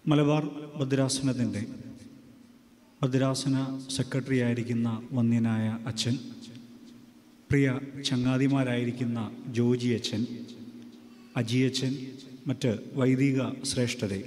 മലബാർ ഭദ്രാസനത്തിൻ്റെ ഭദ്രാസന സെക്രട്ടറി ആയിരിക്കുന്ന വന്യനായ അച്ഛൻ പ്രിയ ചങ്ങാതിമാരായിരിക്കുന്ന ജോജി അച്ഛൻ അജിയച്ഛൻ മറ്റ് വൈദിക ശ്രേഷ്ഠരെ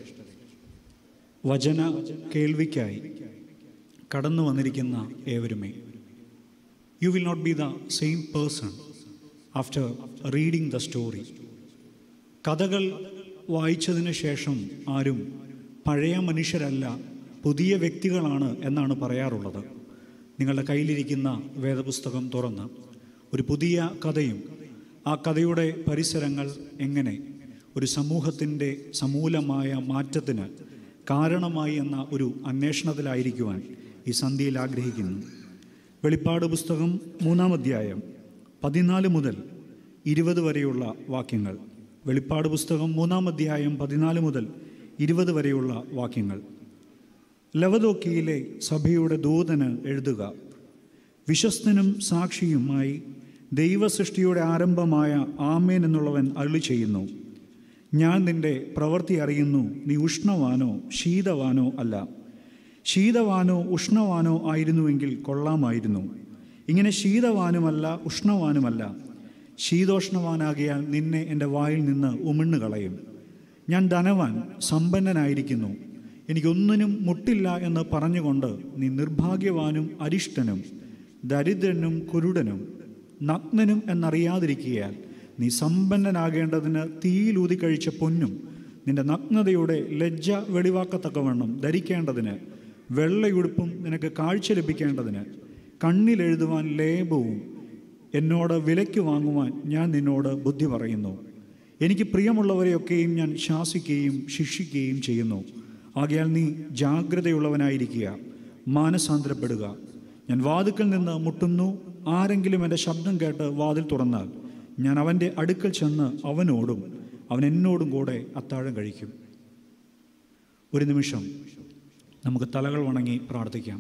വചന കേൾവിക്കായി കടന്നു വന്നിരിക്കുന്ന ഏവരുമേ you will not be the same person after reading the story കഥകൾ വായിച്ചതിന് ശേഷം ആരും പഴയ മനുഷ്യരല്ല പുതിയ വ്യക്തികളാണ് എന്നാണ് പറയാറുള്ളത് നിങ്ങളുടെ കയ്യിലിരിക്കുന്ന വേദപുസ്തകം തുറന്ന് ഒരു പുതിയ കഥയും ആ കഥയുടെ പരിസരങ്ങൾ എങ്ങനെ ഒരു സമൂഹത്തിൻ്റെ സമൂലമായ മാറ്റത്തിന് കാരണമായി എന്ന ഒരു അന്വേഷണത്തിലായിരിക്കുവാൻ ഈ സന്ധ്യയിൽ ആഗ്രഹിക്കുന്നു വെളിപ്പാട് പുസ്തകം മൂന്നാം അധ്യായം പതിനാല് മുതൽ ഇരുപത് വരെയുള്ള വാക്യങ്ങൾ വെളിപ്പാട് പുസ്തകം മൂന്നാം അധ്യായം പതിനാല് മുതൽ ഇരുപത് വരെയുള്ള വാക്യങ്ങൾ ലവദോക്കിയിലെ സഭയുടെ ദൂതന് എഴുതുക വിശ്വസ്തനും സാക്ഷിയുമായി ദൈവസൃഷ്ടിയുടെ ആരംഭമായ ആമേൻ എന്നുള്ളവൻ അരുളി ചെയ്യുന്നു ഞാൻ നിന്റെ പ്രവൃത്തി അറിയുന്നു നീ ഉഷ്ണവാനോ ശീതവാനോ അല്ല ശീതവാനോ ഉഷ്ണവാനോ ആയിരുന്നുവെങ്കിൽ കൊള്ളാമായിരുന്നു ഇങ്ങനെ ശീതവാനുമല്ല ഉഷ്ണവാനുമല്ല ശീതോഷ്ണവാനാകിയാൽ നിന്നെ എൻ്റെ വായിൽ നിന്ന് ഉമിണ്ണു കളയും ഞാൻ ധനവാൻ സമ്പന്നനായിരിക്കുന്നു എനിക്കൊന്നിനും മുട്ടില്ല എന്ന് പറഞ്ഞുകൊണ്ട് നീ നിർഭാഗ്യവാനും അരിഷ്ടനും ദരിദ്രനും കുരുടനും നഗ്നനും എന്നറിയാതിരിക്കുകയാൽ നീ സമ്പന്നനാകേണ്ടതിന് തീയിലൂതി കഴിച്ച പൊന്നും നിന്റെ നഗ്നതയുടെ ലജ്ജ വെളിവാക്കത്തക്കവണ്ണം ധരിക്കേണ്ടതിന് വെള്ളയുടുപ്പും നിനക്ക് കാഴ്ച ലഭിക്കേണ്ടതിന് കണ്ണിലെഴുതുവാൻ ലേപവും എന്നോട് വിലയ്ക്ക് വാങ്ങുവാൻ ഞാൻ നിന്നോട് ബുദ്ധി പറയുന്നു എനിക്ക് പ്രിയമുള്ളവരെയൊക്കെയും ഞാൻ ശാസിക്കുകയും ശിക്ഷിക്കുകയും ചെയ്യുന്നു ആകയാൽ നീ ജാഗ്രതയുള്ളവനായിരിക്കുക മാനസാന്തരപ്പെടുക ഞാൻ വാതുക്കൽ നിന്ന് മുട്ടുന്നു ആരെങ്കിലും എൻ്റെ ശബ്ദം കേട്ട് വാതിൽ തുറന്നാൽ ഞാൻ അവൻ്റെ അടുക്കൽ ചെന്ന് അവനോടും അവൻ എന്നോടും കൂടെ അത്താഴം കഴിക്കും ഒരു നിമിഷം നമുക്ക് തലകൾ വണങ്ങി പ്രാർത്ഥിക്കാം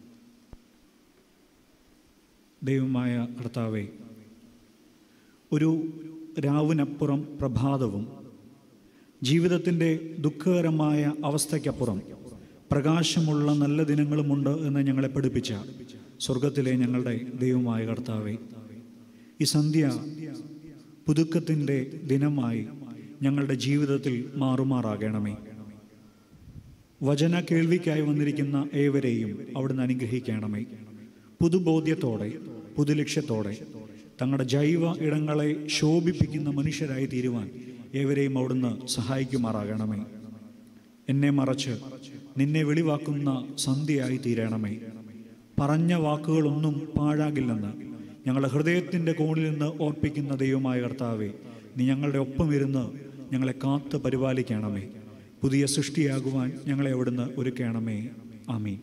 ദൈവമായ കർത്താവെ ഒരു രാവിനപ്പുറം പ്രഭാതവും ജീവിതത്തിൻ്റെ ദുഃഖകരമായ അവസ്ഥയ്ക്കപ്പുറം പ്രകാശമുള്ള നല്ല ദിനങ്ങളുമുണ്ട് എന്ന് ഞങ്ങളെ പഠിപ്പിച്ച സ്വർഗത്തിലെ ഞങ്ങളുടെ ദൈവമായ കർത്താവെ ഈ സന്ധ്യ പുതുക്കത്തിൻ്റെ ദിനമായി ഞങ്ങളുടെ ജീവിതത്തിൽ മാറുമാറാകണമേ വചന കേൾവിക്കായി വന്നിരിക്കുന്ന ഏവരെയും അവിടുന്ന് അനുഗ്രഹിക്കണമേ പുതുബോധ്യത്തോടെ പുതുലക്ഷ്യത്തോടെ തങ്ങളുടെ ജൈവ ഇടങ്ങളെ ശോഭിപ്പിക്കുന്ന മനുഷ്യരായി തീരുവാൻ ഏവരെയും അവിടുന്ന് സഹായിക്കുമാറാകണമേ എന്നെ മറച്ച് നിന്നെ വെളിവാക്കുന്ന സന്ധ്യയായി തീരണമേ പറഞ്ഞ വാക്കുകളൊന്നും പാഴാകില്ലെന്ന് ഞങ്ങളുടെ ഹൃദയത്തിൻ്റെ കോണിൽ നിന്ന് ഓർപ്പിക്കുന്ന ദൈവമായ കർത്താവെ നീ ഞങ്ങളുടെ ഒപ്പം ഇരുന്ന് ഞങ്ങളെ കാത്ത് പരിപാലിക്കണമേ പുതിയ സൃഷ്ടിയാകുവാൻ ഞങ്ങളെ അവിടുന്ന് ഒരുക്കണമേ ആമീൻ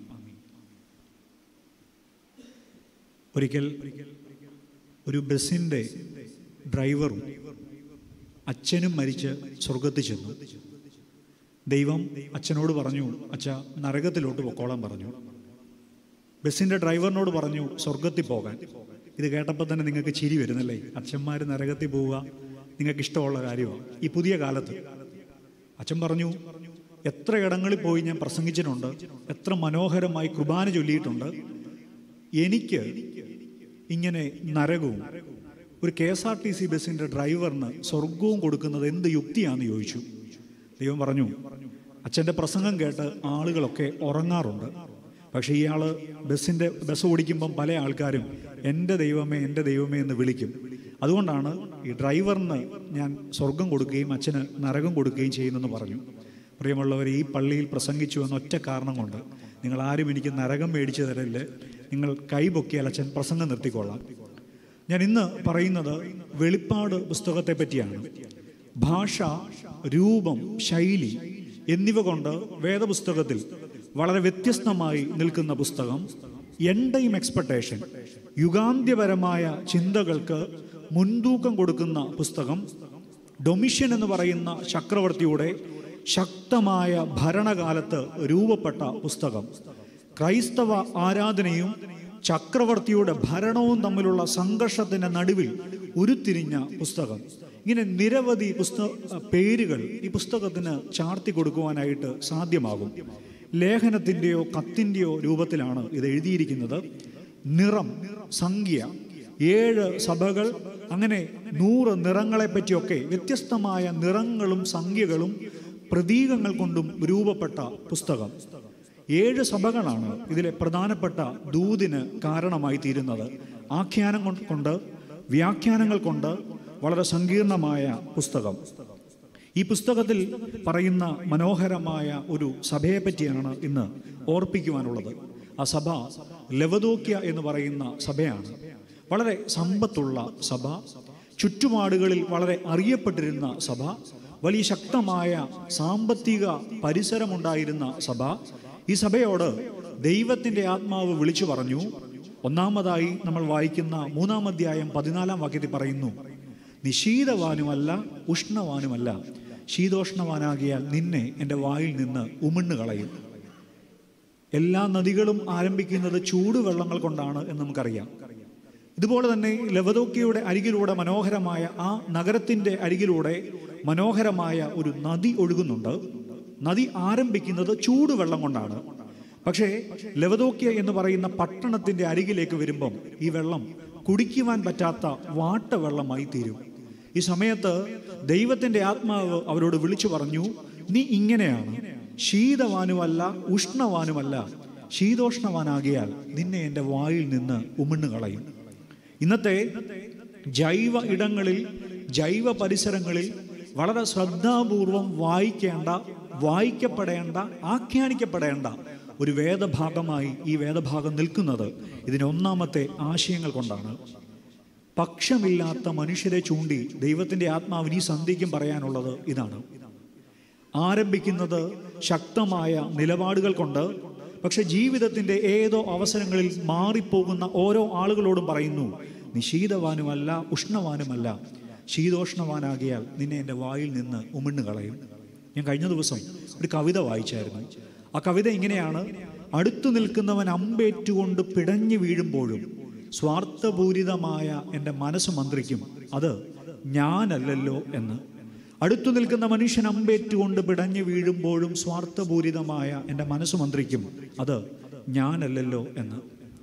ഒരിക്കൽ ഒരു ബസ്സിൻ്റെ ഡ്രൈവറും അച്ഛനും മരിച്ച് സ്വർഗത്തിൽ ചെന്നു ദൈവം അച്ഛനോട് പറഞ്ഞു അച്ഛ നരകത്തിലോട്ട് പൊക്കോളാൻ പറഞ്ഞു ബസ്സിൻ്റെ ഡ്രൈവറിനോട് പറഞ്ഞു സ്വർഗത്തിൽ പോകാൻ ഇത് കേട്ടപ്പോൾ തന്നെ നിങ്ങൾക്ക് ചിരി വരുന്നല്ലേ അച്ഛന്മാർ നരകത്തിൽ പോവുക നിങ്ങൾക്ക് ഇഷ്ടമുള്ള കാര്യമാണ് ഈ പുതിയ കാലത്ത് അച്ഛൻ പറഞ്ഞു എത്ര ഇടങ്ങളിൽ പോയി ഞാൻ പ്രസംഗിച്ചിട്ടുണ്ട് എത്ര മനോഹരമായി കുർബാന ചൊല്ലിയിട്ടുണ്ട് എനിക്ക് ഇങ്ങനെ നരകവും ഒരു K S R T C ബസ്സിൻ്റെ ഡ്രൈവറിന് സ്വർഗവും കൊടുക്കുന്നത് എന്ത് യുക്തിയാണെന്ന് ചോദിച്ചു ദൈവം പറഞ്ഞു അച്ഛൻ്റെ പ്രസംഗം കേട്ട് ആളുകളൊക്കെ ഉറങ്ങാറുണ്ട് പക്ഷേ ഇയാൾ ബസ്സിൻ്റെ ബസ് ഓടിക്കുമ്പം പല ആൾക്കാരും എൻ്റെ ദൈവമേ എൻ്റെ ദൈവമേ എന്ന് വിളിക്കും അതുകൊണ്ടാണ് ഈ ഡ്രൈവറിന് ഞാൻ സ്വർഗം കൊടുക്കുകയും അച്ഛന് നരകം കൊടുക്കുകയും ചെയ്യുന്നെന്ന് പറഞ്ഞു പ്രിയമുള്ളവർ ഈ പള്ളിയിൽ പ്രസംഗിച്ചു എന്ന ഒറ്റ കാരണം കൊണ്ട് നിങ്ങൾ ആരും എനിക്ക് നരകം മേടിച്ചു തരല്ലേ നിങ്ങൾ കൈ പൊക്കിയാൽ അച്ഛൻ പ്രസംഗം നിർത്തിക്കൊള്ളാം ഞാൻ ഇന്ന് പറയുന്നത് വെളിപ്പാട് പുസ്തകത്തെ പറ്റിയാണ് ഭാഷ രൂപം ശൈലി എന്നിവ കൊണ്ട് വേദപുസ്തകത്തിൽ വളരെ വ്യത്യസ്തമായി നിൽക്കുന്ന പുസ്തകം എൻ്റെയും എക്സ്പെക്ടേഷൻ യുഗാന്ത്യപരമായ ചിന്തകൾക്ക് മുൻതൂക്കം കൊടുക്കുന്ന പുസ്തകം ഡൊമിഷ്യൻ എന്ന് പറയുന്ന ചക്രവർത്തിയുടെ ശക്തമായ ഭരണകാലത്ത് രൂപപ്പെട്ട പുസ്തകം ക്രൈസ്തവ ആരാധനയും ചക്രവർത്തിയുടെ ഭരണവും തമ്മിലുള്ള സംഘർഷത്തിന്റെ നടുവിൽ ഉരുത്തിരിഞ്ഞ പുസ്തകം ഇങ്ങനെ നിരവധി പുസ്തക പേരുകൾ ഈ പുസ്തകത്തിന് ചാർത്തി കൊടുക്കുവാനായിട്ട് സാധ്യമാകും ലേഖനത്തിൻ്റെയോ കത്തിൻ്റെയോ രൂപത്തിലാണ് ഇത് എഴുതിയിരിക്കുന്നത് നിറം സംഖ്യ ഏഴ് സഭകൾ അങ്ങനെ നൂറ് നിറങ്ങളെ പറ്റിയൊക്കെ വ്യത്യസ്തമായ നിറങ്ങളും സംഖ്യകളും പ്രതീകങ്ങൾ കൊണ്ടും രൂപപ്പെട്ട പുസ്തകം ഏഴ് സഭകളാണ് ഇതിലെ പ്രധാനപ്പെട്ട ദൂതിന് കാരണമായി തീരുന്നത് ആഖ്യാനം കൊണ്ട് കൊണ്ട് വ്യാഖ്യാനങ്ങൾ കൊണ്ട് വളരെ സങ്കീർണമായ പുസ്തകം ഈ പുസ്തകത്തിൽ പറയുന്ന മനോഹരമായ ഒരു സഭയെ പറ്റിയാണ് ഇന്ന് ഓർപ്പിക്കുവാനുള്ളത് ആ സഭ ലവദോക്യ എന്ന് പറയുന്ന സഭയാണ് വളരെ സമ്പത്തുള്ള സഭ ചുറ്റുപാടുകളിൽ വളരെ അറിയപ്പെട്ടിരുന്ന സഭ വലിയ ശക്തമായ സാമ്പത്തിക പരിസരമുണ്ടായിരുന്ന സഭ ഈ സഭയോട് ദൈവത്തിൻ്റെ ആത്മാവ് വിളിച്ചു പറഞ്ഞു ഒന്നാമതായി നമ്മൾ വായിക്കുന്ന മൂന്നാം അധ്യായം പതിനാലാം വാക്യത്തിൽ പറയുന്നു നീ ശീതവാനുമല്ല ഉഷ്ണവാനുമല്ല ശീതോഷ്ണവാനാകിയാൽ നിന്നെ എൻ്റെ വായിൽ നിന്ന് ഉമിണ്ണു കളയും എല്ലാ നദികളും ആരംഭിക്കുന്നത് ചൂടുവെള്ളങ്ങൾ കൊണ്ടാണ് എന്ന് നമുക്കറിയാം ഇതുപോലെ തന്നെ ലവദോക്കിയുടെ അരികിലൂടെ മനോഹരമായ ആ നഗരത്തിൻ്റെ അരികിലൂടെ മനോഹരമായ ഒരു നദി ഒഴുകുന്നുണ്ട് നദി ആരംഭിക്കുന്നത് ചൂടുവെള്ളം കൊണ്ടാണ് പക്ഷേ ലവദോക്യ എന്ന് പറയുന്ന പട്ടണത്തിൻ്റെ അരികിലേക്ക് വരുമ്പം ഈ വെള്ളം കുടിക്കുവാൻ പറ്റാത്ത വാട്ടവെള്ളമായി തീരും ഈ സമയത്ത് ദൈവത്തിൻ്റെ ആത്മാവ് അവരോട് വിളിച്ചു പറഞ്ഞു നീ ഇങ്ങനെയാണ് ശീതവാനുമല്ല ഉഷ്ണവാനുമല്ല ശീതോഷ്ണവാനാകിയാൽ നിന്നെ എൻ്റെ വായിൽ നിന്ന് ഉമിണ്ണു കളയും ഇന്നത്തെ ജൈവ ഇടങ്ങളിൽ ജൈവ പരിസരങ്ങളിൽ വളരെ ശ്രദ്ധാപൂർവം വായിക്കേണ്ട വായിക്കപ്പെടേണ്ട ആഖ്യാനിക്കപ്പെടേണ്ട ഒരു വേദഭാഗമായി ഈ വേദഭാഗം നിൽക്കുന്നത് ഇതിന് ഒന്നാമത്തെ ആശയങ്ങൾ കൊണ്ടാണ് പക്ഷമില്ലാത്ത മനുഷ്യരെ ചൂണ്ടി ദൈവത്തിൻ്റെ ആത്മാവിന് ഈ സന്ധിക്കും പറയാനുള്ളത് ഇതാണ് ആരംഭിക്കുന്നത് ശക്തമായ നിലപാടുകൾ കൊണ്ട് പക്ഷെ ജീവിതത്തിൻ്റെ ഏതോ അവസരങ്ങളിൽ മാറിപ്പോകുന്ന ഓരോ ആളുകളോടും പറയുന്നു നീ ശീതവാനുമല്ല ഉഷ്ണവാനുമല്ല ശീതോഷ്ണവാനാകിയാൽ നിന്നെ എൻ്റെ വായിൽ നിന്ന് ഉമിണ്ണു കളയും ഞാൻ കഴിഞ്ഞ ദിവസം ഒരു കവിത വായിച്ചായിരുന്നു ആ കവിത ഇങ്ങനെയാണ് അടുത്തു നിൽക്കുന്നവൻ അമ്പേറ്റുകൊണ്ട് പിടഞ്ഞു വീഴുമ്പോഴും സ്വാർത്ഥപൂരിതമായ എൻ്റെ മനസ്സ് മന്ത്രിക്കും അത് ഞാനല്ലല്ലോ എന്ന് അടുത്തു നിൽക്കുന്ന മനുഷ്യൻ അമ്പേറ്റുകൊണ്ട് പിടഞ്ഞു വീഴുമ്പോഴും സ്വാർത്ഥപൂരിതമായ എൻ്റെ മനസ്സ് മന്ത്രിക്കും അത് ഞാനല്ലല്ലോ എന്ന്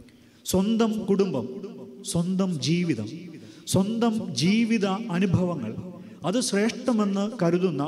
സ്വന്തം കുടുംബം സ്വന്തം ജീവിതം സ്വന്തം ജീവിത അനുഭവങ്ങൾ അത് ശ്രേഷ്ഠമെന്ന് കരുതുന്ന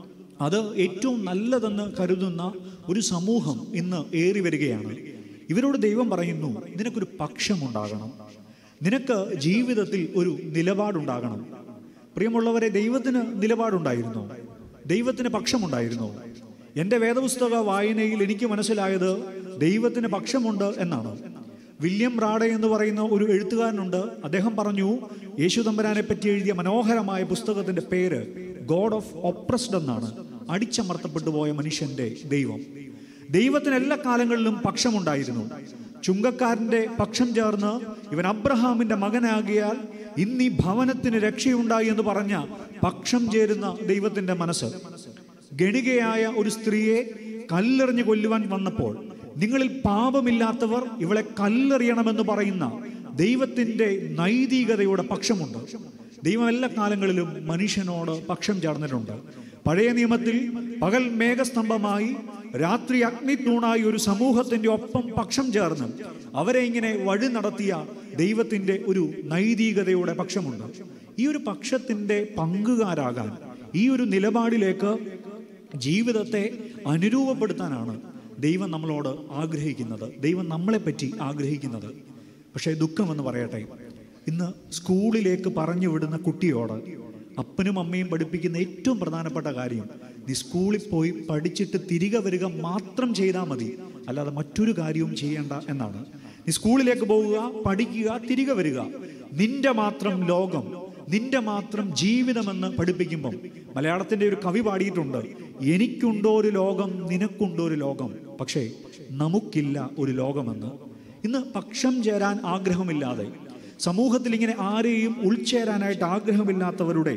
അത് ഏറ്റവും നല്ലതെന്ന് കരുതുന്ന ഒരു സമൂഹം ഇന്ന് ഏറി വരികയാണ് ഇവരോട് ദൈവം പറയുന്നു നിനക്കൊരു പക്ഷമുണ്ടാകണം നിനക്ക് ജീവിതത്തിൽ ഒരു നിലപാടുണ്ടാകണം പ്രിയമുള്ളവരെ ദൈവത്തിന് നിലപാടുണ്ടായിരുന്നു ദൈവത്തിന് പക്ഷമുണ്ടായിരുന്നു എൻ്റെ വേദപുസ്തക വായനയിൽ എനിക്ക് മനസ്സിലായത് ദൈവത്തിന് പക്ഷമുണ്ട് എന്നാണ് വില്യം റാഡെ എന്ന് പറയുന്ന ഒരു എഴുത്തുകാരനുണ്ട് അദ്ദേഹം പറഞ്ഞു യേശു തമ്പരാനെ പറ്റി എഴുതിയ മനോഹരമായ പുസ്തകത്തിന്റെ പേര് ഗോഡ് ഓഫ് ഒപ്രസ്ഡ് എന്നാണ് അടിച്ചമർത്തപ്പെട്ടു പോയ മനുഷ്യന്റെ ദൈവം ദൈവത്തിന് എല്ലാ കാലങ്ങളിലും പക്ഷമുണ്ടായിരുന്നു ചുങ്കക്കാരന്റെ പക്ഷം ചേർന്ന് ഇവൻ അബ്രഹാമിന്റെ മകനാകിയാൽ ഇന്ന് ഈ ഭവനത്തിന് രക്ഷയുണ്ടായി എന്ന് പറഞ്ഞ പക്ഷം ചേരുന്ന ദൈവത്തിന്റെ മനസ്സ് ഗണികയായ ഒരു സ്ത്രീയെ കല്ലെറിഞ്ഞ് കൊല്ലുവാൻ വന്നപ്പോൾ നിങ്ങളിൽ പാപമില്ലാത്തവർ ഇവളെ കല്ലെറിയണമെന്ന് പറയുന്ന ദൈവത്തിന്റെ നൈതികതയുടെ പക്ഷമുണ്ട് ദൈവം എല്ലാ കാലങ്ങളിലും മനുഷ്യനോട് പക്ഷം ചേർന്നിട്ടുണ്ട് പഴയ നിയമത്തിൽ പകൽ മേഘസ്തംഭമായി രാത്രി അഗ്നിത്തൂണായി ഒരു സമൂഹത്തിന്റെ ഒപ്പം പക്ഷം ചേർന്ന് അവരെ ഇങ്ങനെ വഴി നടത്തിയ ദൈവത്തിന്റെ ഒരു നൈതികതയുടെ പക്ഷമുണ്ട് ഈ ഒരു പക്ഷത്തിന്റെ പങ്കുകാരാകാൻ ഈ ഒരു നിലപാടിലേക്ക് ജീവിതത്തെ അനുരൂപപ്പെടുത്താനാണ് ദൈവം നമ്മളോട് ആഗ്രഹിക്കുന്നത് ദൈവം നമ്മളെപ്പറ്റി ആഗ്രഹിക്കുന്നത് പക്ഷേ ദുഃഖമെന്ന് പറയട്ടെ ഇന്ന് സ്കൂളിലേക്ക് പറഞ്ഞു വിടുന്ന കുട്ടിയോട് അപ്പനും അമ്മയും പഠിപ്പിക്കുന്ന ഏറ്റവും പ്രധാനപ്പെട്ട കാര്യം നീ സ്കൂളിൽ പോയി പഠിച്ചിട്ട് തിരികെ വരിക മാത്രം ചെയ്താൽ മതി അല്ലാതെ മറ്റൊരു കാര്യവും ചെയ്യേണ്ട എന്നാണ് നീ സ്കൂളിലേക്ക് പോവുക പഠിക്കുക തിരികെ വരിക നിന്റെ മാത്രം ലോകം നിന്റെ മാത്രം ജീവിതമെന്ന് പഠിപ്പിക്കുമ്പം മലയാളത്തിന്റെ ഒരു കവി പാടിയിട്ടുണ്ട് എനിക്കുണ്ടോ ഒരു ലോകം നിനക്കുണ്ടോ ഒരു ലോകം പക്ഷേ നമുക്കില്ല ഒരു ലോകമെന്ന് ഇന്ന് പക്ഷം ചേരാൻ ആഗ്രഹമില്ലാതെ സമൂഹത്തിൽ ഇങ്ങനെ ആരെയും ഉൾച്ചേരാനായിട്ട് ആഗ്രഹമില്ലാത്തവരുടെ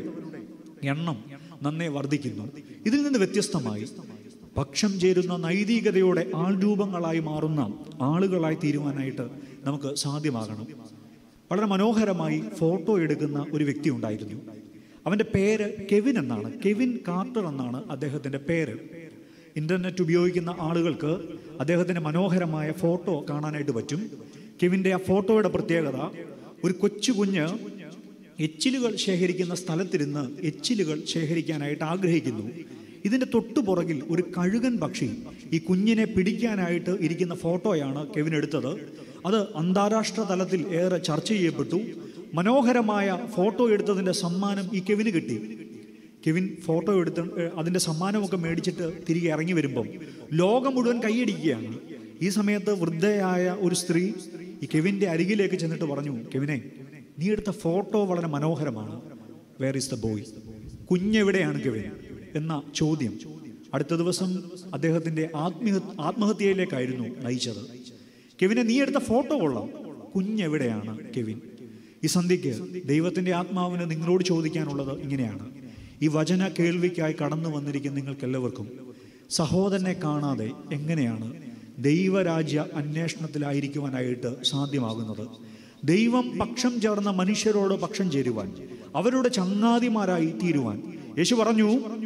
എണ്ണം നന്നേ വർദ്ധിക്കുന്നു ഇതിൽ നിന്ന് വ്യത്യസ്തമായി പക്ഷം ചേരുന്ന നൈതികതയുടെ ആൾരൂപങ്ങളായി മാറുന്ന ആളുകളായി തീരുവാനായിട്ട് നമുക്ക് സാധ്യമാകണം വളരെ മനോഹരമായി ഫോട്ടോ എടുക്കുന്ന ഒരു വ്യക്തി ഉണ്ടായിരുന്നു അവൻ്റെ പേര് കെവിൻ എന്നാണ് കെവിൻ കാർട്ടർ എന്നാണ് അദ്ദേഹത്തിൻ്റെ പേര് ഇൻ്റർനെറ്റ് ഉപയോഗിക്കുന്ന ആളുകൾക്ക് അദ്ദേഹത്തിൻ്റെ മനോഹരമായ ഫോട്ടോ കാണാനായിട്ട് പറ്റും കെവിൻ്റെ ആ ഫോട്ടോയുടെ പ്രത്യേകത ഒരു കൊച്ചു കുഞ്ഞ് എച്ചിലുകൾ ശേഖരിക്കുന്ന സ്ഥലത്തിരുന്ന് എച്ചിലുകൾ ശേഖരിക്കാനായിട്ട് ആഗ്രഹിക്കുന്നു ഇതിൻ്റെ തൊട്ടുപുറകിൽ ഒരു കഴുകൻ പക്ഷി ഈ കുഞ്ഞിനെ പിടിക്കാനായിട്ട് ഇരിക്കുന്ന ഫോട്ടോയാണ് കെവിൻ എടുത്തത് അത് അന്താരാഷ്ട്ര തലത്തിൽ ഏറെ ചർച്ച ചെയ്യപ്പെട്ടു മനോഹരമായ ഫോട്ടോ എടുത്തതിൻ്റെ സമ്മാനം ഈ കെവിന് കിട്ടി കെവിൻ ഫോട്ടോ എടുത്ത് ഏഹ്, അതിൻ്റെ സമ്മാനമൊക്കെ മേടിച്ചിട്ട് തിരികെ ഇറങ്ങി വരുമ്പം ലോകം മുഴുവൻ കൈയടിക്കുകയാണ് ഈ സമയത്ത് വൃദ്ധയായ ഒരു സ്ത്രീ ഈ കെവിൻ്റെ അരികിലേക്ക് ചെന്നിട്ട് പറഞ്ഞു കെവിനെ നീ എടുത്ത ഫോട്ടോ വളരെ മനോഹരമാണ് വേർ ഇസ് ദ ബോയ് കുഞ്ഞെവിടെയാണ് കെവിൻ എന്ന ചോദ്യം അടുത്ത ദിവസം അദ്ദേഹത്തിൻ്റെ ആത്മീയ ആത്മഹത്യയിലേക്കായിരുന്നു നയിച്ചത് കെവിനെ നീ എടുത്ത ഫോട്ടോ കൊള്ളാം കുഞ്ഞെവിടെയാണ് കെവിൻ ഈ സന്ധ്യയ്ക്ക് ദൈവത്തിൻ്റെ ആത്മാവിന് നിങ്ങളോട് ചോദിക്കാനുള്ളത് ഇങ്ങനെയാണ് ഈ വചന കേൾവിക്കായി കടന്നു വന്നിരിക്കുന്ന നിങ്ങൾക്കെല്ലാവർക്കും സഹോദരനെ കാണാതെ എങ്ങനെയാണ് ദൈവരാജ്യ അന്വേഷണത്തിലായിരിക്കുവാനായിട്ട് സാധ്യമാകുന്നത് ദൈവം പക്ഷം ചേർന്ന മനുഷ്യരോട് പക്ഷം ചേരുവാൻ അവരുടെ ചങ്ങാതിമാരായി തീരുവാൻ യേശു പറഞ്ഞു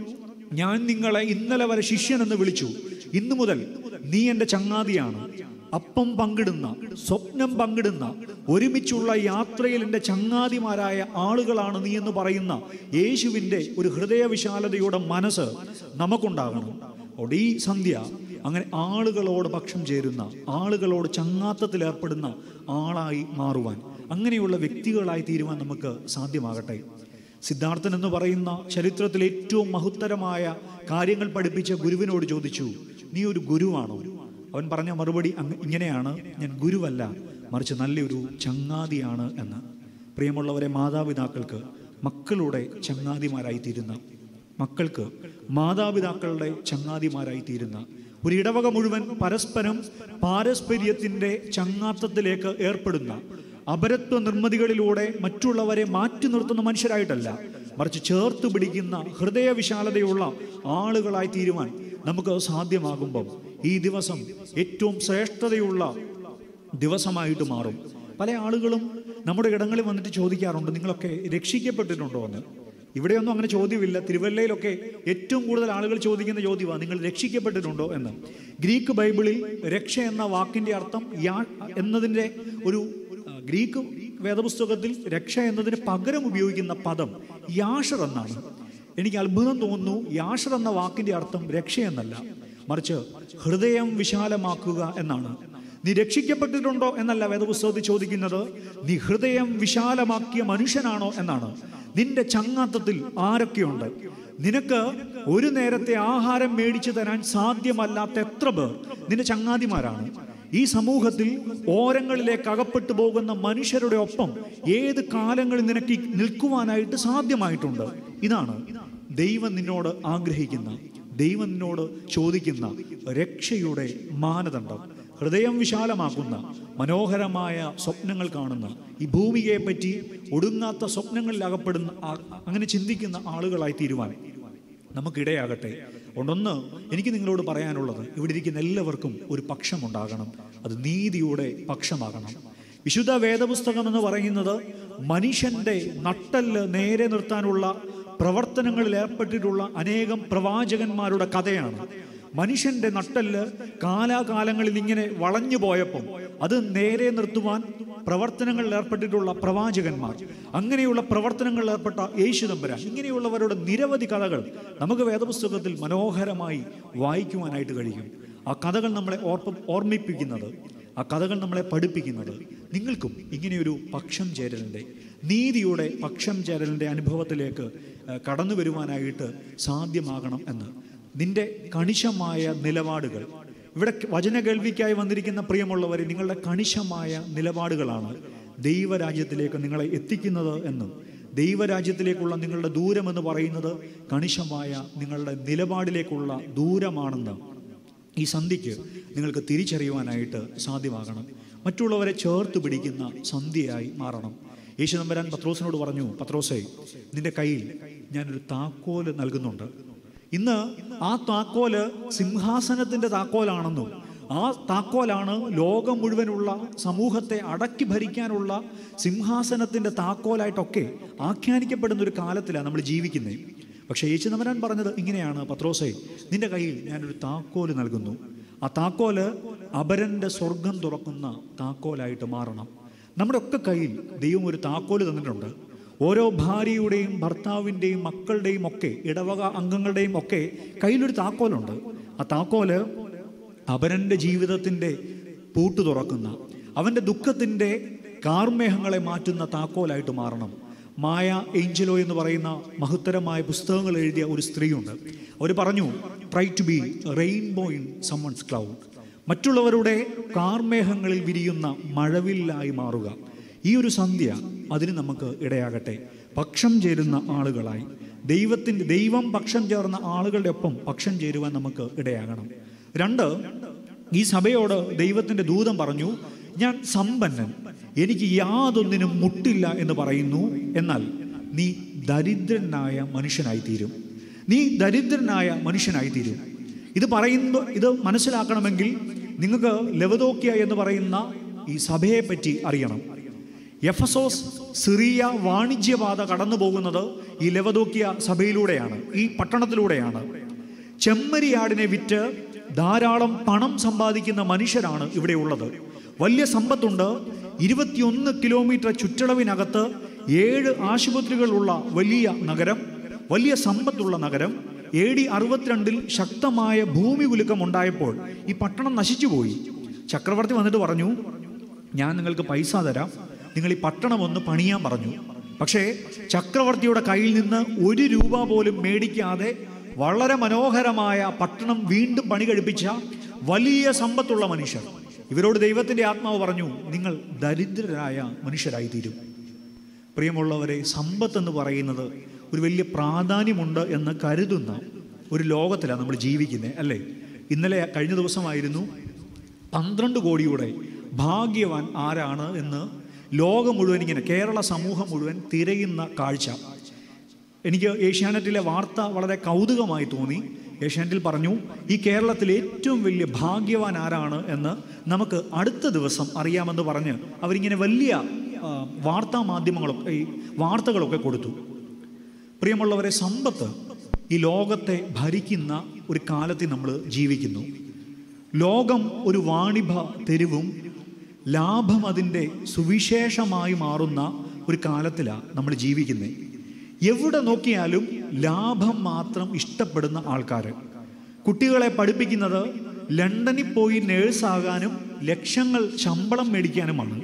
ഞാൻ നിങ്ങളെ ഇന്നലെ വരെ ശിഷ്യൻ എന്ന് വിളിച്ചു ഇന്നു മുതൽ നീ എൻ്റെ ചങ്ങാതിയാണ് അപ്പം പങ്കിടുന്ന സ്വപ്നം പങ്കിടുന്ന ഒരുമിച്ചുള്ള യാത്രയിൽ എൻ്റെ ചങ്ങാതിമാരായ ആളുകളാണ് നീ എന്ന് പറയുന്ന യേശുവിൻ്റെ ഒരു ഹൃദയവിശാലതയുടെ മനസ്സ് നമുക്കുണ്ടാകണം അതുകൊണ്ട് ഈ സന്ധ്യ അങ്ങനെ ആളുകളോട് പക്ഷം ചേരുന്ന ആളുകളോട് ചങ്ങാത്തത്തിൽ ഏർപ്പെടുന്ന ആളായി മാറുവാൻ അങ്ങനെയുള്ള വ്യക്തികളായി തീരുവാൻ നമുക്ക് സാധ്യമാകട്ടെ സിദ്ധാർത്ഥൻ എന്ന് പറയുന്ന ചരിത്രത്തിൽ ഏറ്റവും മഹത്തരമായ കാര്യങ്ങൾ പഠിപ്പിച്ച ഗുരുവിനോട് ചോദിച്ചു നീ ഒരു ഗുരുവാണോ അവൻ പറഞ്ഞ മറുപടി അങ്ങ് ഇങ്ങനെയാണ് ഞാൻ ഗുരുവല്ല മറിച്ച് നല്ലൊരു ചങ്ങാതിയാണ് എന്ന് പ്രിയമുള്ളവരെ മാതാപിതാക്കൾക്ക് മക്കളുടെ ചങ്ങാതിമാരായി തീരുന്ന മക്കൾക്ക് മാതാപിതാക്കളുടെ ചങ്ങാതിമാരായി തീരുന്ന ഒരു ഇടവക മുഴുവൻ പരസ്പരം പാരസ്പര്യത്തിൻ്റെ ചങ്ങാത്തത്തിലേക്ക് ഏർപ്പെടുന്ന അപരത്വ നിർമ്മിതികളിലൂടെ മറ്റുള്ളവരെ മാറ്റി നിർത്തുന്ന മനുഷ്യരായിട്ടല്ല മറിച്ച് ചേർത്ത് പിടിക്കുന്ന ഹൃദയവിശാലതയുള്ള ആളുകളായി തീരുവാൻ നമുക്ക് സാധ്യമാകുമ്പം ഈ ദിവസം ഏറ്റവും ശ്രേഷ്ഠതയുള്ള ദിവസമായിട്ട് മാറും പല ആളുകളും നമ്മുടെ ഇടങ്ങളിൽ വന്നിട്ട് ചോദിക്കാറുണ്ട് നിങ്ങളൊക്കെ രക്ഷിക്കപ്പെട്ടിട്ടുണ്ടോ എന്ന് ഇവിടെയൊന്നും അങ്ങനെ ചോദ്യമില്ല തിരുവല്ലയിലൊക്കെ ഏറ്റവും കൂടുതൽ ആളുകൾ ചോദിക്കുന്ന ചോദ്യമാണ് നിങ്ങൾ രക്ഷിക്കപ്പെട്ടിട്ടുണ്ടോ എന്ന് ഗ്രീക്ക് ബൈബിളിൽ രക്ഷ എന്ന വാക്കിന്റെ അർത്ഥം യാ എന്നതിൻ്റെ ഒരു ആ, ഗ്രീക്ക് വേദപുസ്തകത്തിൽ രക്ഷ എന്നതിന് പകരം ഉപയോഗിക്കുന്ന പദം യാഷർ എന്നാണ് എനിക്ക് അത്ഭുതം തോന്നുന്നു യാഷർ എന്ന വാക്കിന്റെ അർത്ഥം രക്ഷ എന്നല്ല മറിച്ച് ഹൃദയം വിശാലമാക്കുക എന്നാണ് നീ രക്ഷിക്കപ്പെട്ടിട്ടുണ്ടോ എന്നല്ല വേദപുസ്തകത്തിൽ ചോദിക്കുന്നത് നീ ഹൃദയം വിശാലമാക്കിയ മനുഷ്യനാണോ എന്നാണ് നിന്റെ ചങ്ങാത്തത്തിൽ ആരൊക്കെയുണ്ട് നിനക്ക് ഒരു നേരത്തെ ആഹാരം മേടിച്ചു തരാൻ സാധ്യമല്ലാത്ത എത്ര പേർ നിന്റെ ചങ്ങാതിമാരാണ് ഈ സമൂഹത്തിൽ ഓരങ്ങളിലേക്ക് അകപ്പെട്ടു പോകുന്ന മനുഷ്യരുടെ ഒപ്പം ഏത് കാലങ്ങളിൽ നിനക്ക് നിൽക്കുവാനായിട്ട് സാധ്യമായിട്ടുണ്ട് ഇതാണ് ദൈവം നിന്നോട് ആഗ്രഹിക്കുന്ന ദൈവം നിന്നോട് ചോദിക്കുന്ന രക്ഷയുടെ മാനദണ്ഡം ഹൃദയം വിശാലമാക്കുന്ന മനോഹരമായ സ്വപ്നങ്ങൾ കാണുന്ന ഈ ഭൂമിയെ പറ്റി ഒടുങ്ങാത്ത സ്വപ്നങ്ങളിൽ അകപ്പെടുന്ന ആ- അങ്ങനെ ചിന്തിക്കുന്ന ആളുകളായി തീരുവാൻ നമുക്കിടയാകട്ടെ അതുകൊണ്ടൊന്ന് എനിക്ക് നിങ്ങളോട് പറയാനുള്ളത് ഇവിടെ ഇരിക്കുന്ന എല്ലാവർക്കും ഒരു പക്ഷമുണ്ടാകണം അത് നീതിയുടെ പക്ഷമാകണം വിശുദ്ധ വേദപുസ്തകം എന്ന് പറയുന്നത് മനുഷ്യന്റെ നട്ടല് നേരെ നിർത്താനുള്ള പ്രവർത്തനങ്ങളിൽ ഏർപ്പെട്ടിട്ടുള്ള അനേകം പ്രവാചകന്മാരുടെ കഥയാണ് മനുഷ്യന്റെ നട്ടല് കാലാകാലങ്ങളിൽ ഇങ്ങനെ വളഞ്ഞു പോയപ്പം അത് നേരെ നിർത്തുവാൻ പ്രവർത്തനങ്ങളിൽ ഏർപ്പെട്ടിട്ടുള്ള പ്രവാചകന്മാർ അങ്ങനെയുള്ള പ്രവർത്തനങ്ങളിൽ ഏർപ്പെട്ട യേശു തമ്പുരാൻ ഇങ്ങനെയുള്ളവരുടെ നിരവധി കഥകൾ നമുക്ക് വേദപുസ്തകത്തിൽ മനോഹരമായി വായിക്കുവാനായിട്ട് കഴിയും ആ കഥകൾ നമ്മളെ ഓർപ്പ ഓർമ്മിപ്പിക്കുന്നത് ആ കഥകൾ നമ്മളെ പഠിപ്പിക്കുന്നത് നിങ്ങൾക്കും ഇങ്ങനെയൊരു പക്ഷം ചേരലിൻ്റെ നീതിയുടെ പക്ഷം ചേരലിൻ്റെ അനുഭവത്തിലേക്ക് ഏഹ്, കടന്നു വരുവാനായിട്ട് സാധ്യമാകണം എന്ന് നിന്റെ കണിശമായ നിലപാടുകൾ ഇവിടെ വചന കേൾവിക്കായി വന്നിരിക്കുന്ന പ്രിയമുള്ളവരെ നിങ്ങളുടെ കണിശമായ നിലപാടുകളാണ് ദൈവരാജ്യത്തിലേക്ക് നിങ്ങളെ എത്തിക്കുന്നത് എന്നും ദൈവരാജ്യത്തിലേക്കുള്ള നിങ്ങളുടെ ദൂരമെന്ന് പറയുന്നത് കണിശമായ നിങ്ങളുടെ നിലപാടിലേക്കുള്ള ദൂരമാണെന്ന് ഈ സന്ധിക്ക് നിങ്ങൾക്ക് തിരിച്ചറിയുവാനായിട്ട് സാധ്യമാകണം മറ്റുള്ളവരെ ചേർത്ത് പിടിക്കുന്ന സന്ധ്യയായി മാറണം യേശു നമ്പരാൻ പത്രോസിനോട് പറഞ്ഞു പത്രോസേ നിന്റെ കയ്യിൽ ഞാനൊരു താക്കോല് നൽകുന്നുണ്ട് ഇന്ന് ആ താക്കോല് സിംഹാസനത്തിന്റെ താക്കോലാണെന്നും ആ താക്കോലാണ് ലോകം മുഴുവനുള്ള സമൂഹത്തെ അടക്കി ഭരിക്കാനുള്ള സിംഹാസനത്തിൻ്റെ താക്കോലായിട്ടൊക്കെ ആഖ്യാനിക്കപ്പെടുന്ന ഒരു കാലത്തിലാണ് നമ്മൾ ജീവിക്കുന്നത് പക്ഷേ യേശു നമരാൻ പറഞ്ഞത് ഇങ്ങനെയാണ് പത്രോസേ നിന്റെ കയ്യിൽ ഞാനൊരു താക്കോല് നൽകുന്നു ആ താക്കോല് അപരൻ്റെ സ്വർഗം തുറക്കുന്ന താക്കോലായിട്ട് മാറണം നമ്മുടെ ഒക്കെ കയ്യിൽ ദൈവം ഒരു താക്കോല് തന്നിട്ടുണ്ട് ഓരോ ഭാര്യയുടെയും ഭർത്താവിൻ്റെയും മക്കളുടെയും ഒക്കെ ഇടവക അംഗങ്ങളുടെയും ഒക്കെ കയ്യിലൊരു താക്കോലുണ്ട് ആ താക്കോല് അപരൻ്റെ ജീവിതത്തിൻ്റെ പൂട്ട് തുറക്കുന്ന അവൻ്റെ ദുഃഖത്തിൻ്റെ കാർമേഹങ്ങളെ മാറ്റുന്ന താക്കോലായിട്ട് മാറണം മായ ഏഞ്ചലോ എന്ന് പറയുന്ന മഹത്തരമായ പുസ്തകങ്ങൾ എഴുതിയ ഒരു സ്ത്രീയുണ്ട് അവർ പറഞ്ഞു try to be rainbow in someone's cloud മറ്റുള്ളവരുടെ കാർമേഹങ്ങളിൽ വിരിയുന്ന മഴവില്ലായി മാറുക ഈ ഒരു സന്ധ്യ അതിന് നമുക്ക് ഇടയാകട്ടെ പക്ഷം ചേരുന്ന ആളുകളായി ദൈവത്തിൻ്റെ ദൈവം പക്ഷം ചേർന്ന ആളുകളുടെ ഒപ്പം പക്ഷം ചേരുവാൻ നമുക്ക് ഇടയാകണം രണ്ട് ഈ സഭയോട് ദൈവത്തിൻ്റെ ദൂതം പറഞ്ഞു ഞാൻ സമ്പന്നൻ എനിക്ക് യാതൊന്നിനും മുട്ടില്ല എന്ന് പറയുന്നു എന്നാൽ നീ ദരിദ്രനായ മനുഷ്യനായി തീരും നീ ദരിദ്രനായ മനുഷ്യനായി തീരും ഇത് പറയുന്നു ഇത് മനസ്സിലാക്കണമെങ്കിൽ നിങ്ങൾക്ക് ലവദോക്യ എന്ന് പറയുന്ന ഈ സഭയെ പറ്റി അറിയണം എഫസോസ് സിറിയ വാണിജ്യപാത കടന്നു പോകുന്നത് ഈ ലവദോക്യ സഭയിലൂടെയാണ് ഈ പട്ടണത്തിലൂടെയാണ് ചെമ്മരിയാടിനെ വിറ്റ് ധാരാളം പണം സമ്പാദിക്കുന്ന മനുഷ്യരാണ് ഇവിടെ ഉള്ളത് വലിയ സമ്പത്തുണ്ട് ഇരുപത്തിയൊന്ന് കിലോമീറ്റർ ചുറ്റളവിനകത്ത് ഏഴ് ആശുപത്രികളുള്ള വലിയ നഗരം വലിയ സമ്പത്തുള്ള നഗരം എ ഡി അറുപത്തിരണ്ടിൽ ശക്തമായ ഭൂമി കുലുക്കം ഉണ്ടായപ്പോൾ ഈ പട്ടണം നശിച്ചുപോയി ചക്രവർത്തി വന്നിട്ട് പറഞ്ഞു ഞാൻ നിങ്ങൾക്ക് പൈസ തരാം നിങ്ങൾ ഈ പട്ടണം ഒന്ന് പണിയാൻ പറഞ്ഞു പക്ഷേ ചക്രവർത്തിയുടെ കയ്യിൽ നിന്ന് ഒരു രൂപ പോലും മേടിക്കാതെ വളരെ മനോഹരമായ പട്ടണം വീണ്ടും പണി കഴിപ്പിച്ച വലിയ സമ്പത്തുള്ള മനുഷ്യർ ഇവരോട് ദൈവത്തിൻ്റെ ആത്മാവ് പറഞ്ഞു നിങ്ങൾ ദരിദ്രരായ മനുഷ്യരായി തീരും പ്രിയമുള്ളവരെ സമ്പത്ത് എന്ന് പറയുന്നത് ഒരു വലിയ പ്രാധാന്യമുണ്ട് എന്ന് കരുതുന്ന ഒരു ലോകത്തിലാണ് നമ്മൾ ജീവിക്കുന്നത് അല്ലേ ഇന്നലെ കഴിഞ്ഞ ദിവസമായിരുന്നു പന്ത്രണ്ട് കോടിയുടെ ഭാഗ്യവാൻ ആരാണ് എന്ന് ലോകം മുഴുവൻ ഇങ്ങനെ കേരള സമൂഹം മുഴുവൻ തിരയുന്ന കാഴ്ച എനിക്ക് ഏഷ്യാനെറ്റിലെ വാർത്ത വളരെ കൗതുകമായി തോന്നി ഏഷ്യാനെറ്റിൽ പറഞ്ഞു ഈ കേരളത്തിലെ ഏറ്റവും വലിയ ഭാഗ്യവാൻ ആരാണ് എന്ന് നമുക്ക് അടുത്ത ദിവസം അറിയാമെന്ന് പറഞ്ഞ് അവരിങ്ങനെ വലിയ ആ, വാർത്താ മാധ്യമങ്ങളൊക്കെ ഈ വാർത്തകളൊക്കെ കൊടുത്തു പ്രിയമുള്ളവരെ സമ്പത്ത് ഈ ലോകത്തെ ഭരിക്കുന്ന ഒരു കാലത്തിൽ നമ്മൾ ജീവിക്കുന്നു ലോകം ഒരു വാണിഭ തെരുവും ലാഭം അതിൻ്റെ സുവിശേഷമായി മാറുന്ന ഒരു കാലത്തിലാണ് നമ്മൾ ജീവിക്കുന്നത് എവിടെ നോക്കിയാലും ലാഭം മാത്രം ഇഷ്ടപ്പെടുന്ന ആൾക്കാർ കുട്ടികളെ പഠിപ്പിക്കുന്നത് ലണ്ടനിൽ പോയി നേഴ്സാകാനും ലക്ഷങ്ങൾ ശമ്പളം മേടിക്കാനുമാണ്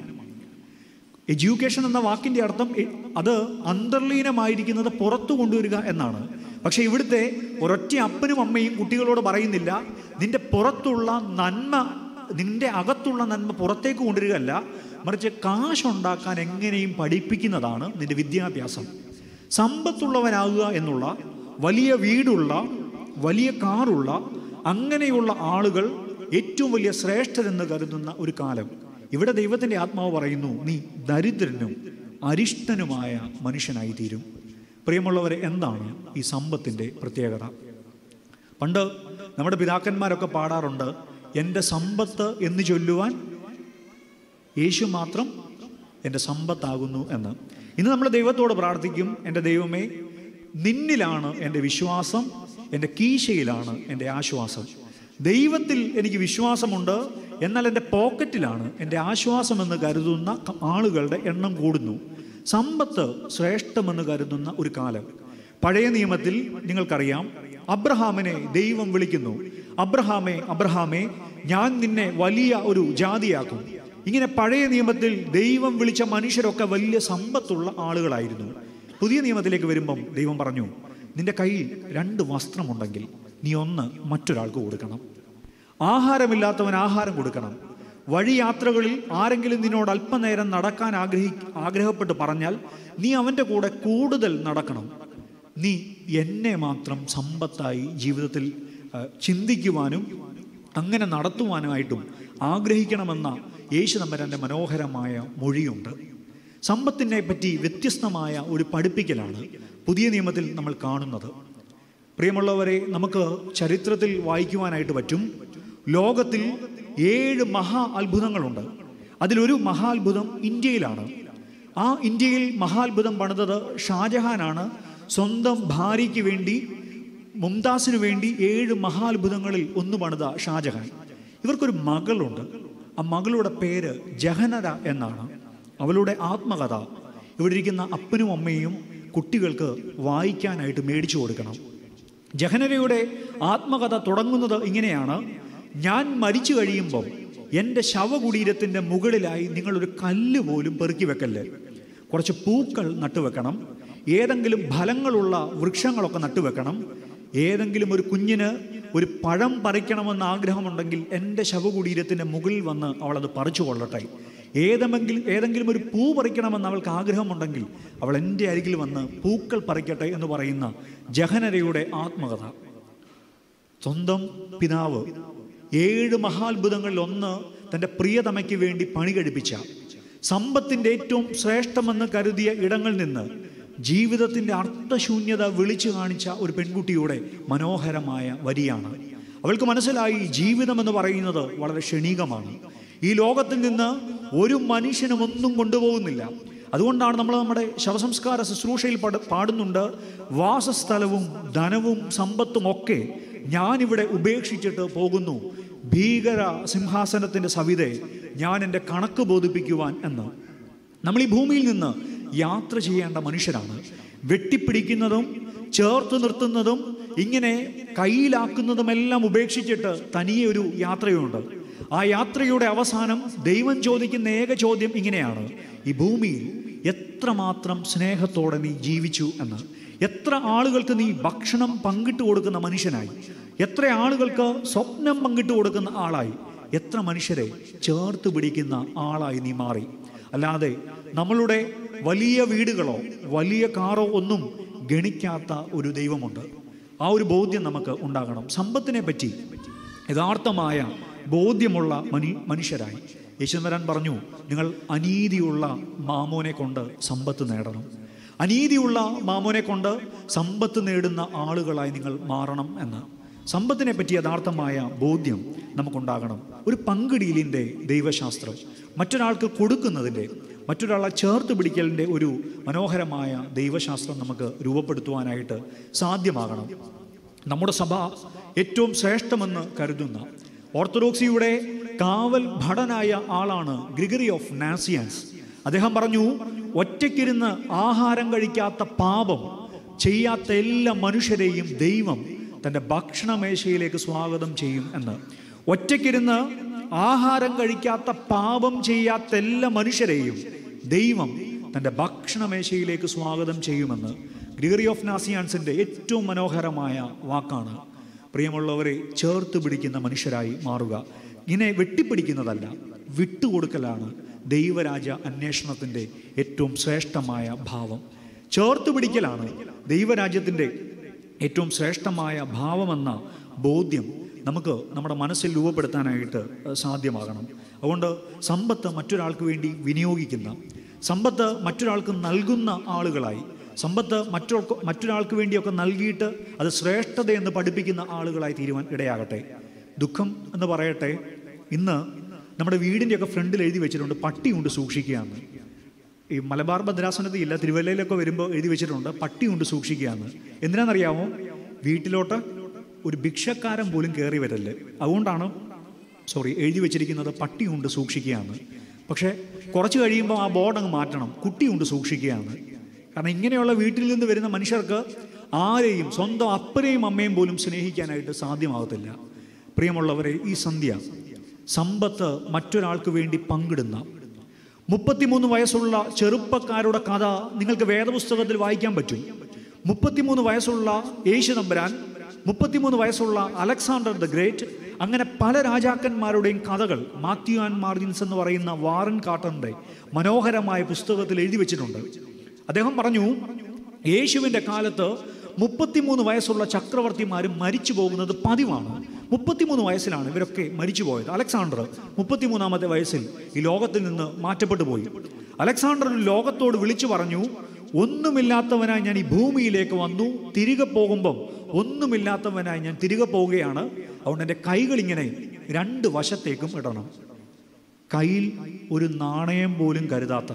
എഡ്യൂക്കേഷൻ എന്ന വാക്കിന്റെ അർത്ഥം എ- അത് അന്തർലീനമായിരിക്കുന്നത് പുറത്തു കൊണ്ടുവരിക എന്നാണ് പക്ഷെ ഇവിടുത്തെ ഒരൊറ്റ അപ്പനും അമ്മയും കുട്ടികളോട് പറയുന്നില്ല നിന്റെ പുറത്തുള്ള നന്മ നിന്റെ അകത്തുള്ള നന്മ പുറത്തേക്ക് കൊണ്ടുവരികയല്ല മറിച്ച് കാശുണ്ടാക്കാൻ എങ്ങനെയും പഠിപ്പിക്കുന്നതാണ് നിന്റെ വിദ്യാഭ്യാസം സമ്പത്തുള്ളവനാകുക എന്നുള്ള വലിയ വീടുള്ള വലിയ കാറുള്ള അങ്ങനെയുള്ള ആളുകൾ ഏറ്റവും വലിയ ശ്രേഷ്ഠരെന്ന് കരുതുന്ന ഒരു കാലം ഇവിടെ ദൈവത്തിൻ്റെ ആത്മാവ് പറയുന്നു നീ ദരിദ്രനും അരിഷ്ടനുമായ മനുഷ്യനായി തീരും പ്രിയമുള്ളവരെ എന്താണ് ഈ സമ്പത്തിൻ്റെ പ്രത്യേകത പണ്ട് നമ്മുടെ പിതാക്കന്മാരൊക്കെ പാടാറുണ്ട് എൻ്റെ സമ്പത്ത് എന്ന് ചൊല്ലുവാൻ യേശു മാത്രം എൻ്റെ സമ്പത്താകുന്നു എന്ന് ഇന്ന് നമ്മൾ ദൈവത്തോട് പ്രാർത്ഥിക്കും എൻ്റെ ദൈവമേ നിന്നിലാണ് എൻ്റെ വിശ്വാസം എൻ്റെ കീശയിലാണ് എൻ്റെ ആശ്വാസം ദൈവത്തിൽ എനിക്ക് വിശ്വാസമുണ്ട് എന്നാൽ എൻ്റെ പോക്കറ്റിലാണ് എൻ്റെ ആശ്വാസമെന്ന് കരുതുന്ന ക- ആളുകളുടെ എണ്ണം കൂടുന്നു സമ്പത്ത് ശ്രേഷ്ഠമെന്ന് കരുതുന്ന ഒരു കാലം പഴയ നിയമത്തിൽ നിങ്ങൾക്കറിയാം അബ്രഹാമിനെ ദൈവം വിളിക്കുന്നു അബ്രഹാമേ അബ്രഹാമേ ഞാൻ നിന്നെ വലിയ ഒരു ജാതിയാക്കും ഇങ്ങനെ പഴയ നിയമത്തിൽ ദൈവം വിളിച്ച മനുഷ്യരൊക്കെ വലിയ സമ്പത്തുള്ള ആളുകളായിരുന്നു പുതിയ നിയമത്തിലേക്ക് വരുമ്പം ദൈവം പറഞ്ഞു നിന്റെ കയ്യിൽ രണ്ട് വസ്ത്രമുണ്ടെങ്കിൽ നീ ഒന്ന് മറ്റൊരാൾക്ക് കൊടുക്കണം ആഹാരമില്ലാത്തവൻ ആഹാരം കൊടുക്കണം വഴിയാത്രകളിൽ ആരെങ്കിലും നിന്നോട് അല്പനേരം നടക്കാൻ ആഗ്രഹി ആഗ്രഹപ്പെട്ട് പറഞ്ഞാൽ നീ അവൻ്റെ കൂടെ കൂടുതൽ നടക്കണം നീ എന്നെ മാത്രം സമ്പത്തായി ജീവിതത്തിൽ ആ, ചിന്തിക്കുവാനും അങ്ങനെ നടത്തുവാനുമായിട്ടും ആഗ്രഹിക്കണമെന്ന യേശു തമ്പരാൻ്റെ മനോഹരമായ മൊഴിയുണ്ട് സമ്പത്തിനെ പറ്റി വ്യത്യസ്തമായ ഒരു പഠിപ്പിക്കലാണ് പുതിയ നിയമത്തിൽ നമ്മൾ കാണുന്നത് പ്രിയമുള്ളവരെ നമുക്ക് ചരിത്രത്തിൽ വായിക്കുവാനായിട്ട് പറ്റും ലോകത്തിൽ ഏഴ് മഹാ അത്ഭുതങ്ങളുണ്ട് അതിലൊരു മഹാത്ഭുതം ഇന്ത്യയിലാണ് ആ ഇന്ത്യയിൽ മഹാത്ഭുതം പണിതത് ഷാജഹാനാണ് സ്വന്തം ഭാര്യയ്ക്ക് വേണ്ടി മുംതാസിന് വേണ്ടി ഏഴ് മഹാത്ഭുതങ്ങളിൽ ഒന്ന് പണിത ഷാജഹാൻ ഇവർക്കൊരു മകളുണ്ട് ആ മകളുടെ പേര് ജഹനര എന്നാണ് അവളുടെ ആത്മകഥ ഇവിടെ ഇരിക്കുന്ന അപ്പനും അമ്മയും കുട്ടികൾക്ക് വായിക്കാനായിട്ട് മേടിച്ചു കൊടുക്കണം ജഹനരയുടെ ആത്മകഥ തുടങ്ങുന്നത് ഇങ്ങനെയാണ് ഞാൻ മരിച്ചു കഴിയുമ്പോൾ എൻ്റെ ശവകുടീരത്തിൻ്റെ മുകളിലായി നിങ്ങളൊരു കല്ല് പോലും പെറുക്കി വെക്കല്ലേ കുറച്ച് പൂക്കൾ നട്ടുവെക്കണം ഏതെങ്കിലും ഫലങ്ങളുള്ള വൃക്ഷങ്ങളൊക്കെ നട്ടുവെക്കണം ഏതെങ്കിലും ഒരു കുഞ്ഞിന് ഒരു പഴം പറിക്കണമെന്ന് ആഗ്രഹമുണ്ടെങ്കിൽ എൻ്റെ ശവകുടീരത്തിൻ്റെ മുകളിൽ വന്ന് അവളത് പറിച്ചു കൊള്ളട്ടെ ഏതെങ്കിലും ഏതെങ്കിലും ഒരു പൂ പറിക്കണമെന്ന് അവൾക്ക് ആഗ്രഹമുണ്ടെങ്കിൽ അവൾ എൻ്റെ അരികിൽ വന്ന് പൂക്കൾ പറിക്കട്ടെ എന്ന് പറയുന്ന ജഹനരയുടെ ആത്മകഥ സ്വന്തം പിതാവ് ഏഴ് മഹാത്ഭുതങ്ങളിൽ ഒന്ന് തൻ്റെ പ്രിയതമയ്ക്ക് വേണ്ടി പണി കഴിപ്പിച്ച സമ്പത്തിൻ്റെ ഏറ്റവും ശ്രേഷ്ഠമെന്ന് കരുതിയ ഇടങ്ങളിൽ നിന്ന് ജീവിതത്തിൻ്റെ അർത്ഥശൂന്യത വിളിച്ചു കാണിച്ച ഒരു പെൺകുട്ടിയുടെ മനോഹരമായ വരിയാണ് അവൾക്ക് മനസ്സിലായി ജീവിതം എന്ന് പറയുന്നത് വളരെ ക്ഷണികമാണ് ഈ ലോകത്തിൽ നിന്ന് ഒരു മനുഷ്യനും ഒന്നും കൊണ്ടുപോകുന്നില്ല അതുകൊണ്ടാണ് നമ്മൾ നമ്മുടെ ശവസംസ്കാര ശുശ്രൂഷയിൽ പാട് പാടുന്നുണ്ട് വാസസ്ഥലവും ധനവും സമ്പത്തും ഒക്കെ ഞാനിവിടെ ഉപേക്ഷിച്ചിട്ട് പോകുന്നു ഭീകര സിംഹാസനത്തിൻ്റെ സവിതെ ഞാൻ എൻ്റെ കണക്ക് ബോധിപ്പിക്കുവാൻ എന്ന് നമ്മൾ ഈ ഭൂമിയിൽ നിന്ന് യാത്ര ചെയ്യേണ്ട മനുഷ്യരാണ് വെട്ടിപ്പിടിക്കുന്നതും ചേർത്ത് നിർത്തുന്നതും ഇങ്ങനെ കയ്യിലാക്കുന്നതുമെല്ലാം ഉപേക്ഷിച്ചിട്ട് തനിയെ ഒരു യാത്രയുണ്ട് ആ യാത്രയുടെ അവസാനം ദൈവം ചോദിക്കുന്ന ഏക ചോദ്യം ഇങ്ങനെയാണ് ഈ ഭൂമിയിൽ എത്രമാത്രം സ്നേഹത്തോടെ നീ ജീവിച്ചു എന്ന് എത്ര ആളുകൾക്ക് നീ ഭക്ഷണം പങ്കിട്ട് കൊടുക്കുന്ന മനുഷ്യനായി എത്ര ആളുകൾക്ക് സ്വപ്നം പങ്കിട്ട് കൊടുക്കുന്ന ആളായി എത്ര മനുഷ്യരെ ചേർത്ത് പിടിക്കുന്ന ആളായി നീ മാറി അല്ലാതെ നമ്മളുടെ വലിയ വീടുകളോ വലിയ കാറോ ഒന്നും ഗണിക്കാത്ത ഒരു ദൈവമുണ്ട് ആ ഒരു ബോധ്യം നമുക്ക് ഉണ്ടാകണം സമ്പത്തിനെ പറ്റി യഥാർത്ഥമായ ബോധ്യമുള്ള മനി മനുഷ്യരായി യേശുവരാൻ പറഞ്ഞു നിങ്ങൾ അനീതിയുള്ള മാമോനെ കൊണ്ട് സമ്പത്ത് നേടണം അനീതിയുള്ള മാമോനെ കൊണ്ട് സമ്പത്ത് നേടുന്ന ആളുകളായി നിങ്ങൾ മാറണം എന്ന് സമ്പത്തിനെ പറ്റി യഥാർത്ഥമായ ബോധ്യം നമുക്കുണ്ടാകണം ഒരു പങ്കിടിയിലിൻ്റെ ദൈവശാസ്ത്രം മറ്റൊരാൾക്ക് കൊടുക്കുന്നതിൻ്റെ മറ്റൊരാളെ ചേർത്ത് പിടിക്കലിൻ്റെ ഒരു മനോഹരമായ ദൈവശാസ്ത്രം നമുക്ക് രൂപപ്പെടുത്തുവാനായിട്ട് സാധ്യമാകണം നമ്മുടെ സഭ ഏറ്റവും ശ്രേഷ്ഠമെന്ന് കരുതുന്ന ഓർത്തഡോക്സിയുടെ കാവൽ ഭടനായ ആളാണ് ഗ്രിഗറി ഓഫ് നാസിയൻസ് അദ്ദേഹം പറഞ്ഞു ഒറ്റയ്ക്കിരുന്ന് ആഹാരം കഴിക്കാത്ത പാപം ചെയ്യാത്ത എല്ലാ മനുഷ്യരെയും ദൈവം തൻ്റെ ഭക്ഷണമേശയിലേക്ക് സ്വാഗതം ചെയ്യും എന്ന് ഒറ്റയ്ക്കിരുന്ന് ആഹാരം കഴിക്കാത്ത പാപം ചെയ്യാത്ത എല്ലാ മനുഷ്യരെയും ദൈവം തൻ്റെ ഭക്ഷണമേശയിലേക്ക് സ്വാഗതം ചെയ്യുമെന്ന് ഗ്രിഗറി ഓഫ് നാസിയാൻസിൻ്റെ ഏറ്റവും മനോഹരമായ വാക്കാണ് പ്രിയമുള്ളവരെ ചേർത്ത് പിടിക്കുന്ന മനുഷ്യരായി മാറുക ഇങ്ങനെ വെട്ടിപ്പിടിക്കുന്നതല്ല വിട്ടുകൊടുക്കലാണ് ദൈവരാജ അന്വേഷണത്തിൻ്റെ ഏറ്റവും ശ്രേഷ്ഠമായ ഭാവം ചേർത്ത് പിടിക്കലാണ് ദൈവരാജ്യത്തിൻ്റെ ഏറ്റവും ശ്രേഷ്ഠമായ ഭാവമെന്ന ബോധ്യം നമുക്ക് നമ്മുടെ മനസ്സിൽ രൂപപ്പെടുത്താനായിട്ട് സാധ്യമാകണം അതുകൊണ്ട് സമ്പത്ത് മറ്റൊരാൾക്ക് വേണ്ടി വിനിയോഗിക്കുന്ന സമ്പത്ത് മറ്റൊരാൾക്ക് നൽകുന്ന ആളുകളായി സമ്പത്ത് മറ്റൊരാൾക്ക് മറ്റൊരാൾക്ക് വേണ്ടിയൊക്കെ നൽകിയിട്ട് അത് ശ്രേഷ്ഠതയെന്ന് പഠിപ്പിക്കുന്ന ആളുകളായി തീരുവാൻ ഇടയാകട്ടെ ദുഃഖം എന്ന് പറയട്ടെ ഇന്ന് നമ്മുടെ വീടിൻ്റെയൊക്കെ ഫ്രണ്ടിൽ എഴുതി വെച്ചിട്ടുണ്ട് പട്ടി കൊണ്ട് സൂക്ഷിക്കുകയാണ് ഈ മലബാർ ഭദ്രാസനത്തില്ല തിരുവല്ലയിലൊക്കെ വരുമ്പോൾ എഴുതി വെച്ചിട്ടുണ്ട് പട്ടി കൊണ്ട് സൂക്ഷിക്കുകയാണ് എന്തിനാണെന്നറിയാമോ വീട്ടിലോട്ട് ഒരു ഭിക്ഷക്കാരൻ പോലും കയറി വരല്ലേ അതുകൊണ്ടാണ് സോറി എഴുതി വെച്ചിരിക്കുന്നത് പട്ടി കൊണ്ട് സൂക്ഷിക്കുകയാണ് പക്ഷേ കുറച്ച് കഴിയുമ്പോൾ ആ ബോർഡ് അങ്ങ് മാറ്റണം കുട്ടി കൊണ്ട് സൂക്ഷിക്കുകയാണ് കാരണം ഇങ്ങനെയുള്ള വീട്ടിൽ നിന്ന് വരുന്ന മനുഷ്യർക്ക് ആരെയും സ്വന്തം അപ്പനെയും അമ്മയും പോലും സ്നേഹിക്കാനായിട്ട് സാധ്യമാകത്തില്ല പ്രിയമുള്ളവരെ ഈ സന്ധ്യ സമ്പത്ത് മറ്റൊരാൾക്ക് വേണ്ടി പങ്കിടുന്ന മുപ്പത്തിമൂന്ന് വയസ്സുള്ള ചെറുപ്പക്കാരുടെ കഥ നിങ്ങൾക്ക് വേദപുസ്തകത്തിൽ വായിക്കാൻ പറ്റും മുപ്പത്തിമൂന്ന് വയസ്സുള്ള യേശു നമ്പരാൻ മുപ്പത്തിമൂന്ന് വയസ്സുള്ള അലക്സാണ്ടർ ദ ഗ്രേറ്റ് അങ്ങനെ പല രാജാക്കന്മാരുടെയും കഥകൾ മാത്യു ആൻഡ് മാർജിൻസ് എന്ന് പറയുന്ന വാറൻ കാട്ടറിൻ്റെ മനോഹരമായ പുസ്തകത്തിൽ എഴുതി വെച്ചിട്ടുണ്ട് അദ്ദേഹം പറഞ്ഞു യേശുവിൻ്റെ കാലത്ത് മുപ്പത്തിമൂന്ന് വയസ്സുള്ള ചക്രവർത്തിമാരും മരിച്ചു പോകുന്നത് പതിവാണ് മുപ്പത്തിമൂന്ന് വയസ്സിലാണ് ഇവരൊക്കെ മരിച്ചു പോയത് അലക്സാണ്ടർ മുപ്പത്തിമൂന്നാമത്തെ വയസ്സിൽ ഈ ലോകത്തിൽ നിന്ന് മാറ്റപ്പെട്ടു പോയി അലക്സാണ്ടർ ഒരു ലോകത്തോട് വിളിച്ചു പറഞ്ഞു ഒന്നുമില്ലാത്തവനായി ഞാൻ ഈ ഭൂമിയിലേക്ക് വന്നു തിരികെ പോകുമ്പം ഒന്നുമില്ലാത്തവനായി ഞാൻ തിരികെ പോവുകയാണ് അതുകൊണ്ട് എൻ്റെ കൈകൾ ഇങ്ങനെ രണ്ട് വശത്തേക്കും ഇടണം കയ്യിൽ ഒരു നാണയം പോലും കരുതാത്ത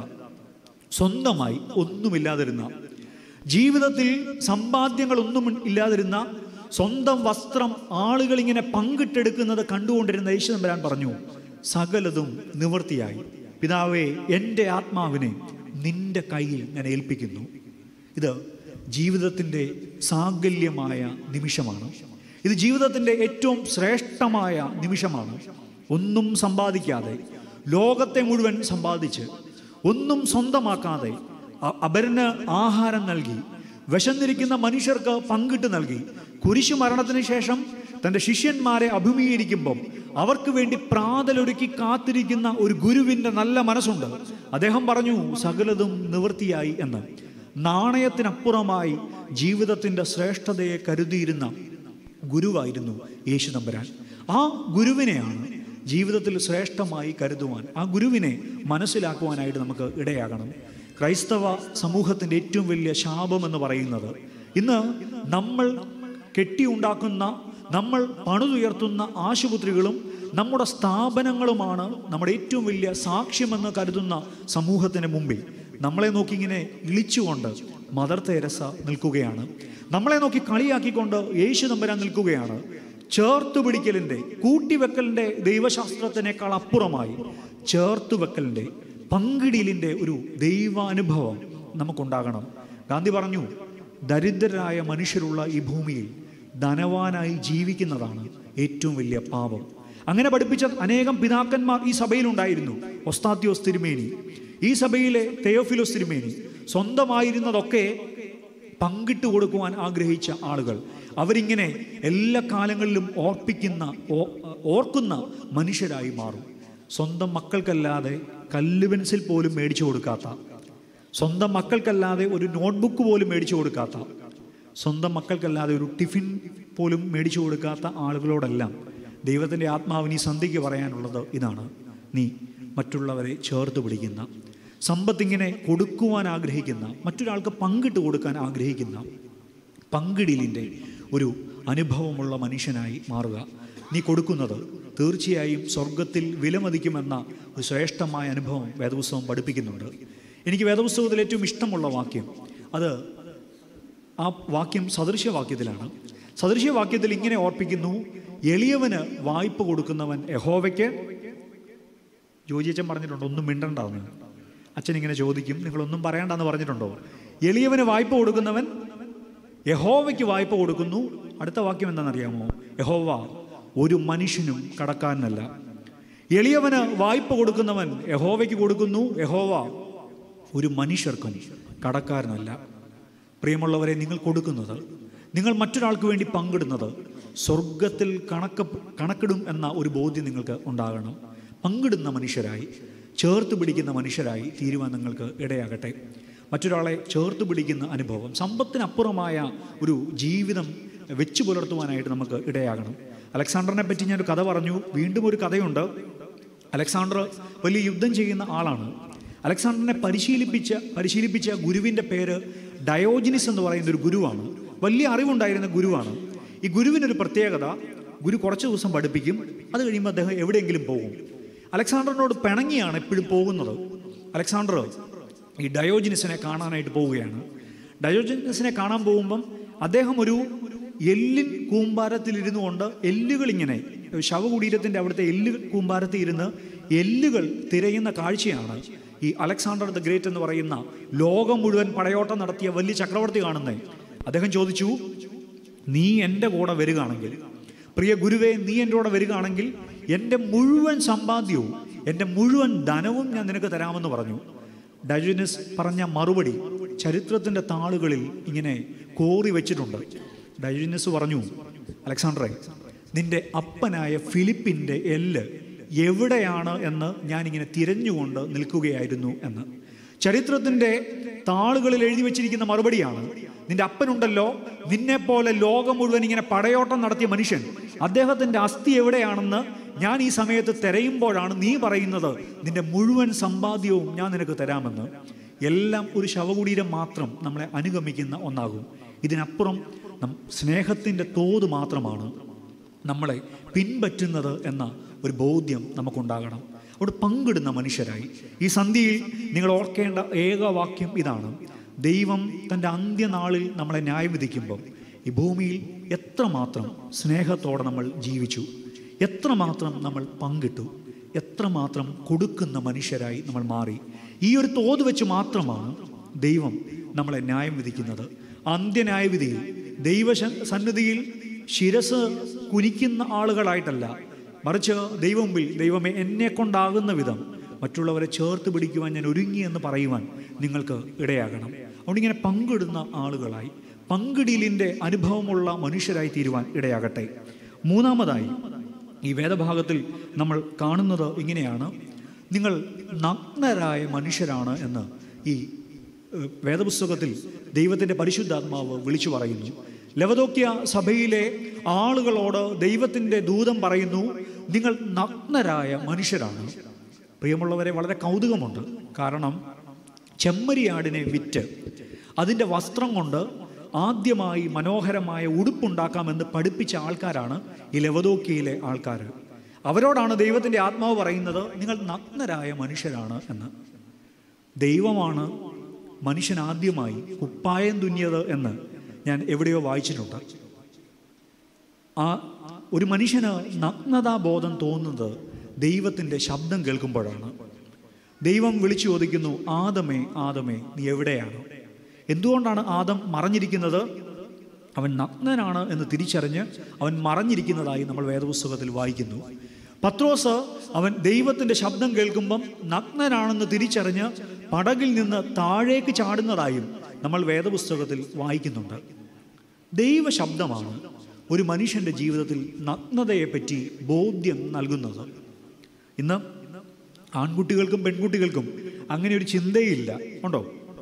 സ്വന്തമായി ഒന്നുമില്ലാതിരുന്ന ജീവിതത്തിൽ സമ്പാദ്യങ്ങളൊന്നും ഇല്ലാതിരുന്ന സ്വന്തം വസ്ത്രം ആളുകൾ ഇങ്ങനെ പങ്കിട്ടെടുക്കുന്നത് കണ്ടുകൊണ്ടിരുന്ന യേശുദമ്പരാൻ പറഞ്ഞു സകലതും നിവൃത്തിയായി പിതാവേ എൻ്റെ ആത്മാവിനെ നിന്റെ കയ്യിൽ ഞാൻ ഏൽപ്പിക്കുന്നു ഇത് ജീവിതത്തിൻ്റെ സാകല്യമായ നിമിഷമാണ് ഇത് ജീവിതത്തിൻ്റെ ഏറ്റവും ശ്രേഷ്ഠമായ നിമിഷമാണ് ഒന്നും സമ്പാദിക്കാതെ ലോകത്തെ മുഴുവൻ സമ്പാദിച്ച് ഒന്നും സ്വന്തമാക്കാതെ അ- അപരന് ആഹാരം നൽകി വിശന്നിരിക്കുന്ന മനുഷ്യർക്ക് പങ്കിട്ട് നൽകി കുരിശു മരണത്തിന് ശേഷം തൻ്റെ ശിഷ്യന്മാരെ അഭിമുഖീകരിക്കുമ്പം അവർക്ക് വേണ്ടി പ്രാതലൊരുക്കി കാത്തിരിക്കുന്ന ഒരു ഗുരുവിൻ്റെ നല്ല മനസ്സുണ്ട് അദ്ദേഹം പറഞ്ഞു സകലതും നിവൃത്തിയായി എന്ന് നാണയത്തിനപ്പുറമായി ജീവിതത്തിൻ്റെ ശ്രേഷ്ഠതയെ കരുതിയിരുന്ന ഗുരുവായിരുന്നു യേശു തമ്പുരാൻ ആ ഗുരുവിനെയാണ് ജീവിതത്തിൽ ശ്രേഷ്ഠമായി കരുതുവാൻ ആ ഗുരുവിനെ മനസ്സിലാക്കുവാനായിട്ട് നമുക്ക് ഇടയാകണം ക്രൈസ്തവ സമൂഹത്തിൻ്റെ ഏറ്റവും വലിയ ശാപം എന്ന് പറയുന്നത് ഇന്ന് നമ്മൾ കെട്ടിയുണ്ടാക്കുന്ന നമ്മൾ പണിതുയർത്തുന്ന ആശുപത്രികളും നമ്മുടെ സ്ഥാപനങ്ങളുമാണ് നമ്മുടെ ഏറ്റവും വലിയ സാക്ഷ്യമെന്ന് കരുതുന്ന സമൂഹത്തിന് മുമ്പിൽ നമ്മളെ നോക്കി ഇങ്ങനെ ഇളിച്ചുകൊണ്ട് മദർ തെരസ നിൽക്കുകയാണ് നമ്മളെ നോക്കി കളിയാക്കിക്കൊണ്ട് യേശു തമ്പരാൻ നിൽക്കുകയാണ് ചേർത്ത് പിടിക്കലിൻ്റെ കൂട്ടിവെക്കലിൻ്റെ ദൈവശാസ്ത്രത്തിനേക്കാൾ അപ്പുറമായി ചേർത്ത് വെക്കലിൻ്റെ പങ്കിടിലിൻ്റെ ഒരു ദൈവാനുഭവം നമുക്കുണ്ടാകണം ഗാന്ധി പറഞ്ഞു ദരിദ്രരായ മനുഷ്യരുള്ള ഈ ഭൂമിയിൽ ധനവാനായി ജീവിക്കുന്നതാണ് ഏറ്റവും വലിയ പാപം അങ്ങനെ പഠിപ്പിച്ച അനേകം പിതാക്കന്മാർ ഈ സഭയിലുണ്ടായിരുന്നു ഒസ്താത്യോസ് തിരുമേനി ഈ സഭയിലെ തെയോഫിലോസ് തിരുമേനി സ്വന്തമായിരുന്നതൊക്കെ പങ്കിട്ട് കൊടുക്കുവാൻ ആഗ്രഹിച്ച ആളുകൾ അവരിങ്ങനെ എല്ലാ കാലങ്ങളിലും ഓർപ്പിക്കുന്ന ഓ- ഓർക്കുന്ന മനുഷ്യരായി മാറും സ്വന്തം മക്കൾക്കല്ലാതെ കല്ല് പെൻസിൽ പോലും മേടിച്ചു കൊടുക്കാത്ത സ്വന്തം മക്കൾക്കല്ലാതെ ഒരു നോട്ട്ബുക്ക് പോലും മേടിച്ചു കൊടുക്കാത്ത സ്വന്തം മക്കൾക്കല്ലാതെ ഒരു ടിഫിൻ പോലും മേടിച്ചു കൊടുക്കാത്ത ആളുകളോടെല്ലാം ദൈവത്തിൻ്റെ ആത്മാവിന് ഈ സന്ധിക്ക് പറയാനുള്ളത് ഇതാണ് നീ മറ്റുള്ളവരെ ചേർത്ത് പിടിക്കുന്ന സമ്പത്തിങ്ങനെ കൊടുക്കുവാൻ ആഗ്രഹിക്കുന്ന മറ്റൊരാൾക്ക് പങ്കിട്ട് കൊടുക്കാൻ ആഗ്രഹിക്കുന്ന പങ്കിടിലിൻ്റെ ഒരു അനുഭവമുള്ള മനുഷ്യനായി മാറുക നീ കൊടുക്കുന്നത് തീർച്ചയായും സ്വർഗത്തിൽ വിലമതിക്കുമെന്ന ഒരു ശ്രേഷ്ഠമായ അനുഭവം വേദപുസ്തകം പഠിപ്പിക്കുന്നുണ്ട് എനിക്ക് വേദപുസ്തകത്തിൽ ഏറ്റവും ഇഷ്ടമുള്ള വാക്യം അത് ആ വാക്യം സദൃശ്യവാക്യത്തിലാണ് സദൃശ്യവാക്യത്തിൽ ഇങ്ങനെ ഓർപ്പിക്കുന്നു എളിയവന് വായ്പ കൊടുക്കുന്നവൻ യഹോവയ്ക്ക് ജോജിയച്ചൻ പറഞ്ഞിട്ടുണ്ടോ ഒന്നും മിണ്ടണ്ടെന്ന് അച്ഛൻ ഇങ്ങനെ ചോദിക്കും നിങ്ങളൊന്നും പറയണ്ടെന്ന് പറഞ്ഞിട്ടുണ്ടോ എളിയവന് വായ്പ കൊടുക്കുന്നവൻ യഹോവയ്ക്ക് വായ്പ കൊടുക്കുന്നു അടുത്ത വാക്യം എന്താണെന്നറിയാമോ യഹോവ ഒരു മനുഷ്യനും കടക്കാരനല്ല എളിയവന് വായ്പ കൊടുക്കുന്നവൻ യഹോവയ്ക്ക് കൊടുക്കുന്നു യഹോവ ഒരു മനുഷ്യർക്കും കടക്കാരനല്ല പ്രിയമുള്ളവരെ നിങ്ങൾ കൊടുക്കുന്നത് നിങ്ങൾ മറ്റൊരാൾക്ക് വേണ്ടി പങ്കിടുന്നത് സ്വർഗത്തിൽ കണക്ക് കണക്കിടും എന്ന ഒരു ബോധ്യം നിങ്ങൾക്ക് ഉണ്ടാകണം പങ്കിടുന്ന മനുഷ്യരായി ചേർത്ത് പിടിക്കുന്ന മനുഷ്യരായി തീരുവാൻ നിങ്ങൾക്ക് ഇടയാകട്ടെ മറ്റൊരാളെ ചേർത്ത് പിടിക്കുന്ന അനുഭവം സമ്പത്തിനപ്പുറമായ ഒരു ജീവിതം വെച്ചു പുലർത്തുവാനായിട്ട് നമുക്ക് ഇടയാകണം അലക്സാണ്ടറിനെ പറ്റി ഞാനൊരു കഥ പറഞ്ഞു വീണ്ടും ഒരു കഥയുണ്ട് അലക്സാണ്ടർ വലിയ യുദ്ധം ചെയ്യുന്ന ആളാണ് അലക്സാണ്ടറിനെ പരിശീലിപ്പിച്ച പരിശീലിപ്പിച്ച ഗുരുവിൻ്റെ പേര് ഡയോജിനിസ് എന്ന് പറയുന്ന ഒരു ഗുരുവാണ് വലിയ അറിവുണ്ടായിരുന്ന ഗുരുവാണ് ഈ ഗുരുവിനൊരു പ്രത്യേകത ഗുരു കുറച്ച് ദിവസം പഠിപ്പിക്കും അത് കഴിയുമ്പോൾ അദ്ദേഹം എവിടെയെങ്കിലും പോകും അലക്സാണ്ടറിനോട് പിണങ്ങിയാണ് എപ്പോഴും പോകുന്നത് അലക്സാണ്ടർ ഈ ഡയോജിനിസിനെ കാണാനായിട്ട് പോവുകയാണ് ഡയോജിനിസിനെ കാണാൻ പോകുമ്പം അദ്ദേഹം ഒരു എല്ലിൻ കൂമ്പാരത്തിലിരുന്നു കൊണ്ട് എല്ലുകൾ ഇങ്ങനെ ശവകുടീരത്തിൻ്റെ അവിടുത്തെ എല്ല് കൂമ്പാരത്തിൽ ഇരുന്ന് എല്ലുകൾ തിരയുന്ന കാഴ്ചയാണ് ഈ അലക്സാണ്ടർ ദ ഗ്രേറ്റ് എന്ന് പറയുന്ന ലോകം മുഴുവൻ പടയോട്ടം നടത്തിയ വലിയ ചക്രവർത്തി കാണുന്നത് അദ്ദേഹം ചോദിച്ചു നീ എൻ്റെ കൂടെ വരികയാണെങ്കിൽ പ്രിയ ഗുരുവേ നീ എൻ്റെ കൂടെ വരികയാണെങ്കിൽ എൻ്റെ മുഴുവൻ സമ്പാദ്യവും എൻ്റെ മുഴുവൻ ധനവും ഞാൻ നിനക്ക് തരാമെന്ന് പറഞ്ഞു ഡയോജിനസ് പറഞ്ഞ മറുപടി ചരിത്രത്തിൻ്റെ താളുകളിൽ ഇങ്ങനെ കോറി വെച്ചിട്ടുണ്ട് ഡയോജിനസ് പറഞ്ഞു അലക്സാണ്ടറെ നിന്റെ അപ്പനായ ഫിലിപ്പിൻ്റെ എല്ല് എവിടെയാണ് എന്ന് ഞാനിങ്ങനെ തിരഞ്ഞുകൊണ്ട് നിൽക്കുകയായിരുന്നു എന്ന് ചരിത്രത്തിൻ്റെ താളുകളിൽ എഴുതി വെച്ചിരിക്കുന്ന മറുപടിയാണ് നിന്റെ അപ്പനുണ്ടല്ലോ നിന്നെപ്പോലെ ലോകം മുഴുവൻ ഇങ്ങനെ പടയോട്ടം നടത്തിയ മനുഷ്യൻ അദ്ദേഹത്തിൻ്റെ അസ്ഥി എവിടെയാണെന്ന് ഞാൻ ഈ സമയത്ത് തിരയുമ്പോഴാണ് നീ പറയുന്നത് നിന്റെ മുഴുവൻ സമ്പാദ്യവും ഞാൻ നിനക്ക് തരാമെന്ന് എല്ലാം ഒരു ശവകുടീരം മാത്രം നമ്മളെ അനുഗമിക്കുന്ന ഒന്നാകും ഇതിനപ്പുറം നം- സ്നേഹത്തിൻ്റെ തോത് മാത്രമാണ് നമ്മളെ പിൻപറ്റുന്നത് എന്ന ഒരു ബോധ്യം നമുക്കുണ്ടാകണം അവിടെ പങ്കിടുന്ന മനുഷ്യരായി ഈ സന്ധ്യയിൽ നിങ്ങൾ ഓർക്കേണ്ട ഏക വാക്യം ഇതാണ് ദൈവം തൻ്റെ അന്ത്യനാളിൽ നമ്മളെ ന്യായം വിധിക്കുമ്പോൾ ഈ ഭൂമിയിൽ എത്രമാത്രം സ്നേഹത്തോടെ നമ്മൾ ജീവിച്ചു എത്രമാത്രം നമ്മൾ പങ്കിട്ടു എത്രമാത്രം കൊടുക്കുന്ന മനുഷ്യരായി നമ്മൾ മാറി ഈ ഒരു തോത് വെച്ച് മാത്രമാണ് ദൈവം നമ്മളെ ന്യായം വിധിക്കുന്നത് അന്ത്യന്യായവിധിയിൽ ദൈവ സന്നിധിയിൽ ശിരസ് കുനിക്കുന്ന ആളുകളായിട്ടല്ല മറിച്ച് ദൈവമുമ്പിൽ ദൈവമേ എന്നെ കൊണ്ടാകുന്ന വിധം മറ്റുള്ളവരെ ചേർത്ത് പിടിക്കുവാൻ ഞാൻ ഒരുങ്ങി എന്ന് പറയുവാൻ നിങ്ങൾക്ക് ഇടയാകണം അതുകൊണ്ട് ഇങ്ങനെ പങ്കിടുന്ന ആളുകളായി പങ്കിടലിൻ്റെ അനുഭവമുള്ള മനുഷ്യരായി തീരുവാൻ ഇടയാകട്ടെ മൂന്നാമതായി ഈ വേദഭാഗത്തിൽ നമ്മൾ കാണുന്നത് ഇങ്ങനെയാണ് നിങ്ങൾ നഗ്നരായ മനുഷ്യരാണ് എന്ന് ഈ ഏഹ്, വേദപുസ്തകത്തിൽ ദൈവത്തിൻ്റെ പരിശുദ്ധാത്മാവ് വിളിച്ചു പറയുന്നു ലവദോക്യ സഭയിലെ ആളുകളോട് ദൈവത്തിൻ്റെ ദൂതം പറയുന്നു നിങ്ങൾ നഗ്നരായ മനുഷ്യരാണ് പ്രിയമുള്ളവരെ വളരെ കൗതുകമുണ്ട് കാരണം ചെമ്മരിയാടിനെ വിറ്റ് അതിൻ്റെ വസ്ത്രം കൊണ്ട് ആദ്യമായി മനോഹരമായ ഉടുപ്പുണ്ടാക്കാമെന്ന് പഠിപ്പിച്ച ആൾക്കാരാണ് ഈ ലവദോക്കിയിലെ ആൾക്കാർ അവരോടാണ് ദൈവത്തിൻ്റെ ആത്മാവ് പറയുന്നത് നിങ്ങൾ നഗ്നരായ മനുഷ്യരാണ് എന്ന് ദൈവമാണ് മനുഷ്യൻ ആദ്യമായി കുപ്പായം തുന്നിയത് എന്ന് ഞാൻ എവിടെയോ വായിച്ചിട്ടുണ്ട് ആ ഒരു മനുഷ്യന് നഗ്നതാബോധം തോന്നുന്നത് ദൈവത്തിൻ്റെ ശബ്ദം കേൾക്കുമ്പോഴാണ് ദൈവം വിളിച്ചു ചോദിക്കുന്നു ആദമേ ആദമേ നീ എവിടെയാണ് എന്തുകൊണ്ടാണ് ആദം മറഞ്ഞിരിക്കുന്നത് അവൻ നഗ്നനാണ് എന്ന് തിരിച്ചറിഞ്ഞ് അവൻ മറഞ്ഞിരിക്കുന്നതായി നമ്മൾ വേദപുസ്തകത്തിൽ വായിക്കുന്നു പത്രോസ് അവൻ ദൈവത്തിൻ്റെ ശബ്ദം കേൾക്കുമ്പം നഗ്നനാണെന്ന് തിരിച്ചറിഞ്ഞ് പടകിൽ നിന്ന് താഴേക്ക് ചാടുന്നതായും നമ്മൾ വേദപുസ്തകത്തിൽ വായിക്കുന്നുണ്ട് ദൈവ ശബ്ദമാണ് ഒരു മനുഷ്യൻ്റെ ജീവിതത്തിൽ നഗ്നതയെപ്പറ്റി ബോധ്യം നൽകുന്നത് ഇന്ന് ആൺകുട്ടികൾക്കും പെൺകുട്ടികൾക്കും അങ്ങനെ ഒരു ചിന്തയില്ല ഉണ്ടോ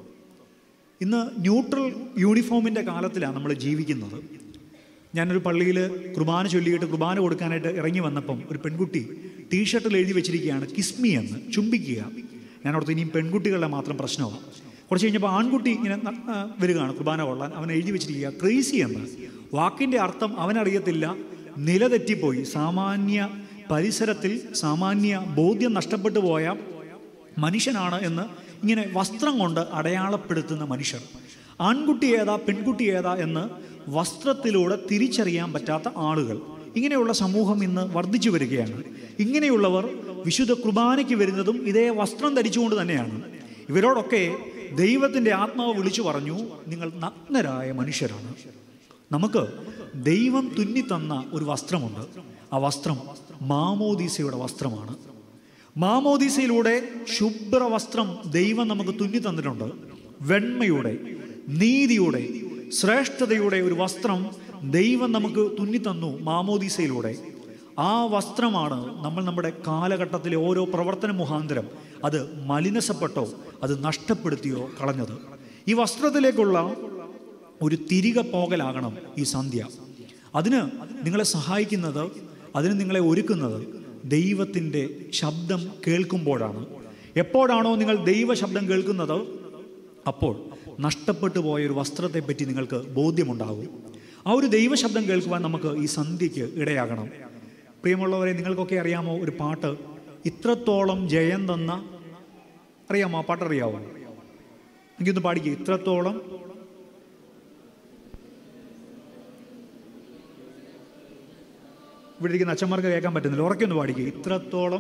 ഇന്ന് ന്യൂട്രൽ യൂണിഫോമിൻ്റെ കാലത്തിലാണ് നമ്മൾ ജീവിക്കുന്നത് ഞാനൊരു പള്ളിയിൽ കുർബാന ചൊല്ലിയിട്ട് കുർബാന കൊടുക്കാനായിട്ട് ഇറങ്ങി വന്നപ്പം ഒരു പെൺകുട്ടി ടീഷർട്ടിൽ എഴുതി വെച്ചിരിക്കുകയാണ് കിസ്മി എന്ന് ചുംബിക്കുക ഞാൻ ഓർത്ത് ഇനിയും പെൺകുട്ടികളുടെ മാത്രം പ്രശ്നമാണ് കുറച്ച് കഴിഞ്ഞപ്പോൾ ആൺകുട്ടി ഇങ്ങനെ ന- ആ, വരികയാണ് കുർബാന കൊള്ളാൻ അവൻ എഴുതി വെച്ചിരിക്കുക ക്രേസി എന്ന് വാക്കിൻ്റെ അർത്ഥം അവനറിയത്തില്ല നിലതെറ്റിപ്പോയി സാമാന്യ പരിസരത്തിൽ സാമാന്യ ബോധ്യം നഷ്ടപ്പെട്ടു പോയ മനുഷ്യനാണ് എന്ന് ഇങ്ങനെ വസ്ത്രം കൊണ്ട് അടയാളപ്പെടുത്തുന്ന മനുഷ്യർ ആൺകുട്ടി ഏതാ പെൺകുട്ടി ഏതാ എന്ന് വസ്ത്രത്തിലൂടെ തിരിച്ചറിയാൻ പറ്റാത്ത ആളുകൾ ഇങ്ങനെയുള്ള സമൂഹം ഇന്ന് വർദ്ധിച്ചു വരികയാണ് ഇങ്ങനെയുള്ളവർ വിശുദ്ധ കുർബാനയ്ക്ക് വരുന്നതും ഇതേ വസ്ത്രം ധരിച്ചുകൊണ്ട് തന്നെയാണ് ഇവരോടൊക്കെ ദൈവത്തിൻ്റെ ആത്മാവ് വിളിച്ചു പറഞ്ഞു നിങ്ങൾ നഗ്നരായ മനുഷ്യരാണ് നമുക്ക് ദൈവം തുന്നിത്തന്ന ഒരു വസ്ത്രമുണ്ട് ആ വസ്ത്രം മാമോദീസയുടെ വസ്ത്രമാണ് മാമോദീസയിലൂടെ ശുഭ്രവസ്ത്രം ദൈവം നമുക്ക് തുന്നി തന്നിട്ടുണ്ട് വെണ്മയുടെ നീതിയുടെ ശ്രേഷ്ഠതയുടെ ഒരു വസ്ത്രം ദൈവം നമുക്ക് തുന്നി തന്നു മാമോദീസയിലൂടെ ആ വസ്ത്രമാണ് നമ്മൾ നമ്മുടെ കാലഘട്ടത്തിലെ ഓരോ പ്രവർത്തന മുഖാന്തരം അത് മലിനസപ്പെട്ടോ അത് നഷ്ടപ്പെടുത്തിയോ കളഞ്ഞത് ഈ വസ്ത്രത്തിലേക്കുള്ള ഒരു തിരികെ പോകലാകണം ഈ സന്ധ്യ അതിന് നിങ്ങളെ സഹായിക്കുന്നത് അതിന് നിങ്ങളെ ഒരുക്കുന്നത് ദൈവത്തിൻ്റെ ശബ്ദം കേൾക്കുമ്പോഴാണ് എപ്പോഴാണോ നിങ്ങൾ ദൈവ ശബ്ദം കേൾക്കുന്നത് അപ്പോൾ നഷ്ടപ്പെട്ടു പോയ ഒരു വസ്ത്രത്തെപ്പറ്റി നിങ്ങൾക്ക് ബോധ്യമുണ്ടാകും ആ ഒരു ദൈവശബ്ദം കേൾക്കുവാൻ നമുക്ക് ഈ സന്ധ്യയ്ക്ക് ഇടയാകണം പ്രിയമുള്ളവരെ നിങ്ങൾക്കൊക്കെ അറിയാമോ ഒരു പാട്ട് ഇത്രത്തോളം ജയം തന്ന അറിയാമോ ആ പാട്ട് അറിയാമോ എനിക്കൊന്ന് പാടിക്കുക ഇത്രത്തോളം ഇവിടെ ഇരിക്കുന്ന അച്ഛന്മാർക്ക് കേൾക്കാൻ പറ്റുന്നില്ല ഉറക്കൊന്ന് പാടിക്കുക ഇത്രത്തോളം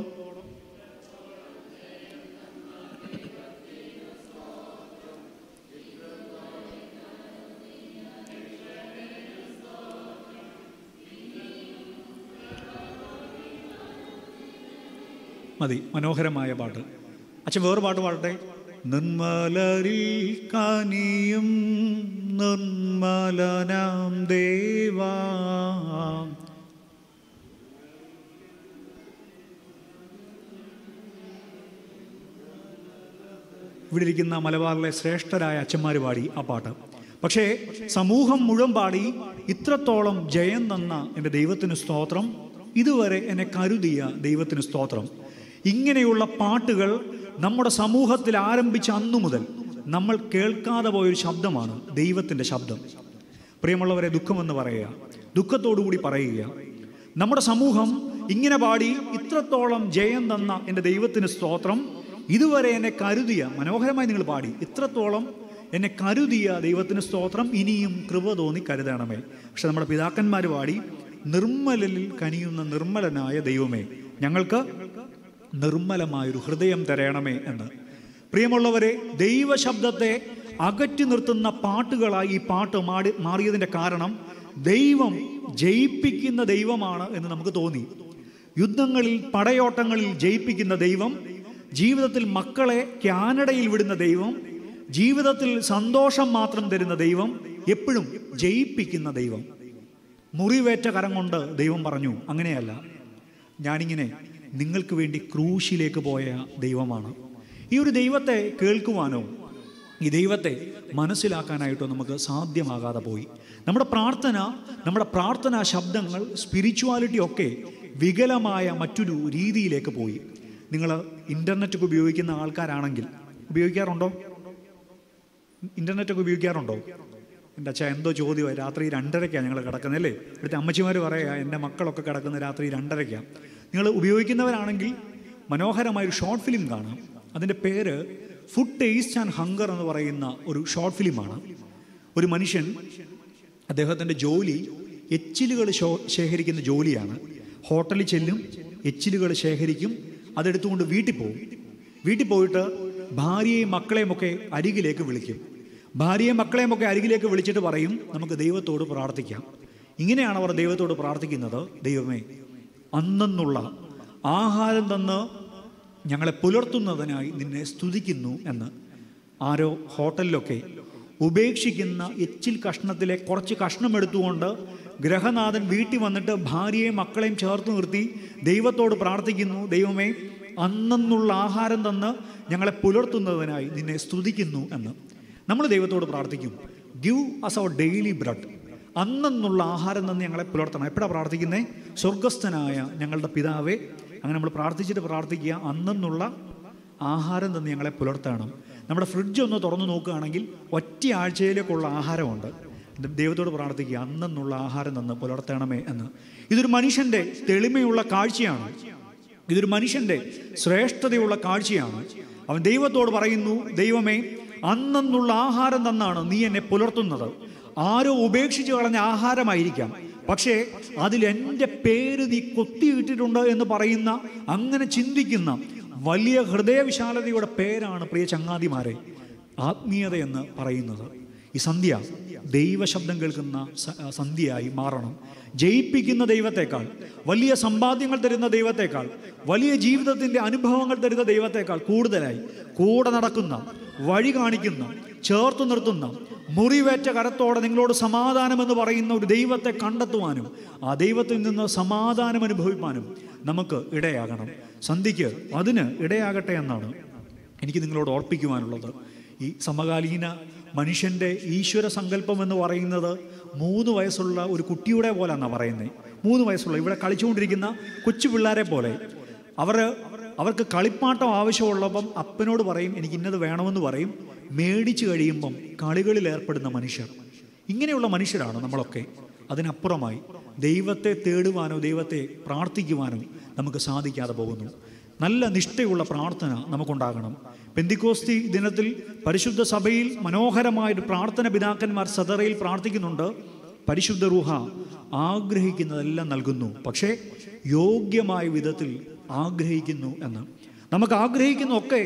മതി മനോഹരമായ പാട്ട് അച്ഛൻ വേറെ പാട്ട് പാടട്ടെ നിർമ്മലരിൽ കനിയും നിർമ്മലനാം ദേവാ ഇവിടെ ഇരിക്കുന്ന മലബാറിലെ ശ്രേഷ്ഠരായ അച്ഛന്മാർ പാടി ആ പാട്ട് പക്ഷേ സമൂഹം മുഴുവൻ പാടി ഇത്രത്തോളം ജയം തന്ന എൻ്റെ ദൈവത്തിന് സ്തോത്രം ഇതുവരെ എന്നെ കരുതിയ ദൈവത്തിന് സ്തോത്രം ഇങ്ങനെയുള്ള പാട്ടുകൾ നമ്മുടെ സമൂഹത്തിൽ ആരംഭിച്ച അന്നു മുതൽ നമ്മൾ കേൾക്കാതെ പോയൊരു ശബ്ദമാണ് ദൈവത്തിൻ്റെ ശബ്ദം പ്രിയമുള്ളവരെ ദുഃഖമെന്ന് പറയുക ദുഃഖത്തോടുകൂടി പറയുക നമ്മുടെ സമൂഹം ഇങ്ങനെ പാടി ഇത്രത്തോളം ജയം തന്ന എൻ്റെ ദൈവത്തിന് സ്തോത്രം ഇതുവരെ എന്നെ കരുതിയ മനോഹരമായി നിങ്ങൾ പാടി ഇത്രത്തോളം എന്നെ കരുതിയ ദൈവത്തിന് സ്തോത്രം ഇനിയും കൃപ തോന്നി കരുതണമേ പക്ഷെ നമ്മുടെ പിതാക്കന്മാർ പാടി നിർമ്മലലിൽ കനിയുന്ന നിർമ്മലനായ ദൈവമേ ഞങ്ങൾക്ക് നിർമ്മലമായൊരു ഹൃദയം തരണമേ എന്ന് പ്രിയമുള്ളവരെ ദൈവശബ്ദത്തെ അകറ്റി നിർത്തുന്ന പാട്ടുകളായി ഈ പാട്ട് മാടി മാറിയതിൻ്റെ കാരണം ദൈവം ജയിപ്പിക്കുന്ന ദൈവമാണ് എന്ന് നമുക്ക് തോന്നി യുദ്ധങ്ങളിൽ പടയോട്ടങ്ങളിൽ ജയിപ്പിക്കുന്ന ദൈവം ജീവിതത്തിൽ മക്കളെ കാനഡയിൽ വിടുന്ന ദൈവം ജീവിതത്തിൽ സന്തോഷം മാത്രം തരുന്ന ദൈവം എപ്പോഴും ജയിപ്പിക്കുന്ന ദൈവം മുറിവേറ്റ കരം കൊണ്ട് ദൈവം പറഞ്ഞു അങ്ങനെയല്ല ഞാനിങ്ങനെ നിങ്ങൾക്ക് വേണ്ടി ക്രൂശിലേക്ക് പോയ ദൈവമാണ് ഈ ഒരു ദൈവത്തെ കേൾക്കുവാനോ ഈ ദൈവത്തെ മനസ്സിലാക്കാനായിട്ടോ നമുക്ക് സാധ്യമാകാതെ പോയി നമ്മുടെ പ്രാർത്ഥന നമ്മുടെ പ്രാർത്ഥനാ ശബ്ദങ്ങൾ സ്പിരിച്വാലിറ്റി ഒക്കെ വികലമായ മറ്റൊരു രീതിയിലേക്ക് പോയി നിങ്ങൾ ഇൻ്റർനെറ്റൊക്കെ ഉപയോഗിക്കുന്ന ആൾക്കാരാണെങ്കിൽ ഉപയോഗിക്കാറുണ്ടോ ഇൻ്റർനെറ്റൊക്കെ ഉപയോഗിക്കാറുണ്ടോ എൻ്റെ അച്ഛാ എന്തോ ചോദ്യമായി രാത്രി രണ്ടരയ്ക്കാണ് ഞങ്ങൾ കിടക്കുന്നത് അല്ലേ ഇവിടുത്തെ അമ്മച്ചിമാർ പറയുക എൻ്റെ മക്കളൊക്കെ കിടക്കുന്ന രാത്രി രണ്ടരയ്ക്കാണ് നിങ്ങൾ ഉപയോഗിക്കുന്നവരാണെങ്കിൽ മനോഹരമായൊരു ഷോർട്ട് ഫിലിം കാണാം അതിൻ്റെ പേര് ഫുഡ് ടേസ്റ്റ് ആൻഡ് ഹങ്കർ എന്ന് പറയുന്ന ഒരു ഷോർട്ട് ഫിലിമാണ് ഒരു മനുഷ്യൻ അദ്ദേഹത്തിൻ്റെ ജോലി എച്ചിലുകൾ ശോ ശേഖരിക്കുന്ന ജോലിയാണ് ഹോട്ടലിൽ ചെല്ലും എച്ചിലുകൾ ശേഖരിക്കും അതെടുത്തുകൊണ്ട് വീട്ടിൽ പോകും വീട്ടിൽ പോയിട്ട് ഭാര്യയെയും മക്കളെയും ഒക്കെ അരികിലേക്ക് വിളിക്കും ഭാര്യയെയും മക്കളെയും ഒക്കെ അരികിലേക്ക് വിളിച്ചിട്ട് പറയും നമുക്ക് ദൈവത്തോട് പ്രാർത്ഥിക്കാം ഇങ്ങനെയാണ് അവർ ദൈവത്തോട് പ്രാർത്ഥിക്കുന്നത് ദൈവമേ അന്നെന്നുള്ള ആഹാരം തന്ന് ഞങ്ങളെ പുലർത്തുന്നതിനായി നിന്നെ സ്തുതിക്കുന്നു എന്ന് ആരോ ഹോട്ടലിലൊക്കെ ഉപേക്ഷിക്കുന്ന എച്ചിൽ കഷ്ണത്തിലെ കുറച്ച് കഷ്ണം എടുത്തുകൊണ്ട് ഗ്രഹനാഥൻ വീട്ടിൽ വന്നിട്ട് ഭാര്യയെയും മക്കളെയും ചേർത്ത് നിർത്തി ദൈവത്തോട് പ്രാർത്ഥിക്കുന്നു ദൈവമേ അന്നെന്നുള്ള ആഹാരം തന്ന് ഞങ്ങളെ പുലർത്തുന്നതിനായി നിന്നെ സ്തുതിക്കുന്നു എന്ന് നമ്മൾ ദൈവത്തോട് പ്രാർത്ഥിക്കും give us our daily bread അന്നെന്നുള്ള ആഹാരം തന്ന് ഞങ്ങളെ പുലർത്തണം എപ്പോഴാണ് പ്രാർത്ഥിക്കുന്നത് സ്വർഗസ്ഥനായ ഞങ്ങളുടെ പിതാവേ അങ്ങനെ നമ്മൾ പ്രാർത്ഥിച്ചിട്ട് പ്രാർത്ഥിക്കുക അന്നെന്നുള്ള ആഹാരം തന്ന് ഞങ്ങളെ പുലർത്തണം നമ്മുടെ ഫ്രിഡ്ജ് ഒന്ന് തുറന്നു നോക്കുകയാണെങ്കിൽ ഒറ്റ ആഴ്ചയിലേക്കുള്ള ആഹാരമുണ്ട് ദൈവത്തോട് പ്രാർത്ഥിക്കുക അന്നെന്നുള്ള ആഹാരം തന്ന് പുലർത്തണമേ എന്ന് ഇതൊരു മനുഷ്യൻ്റെ തെളിമയുള്ള കാഴ്ചയാണ് ഇതൊരു മനുഷ്യൻ്റെ ശ്രേഷ്ഠതയുള്ള കാഴ്ചയാണ് അവൻ ദൈവത്തോട് പറയുന്നു ദൈവമേ അന്നെന്നുള്ള ആഹാരം തന്നാണ് നീ എന്നെ പുലർത്തുന്നത് ആരോ ഉപേക്ഷിച്ച് കളഞ്ഞ ആഹാരമായിരിക്കാം പക്ഷേ അതിൽ എൻ്റെ പേര് നീ കൊത്തിയിട്ടിട്ടുണ്ട് എന്ന് പറയുന്ന അങ്ങനെ ചിന്തിക്കുന്ന വലിയ ഹൃദയവിശാലതയുടെ പേരാണ് പ്രിയ ചങ്ങാതിമാരെ ആത്മീയത എന്ന് പറയുന്നത് ഈ സന്ധ്യ ദൈവശബ്ദം കേൾക്കുന്ന സ- സന്ധ്യയായി മാറണം ജയിപ്പിക്കുന്ന ദൈവത്തെക്കാൾ വലിയ സമ്പാദ്യങ്ങൾ തരുന്ന ദൈവത്തെക്കാൾ വലിയ ജീവിതത്തിൻ്റെ അനുഭവങ്ങൾ തരുന്ന ദൈവത്തെക്കാൾ കൂടുതലായി കൂടെ നടക്കുന്ന വഴി കാണിക്കുന്ന ചേർത്ത് നിർത്തുന്ന മുറിവേറ്റ കരത്തോടെ നിങ്ങളോട് സമാധാനം എന്ന് പറയുന്ന ഒരു ദൈവത്തെ കണ്ടെത്തുവാനും ആ ദൈവത്തിൽ നിന്ന് സമാധാനം അനുഭവിപ്പാനും നമുക്ക് ഇടയാകണം സന്ധിക്ക് അതിന് ഇടയാകട്ടെ എന്നാണ് എനിക്ക് നിങ്ങളോട് ഓർപ്പിക്കുവാനുള്ളത് ഈ സമകാലീന മനുഷ്യൻ്റെ ഈശ്വര സങ്കല്പം എന്ന് പറയുന്നത് മൂന്ന് വയസ്സുള്ള ഒരു കുട്ടിയുടെ പോലെ എന്നാണ് പറയുന്നത് മൂന്ന് വയസ്സുള്ള ഇവിടെ കളിച്ചുകൊണ്ടിരിക്കുന്ന കൊച്ചു പിള്ളേരെ പോലെ അവർ അവർക്ക് കളിപ്പാട്ടം ആവശ്യമുള്ളപ്പം അപ്പനോട് പറയും എനിക്ക് ഇന്നത് വേണമെന്ന് പറയും മേടിച്ചു കഴിയുമ്പം കളികളിൽ ഏർപ്പെടുന്ന മനുഷ്യർ ഇങ്ങനെയുള്ള മനുഷ്യരാണ് നമ്മളൊക്കെ അതിനപ്പുറമായി ദൈവത്തെ തേടുവാനോ ദൈവത്തെ പ്രാർത്ഥിക്കുവാനോ നമുക്ക് സാധിക്കാതെ പോകുന്നു നല്ല നിഷ്ഠയുള്ള പ്രാർത്ഥന നമുക്കുണ്ടാകണം പെന്തിക്കോസ്തി ദിനത്തിൽ പരിശുദ്ധ സഭയിൽ മനോഹരമായൊരു പ്രാർത്ഥന പിതാക്കന്മാർ സദറയിൽ പ്രാർത്ഥിക്കുന്നുണ്ട് പരിശുദ്ധ റൂഹ ആഗ്രഹിക്കുന്നതെല്ലാം നൽകുന്നു പക്ഷേ യോഗ്യമായ വിധത്തിൽ ആഗ്രഹിക്കുന്നു എന്ന് നമുക്ക് ആഗ്രഹിക്കുന്ന ഒക്കെ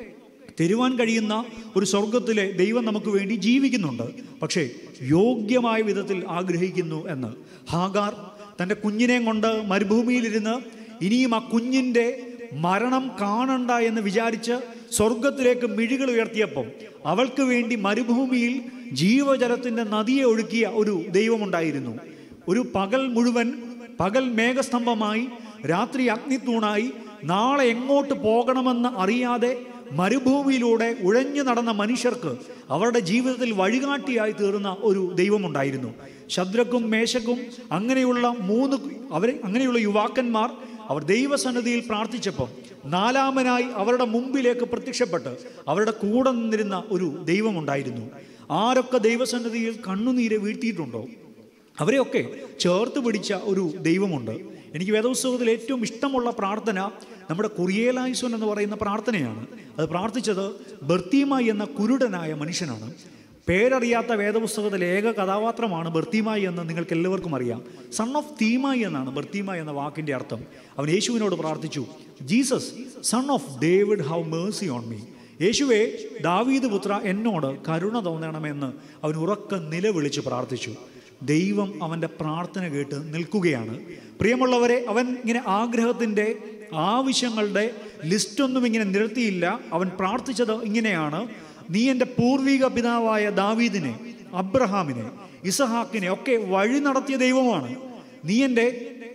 തരുവാൻ കഴിയുന്ന ഒരു സ്വർഗത്തിലെ ദൈവം നമുക്ക് വേണ്ടി ജീവിക്കുന്നുണ്ട് പക്ഷേ യോഗ്യമായ വിധത്തിൽ ആഗ്രഹിക്കുന്നു എന്ന് ഹാഗാർ തൻ്റെ കുഞ്ഞിനെയും കൊണ്ട് മരുഭൂമിയിലിരുന്ന് ഇനിയും ആ കുഞ്ഞിൻ്റെ മരണം കാണണ്ട എന്ന് വിചാരിച്ച് സ്വർഗത്തിലേക്ക് മിഴികൾ ഉയർത്തിയപ്പം അവൾക്ക് വേണ്ടി മരുഭൂമിയിൽ ജീവജലത്തിൻ്റെ നദിയെ ഒഴുക്കിയ ഒരു ദൈവമുണ്ടായിരുന്നു ഒരു പകൽ മുഴുവൻ പകൽ മേഘസ്തംഭമായി രാത്രി അഗ്നിത്തൂണായി നാളെ എങ്ങോട്ട് പോകണമെന്ന് അറിയാതെ മരുഭൂമിയിലൂടെ ഉഴഞ്ഞു നടന്ന മനുഷ്യർക്ക് അവരുടെ ജീവിതത്തിൽ വഴികാട്ടിയായി തീർന്ന ഒരു ദൈവമുണ്ടായിരുന്നു ശദ്രക്കും മേശക്കും അങ്ങനെയുള്ള മൂന്ന് അവർ അങ്ങനെയുള്ള യുവാക്കന്മാർ അവർ ദൈവസന്നിധിയിൽ പ്രാർത്ഥിച്ചപ്പോൾ നാലാമനായി അവരുടെ മുമ്പിലേക്ക് പ്രത്യക്ഷപ്പെട്ട് അവരുടെ കൂടെ നിന്നിരുന്ന ഒരു ദൈവമുണ്ടായിരുന്നു ആരൊക്കെ ദൈവസന്നിധിയിൽ കണ്ണുനീര് വീഴ്ത്തിയിട്ടുണ്ടോ അവരെയൊക്കെ ചേർത്ത് പിടിച്ച ഒരു ദൈവമുണ്ട് എനിക്ക് വേദപുസ്തകത്തിൽ ഏറ്റവും ഇഷ്ടമുള്ള പ്രാർത്ഥന നമ്മുടെ കുറിയേലായുസോൻ എന്ന് പറയുന്ന പ്രാർത്ഥനയാണ് അത് പ്രാർത്ഥിച്ചത് ബർത്തീമായി എന്ന കുരുടനായ മനുഷ്യനാണ് പേരറിയാത്ത വേദപുസ്തകത്തിലെ ഏക കഥാപാത്രമാണ് ബർത്തീമായി എന്ന് നിങ്ങൾക്ക് എല്ലാവർക്കും അറിയാം സൺ ഓഫ് തീമായി എന്നാണ് ബർത്തീമായി എന്ന വാക്കിൻ്റെ അർത്ഥം അവൻ യേശുവിനോട് പ്രാർത്ഥിച്ചു Jesus son of David have mercy on me യേശുവെ ദാവീദ് പുത്ര എന്നോട് കരുണ തോന്നണമെന്ന് അവൻ ഉറക്ക നിലവിളിച്ച് പ്രാർത്ഥിച്ചു ദൈവം അവൻ്റെ പ്രാർത്ഥന കേട്ട് നിൽക്കുകയാണ് പ്രിയമുള്ളവരെ അവൻ ഇങ്ങനെ ആഗ്രഹത്തിൻ്റെ ആവശ്യങ്ങളുടെ ലിസ്റ്റൊന്നും ഇങ്ങനെ നിരത്തിയില്ല അവൻ പ്രാർത്ഥിച്ചത് ഇങ്ങനെയാണ് നീ എൻ്റെ പൂർവിക പിതാവായ ദാവീദിനെ അബ്രഹാമിനെ ഇസഹാക്കിനെ ഒക്കെ വഴി നടത്തിയ ദൈവമാണ് നീ എൻ്റെ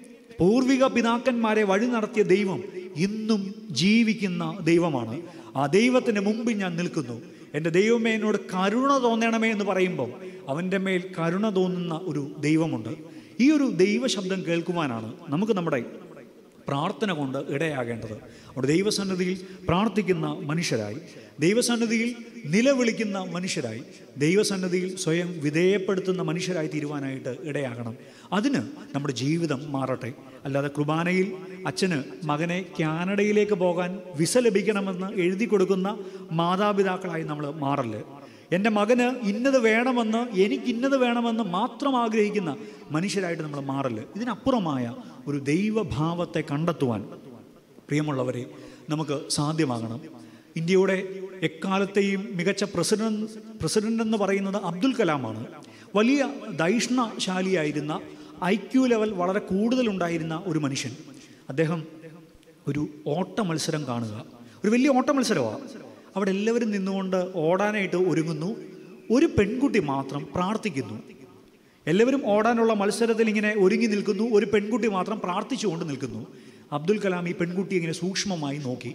പൂർവിക പിതാക്കന്മാരെ വഴി നടത്തിയ ദൈവം ഇന്നും ജീവിക്കുന്ന ദൈവമാണ് ആ ദൈവത്തിന് മുമ്പിൽ ഞാൻ നിൽക്കുന്നു എൻ്റെ ദൈവമേ എന്നോട് കരുണ തോന്നണമേ എന്ന് പറയുമ്പോൾ അവൻ്റെ മേൽ കരുണ തോന്നുന്ന ഒരു ദൈവമുണ്ട് ഈ ഒരു ദൈവശബ്ദം കേൾക്കുവാനാണ് നമുക്ക് നമ്മുടെ പ്രാർത്ഥന കൊണ്ട് ഇടയാകേണ്ടത് അവിടെ ദൈവസന്നിധിയിൽ പ്രാർത്ഥിക്കുന്ന മനുഷ്യരായി ദൈവസന്നിധിയിൽ നിലവിളിക്കുന്ന മനുഷ്യരായി ദൈവസന്നിധിയിൽ സ്വയം വിധേയപ്പെടുത്തുന്ന മനുഷ്യരായി തീരുവാനായിട്ട് ഇടയാകണം അതിന് നമ്മുടെ ജീവിതം മാറട്ടെ അല്ലാതെ കുർബാനയിൽ അച്ഛന് മകനെ കാനഡയിലേക്ക് പോകാൻ വിസ ലഭിക്കണമെന്ന് എഴുതി കൊടുക്കുന്ന മാതാപിതാക്കളായി നമ്മൾ മാറല്ലേ എൻ്റെ മകന് ഇന്നത് വേണമെന്ന് എനിക്ക് ഇന്നത് വേണമെന്ന് മാത്രം ആഗ്രഹിക്കുന്ന മനുഷ്യരായിട്ട് നമ്മൾ മാറല് ഇതിനപ്പുറമായ ഒരു ദൈവഭാവത്തെ കണ്ടെത്തുവാൻ പ്രിയമുള്ളവരെ നമുക്ക് സാധ്യമാകണം ഇന്ത്യയുടെ എക്കാലത്തെയും മികച്ച പ്രസിഡന്റ് പ്രസിഡന്റ് എന്ന് പറയുന്നത് അബ്ദുൽ കലാമാണ് വലിയ ദൈഷ്ണശാലിയായിരുന്ന ഐ ക്യു ലെവൽ വളരെ കൂടുതലുണ്ടായിരുന്ന ഒരു മനുഷ്യൻ അദ്ദേഹം ഒരു ഓട്ട മത്സരം കാണുക ഒരു വലിയ ഓട്ട മത്സരമാണ് അവിടെ എല്ലാവരും നിന്നുകൊണ്ട് ഓടാനായിട്ട് ഒരുങ്ങുന്നു ഒരു പെൺകുട്ടി മാത്രം പ്രാർത്ഥിക്കുന്നു എല്ലാവരും ഓടാനുള്ള മത്സരത്തിൽ ഇങ്ങനെ ഒരുങ്ങി നിൽക്കുന്നു ഒരു പെൺകുട്ടി മാത്രം പ്രാർത്ഥിച്ചുകൊണ്ട് നിൽക്കുന്നു അബ്ദുൽ കലാം ഈ പെൺകുട്ടി ഇങ്ങനെ സൂക്ഷ്മമായി നോക്കി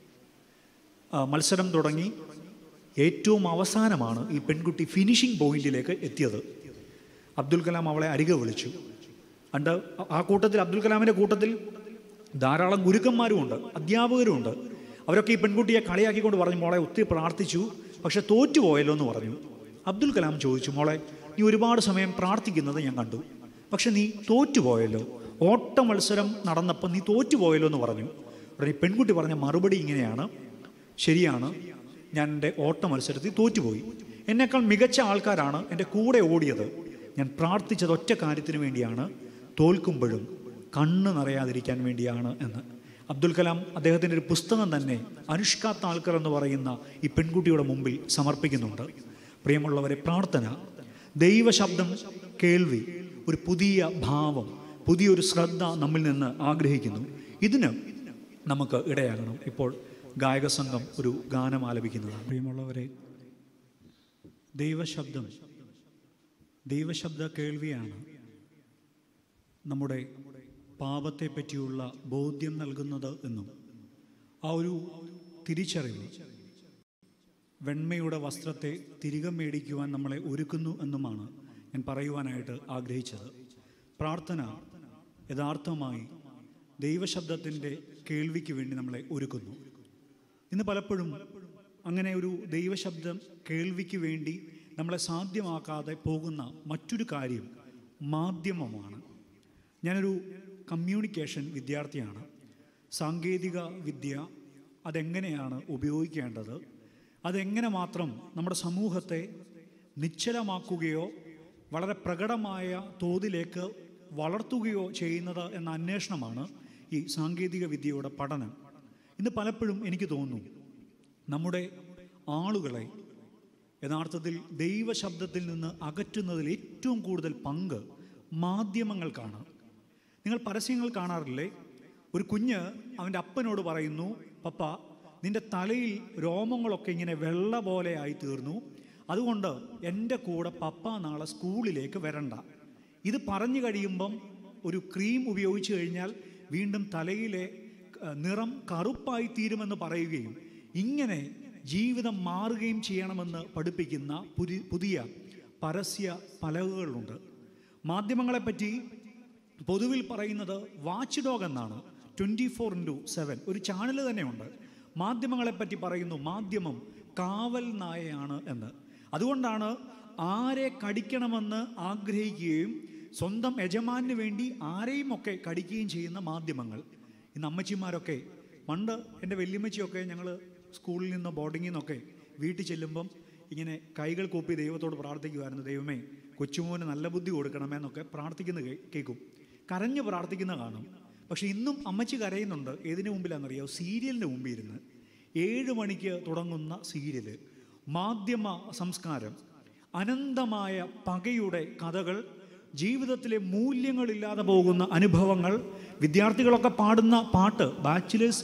ആ, മത്സരം തുടങ്ങി ഏറ്റവും അവസാനമാണ് ഈ പെൺകുട്ടി ഫിനിഷിംഗ് പോയിന്റിലേക്ക് എത്തിയത് അബ്ദുൽ കലാം അവളെ അരികെ വിളിച്ചു അണ്ട് ആ കൂട്ടത്തിൽ അബ്ദുൽ കലാമിൻ്റെ കൂട്ടത്തിൽ ധാരാളം ഗുരുക്കന്മാരുമുണ്ട് അധ്യാപകരുമുണ്ട് അവരൊക്കെ ഈ പെൺകുട്ടിയെ കളിയാക്കിക്കൊണ്ട് പറഞ്ഞു മോളെ ഒത്തിരി പ്രാർത്ഥിച്ചു പക്ഷെ തോറ്റുപോയല്ലോ എന്ന് പറഞ്ഞു അബ്ദുൽ കലാം ചോദിച്ചു മോളെ നീ ഒരുപാട് സമയം പ്രാർത്ഥിക്കുന്നത് ഞാൻ കണ്ടു പക്ഷെ നീ തോറ്റുപോയല്ലോ ഓട്ട മത്സരം നടന്നപ്പോൾ നീ തോറ്റുപോയല്ലോ എന്ന് പറഞ്ഞു ഉടനെ ഈ പെൺകുട്ടി പറഞ്ഞ മറുപടി ഇങ്ങനെയാണ് ശരിയാണ് ഞാൻ എൻ്റെ ഓട്ട മത്സരത്തിൽ തോറ്റുപോയി എന്നേക്കാൾ മികച്ച ആൾക്കാരാണ് എൻ്റെ കൂടെ ഓടിയത് ഞാൻ പ്രാർത്ഥിച്ചത് ഒറ്റ കാര്യത്തിന് വേണ്ടിയാണ് തോൽക്കുമ്പോഴും കണ്ണ് നിറയാതിരിക്കാൻ വേണ്ടിയാണ് എന്ന് അബ്ദുൽ കലാം അദ്ദേഹത്തിൻ്റെ ഒരു പുസ്തകം തന്നെ അനുഷ്കാത്ത ആൾക്കാർ എന്ന് പറയുന്ന ഈ പെൺകുട്ടിയുടെ മുമ്പിൽ സമർപ്പിക്കുന്നുണ്ട് പ്രിയമുള്ളവരെ പ്രാർത്ഥന ദൈവശബ്ദം കേൾവി ഒരു പുതിയ ഭാവം പുതിയൊരു ശ്രദ്ധ നമ്മിൽ നിന്ന് ആഗ്രഹിക്കുന്നു ഇതിന് നമുക്ക് ഇടയാകണം ഇപ്പോൾ ഗായക സംഘം ഒരു ഗാനം ആലപിക്കുന്നതാണ് പ്രിയമുള്ളവരെ ദൈവശബ്ദം ദൈവശബ്ദ കേൾവിയാണ് നമ്മുടെ പാപത്തെ പറ്റിയുള്ള ബോധ്യം നൽകുന്നത് എന്നും ആ ഒരു തിരിച്ചറിവ് വെണ്മയുടെ വസ്ത്രത്തെ തിരികെ മേടിക്കുവാൻ നമ്മളെ ഒരുക്കുന്നു എന്നുമാണ് ഞാൻ പറയുവാനായിട്ട് ആഗ്രഹിച്ചത് പ്രാർത്ഥന യഥാർത്ഥമായി ദൈവശബ്ദത്തിൻ്റെ കേൾവിക്ക് വേണ്ടി നമ്മളെ ഒരുക്കുന്നു ഇന്ന് പലപ്പോഴും അങ്ങനെ ഒരു ദൈവശബ്ദം കേൾവിക്ക് വേണ്ടി നമ്മളെ സാധ്യമാക്കാതെ പോകുന്ന മറ്റൊരു കാര്യം മാധ്യമമാണ് ഞാനൊരു കമ്മ്യൂണിക്കേഷൻ വിദ്യാർത്ഥിയാണ് സാങ്കേതിക വിദ്യ അതെങ്ങനെയാണ് ഉപയോഗിക്കേണ്ടത് അതെങ്ങനെ മാത്രം നമ്മുടെ സമൂഹത്തെ നിശ്ചലമാക്കുകയോ വളരെ പ്രകടമായ തോതിലേക്ക് വളർത്തുകയോ ചെയ്യുന്നത് എന്ന അന്വേഷണമാണ് ഈ സാങ്കേതിക വിദ്യയുടെ പഠനം ഇന്ന് പലപ്പോഴും എനിക്ക് തോന്നുന്നു നമ്മുടെ ആളുകളെ യഥാർത്ഥത്തിൽ ദൈവശബ്ദത്തിൽ നിന്ന് അകറ്റുന്നതിൽ ഏറ്റവും കൂടുതൽ പങ്ക് മാധ്യമങ്ങൾക്കാണ് നിങ്ങൾ പരസ്യങ്ങൾ കാണാറില്ലേ ഒരു കുഞ്ഞ് അവൻ്റെ അപ്പനോട് പറയുന്നു പപ്പ നിന്റെ തലയിൽ രോമങ്ങളൊക്കെ ഇങ്ങനെ വെള്ള പോലെ ആയി തീർന്നു അതുകൊണ്ട് എൻ്റെ കൂടെ പപ്പ നാളെ സ്കൂളിലേക്ക് വരണ്ട ഇത് പറഞ്ഞു കഴിയുമ്പം ഒരു ക്രീം ഉപയോഗിച്ച് കഴിഞ്ഞാൽ വീണ്ടും തലയിലെ ഏഹ്, നിറം കറുപ്പായി തീരുമെന്ന് പറയുകയും ഇങ്ങനെ ജീവിതം മാറുകയും ചെയ്യണമെന്ന് പഠിപ്പിക്കുന്ന പുതി- പുതിയ പരസ്യ പലകകളുണ്ട് മാധ്യമങ്ങളെപ്പറ്റി പൊതുവിൽ പറയുന്നത് വാച്ച് ഡോഗ് എന്നാണ് ട്വൻറ്റി ഫോർ ഇൻറ്റു സെവൻ ഒരു ചാനൽ തന്നെയുണ്ട് മാധ്യമങ്ങളെപ്പറ്റി പറയുന്നു മാധ്യമം കാവൽ നായയാണ് എന്ന് അതുകൊണ്ടാണ് ആരെ കടിക്കണമെന്ന് ആഗ്രഹിക്കുകയും സ്വന്തം യജമാനു വേണ്ടി ആരെയും ഒക്കെ കടിക്കുകയും ചെയ്യുന്ന മാധ്യമങ്ങൾ ഇന്ന് അമ്മച്ചിമാരൊക്കെ പണ്ട് എൻ്റെ വല്യമ്മച്ചിയൊക്കെ ഞങ്ങൾ സ്കൂളിൽ നിന്ന് ബോർഡിങ്ങിൽ നിന്നൊക്കെ വീട്ടിൽ ചെല്ലുമ്പം ഇങ്ങനെ കൈകൾ കൂപ്പി ദൈവത്തോട് പ്രാർത്ഥിക്കുമായിരുന്നു ദൈവമേ കൊച്ചുമോന് നല്ല ബുദ്ധി കൊടുക്കണമെന്നൊക്കെ പ്രാർത്ഥിക്കുന്ന കേ- കേൾക്കും കരഞ്ഞ് പ്രാർത്ഥിക്കുന്ന കാണും പക്ഷെ ഇന്നും അമ്മച്ചി കരയുന്നുണ്ട് ഏതിനു മുമ്പിലാണെന്നറിയോ സീരിയലിൻ്റെ മുമ്പിൽ ഇരുന്ന് ഏഴ് മണിക്ക് തുടങ്ങുന്ന സീരിയല് മാധ്യമ സംസ്കാരം അനന്തമായ പകയുടെ കഥകൾ ജീവിതത്തിലെ മൂല്യങ്ങളില്ലാതെ പോകുന്ന അനുഭവങ്ങൾ വിദ്യാർത്ഥികളൊക്കെ പാടുന്ന പാട്ട് ബാച്ചിലേഴ്സ്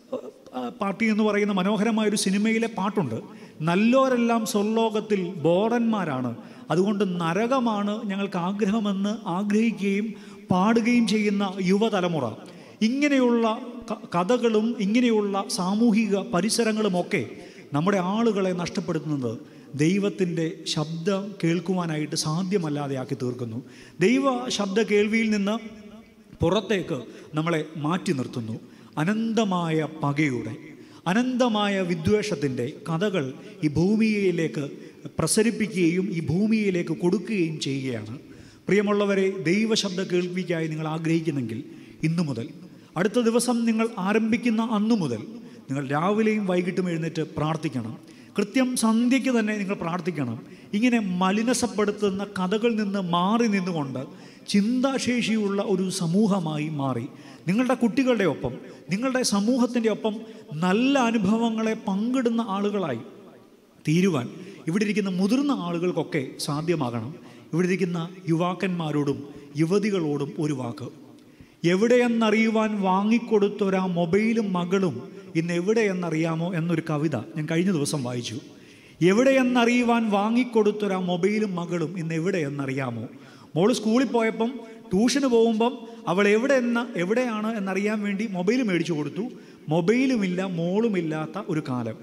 പാർട്ടി എന്ന് പറയുന്ന മനോഹരമായ ഒരു സിനിമയിലെ പാട്ടുണ്ട് നല്ലോരെല്ലാം സ്വർലോകത്തിൽ ബോറന്മാരാണ് അതുകൊണ്ട് നരകമാണ് ഞങ്ങൾക്ക് ആഗ്രഹമെന്ന് ആഗ്രഹിക്കുകയും പാടുകയും ചെയ്യുന്ന യുവതലമുറ ഇങ്ങനെയുള്ള ക- കഥകളും ഇങ്ങനെയുള്ള സാമൂഹിക പരിസരങ്ങളുമൊക്കെ നമ്മുടെ ആളുകളെ നഷ്ടപ്പെടുത്തുന്നത് ദൈവത്തിൻ്റെ ശബ്ദം കേൾക്കുവാനായിട്ട് സാധ്യമല്ലാതെയാക്കി തീർക്കുന്നു ദൈവ ശബ്ദ കേൾവിയിൽ നിന്ന് പുറത്തേക്ക് നമ്മളെ മാറ്റി നിർത്തുന്നു അനന്തമായ പകയുടെ അനന്തമായ വിദ്വേഷത്തിൻ്റെ കഥകൾ ഈ ഭൂമിയിലേക്ക് പ്രസരിപ്പിക്കുകയും ഈ ഭൂമിയിലേക്ക് കൊടുക്കുകയും ചെയ്യുകയാണ് പ്രിയമുള്ളവരെ ദൈവശബ്ദ കേൾവിക്കായി നിങ്ങൾ ആഗ്രഹിക്കുന്നെങ്കിൽ ഇന്നു മുതൽ അടുത്ത ദിവസം നിങ്ങൾ ആരംഭിക്കുന്ന അന്നു മുതൽ നിങ്ങൾ രാവിലെയും വൈകിട്ടും എഴുന്നേറ്റ് പ്രാർത്ഥിക്കണം കൃത്യം സന്ധ്യയ്ക്ക് തന്നെ നിങ്ങൾ പ്രാർത്ഥിക്കണം ഇങ്ങനെ മലിനസപ്പെടുത്തുന്ന കഥകളിൽ നിന്ന് മാറി നിന്നുകൊണ്ട് ചിന്താശേഷിയുള്ള ഒരു സമൂഹമായി മാറി നിങ്ങളുടെ കുട്ടികളുടെ ഒപ്പം നിങ്ങളുടെ സമൂഹത്തിൻ്റെ ഒപ്പം നല്ല അനുഭവങ്ങളെ പങ്കിടുന്ന ആളുകളായി തീരുവാൻ ഇവിടെ ഇരിക്കുന്ന മുതിർന്ന ആളുകൾക്കൊക്കെ സാധ്യമാകണം ഇവിടെ ഇരിക്കുന്ന യുവാക്കന്മാരോടും യുവതികളോടും ഒരു വാക്ക് എവിടെയെന്നറിയുവാൻ വാങ്ങിക്കൊടുത്തൊരാ മൊബൈലും മകളും ഇന്ന് എവിടെയെന്നറിയാമോ എന്നൊരു കവിത ഞാൻ കഴിഞ്ഞ ദിവസം വായിച്ചു എവിടെയെന്നറിയുവാൻ വാങ്ങിക്കൊടുത്തൊരാ മൊബൈലും മകളും ഇന്ന് എവിടെയെന്നറിയാമോ മോള് സ്കൂളിൽ പോയപ്പം ട്യൂഷന് പോകുമ്പം അവൾ എവിടെ എന്ന എവിടെയാണ് എന്നറിയാൻ വേണ്ടി മൊബൈൽ മേടിച്ചു കൊടുത്തു മൊബൈലുമില്ല മോളുമില്ലാത്ത ഒരു കാലം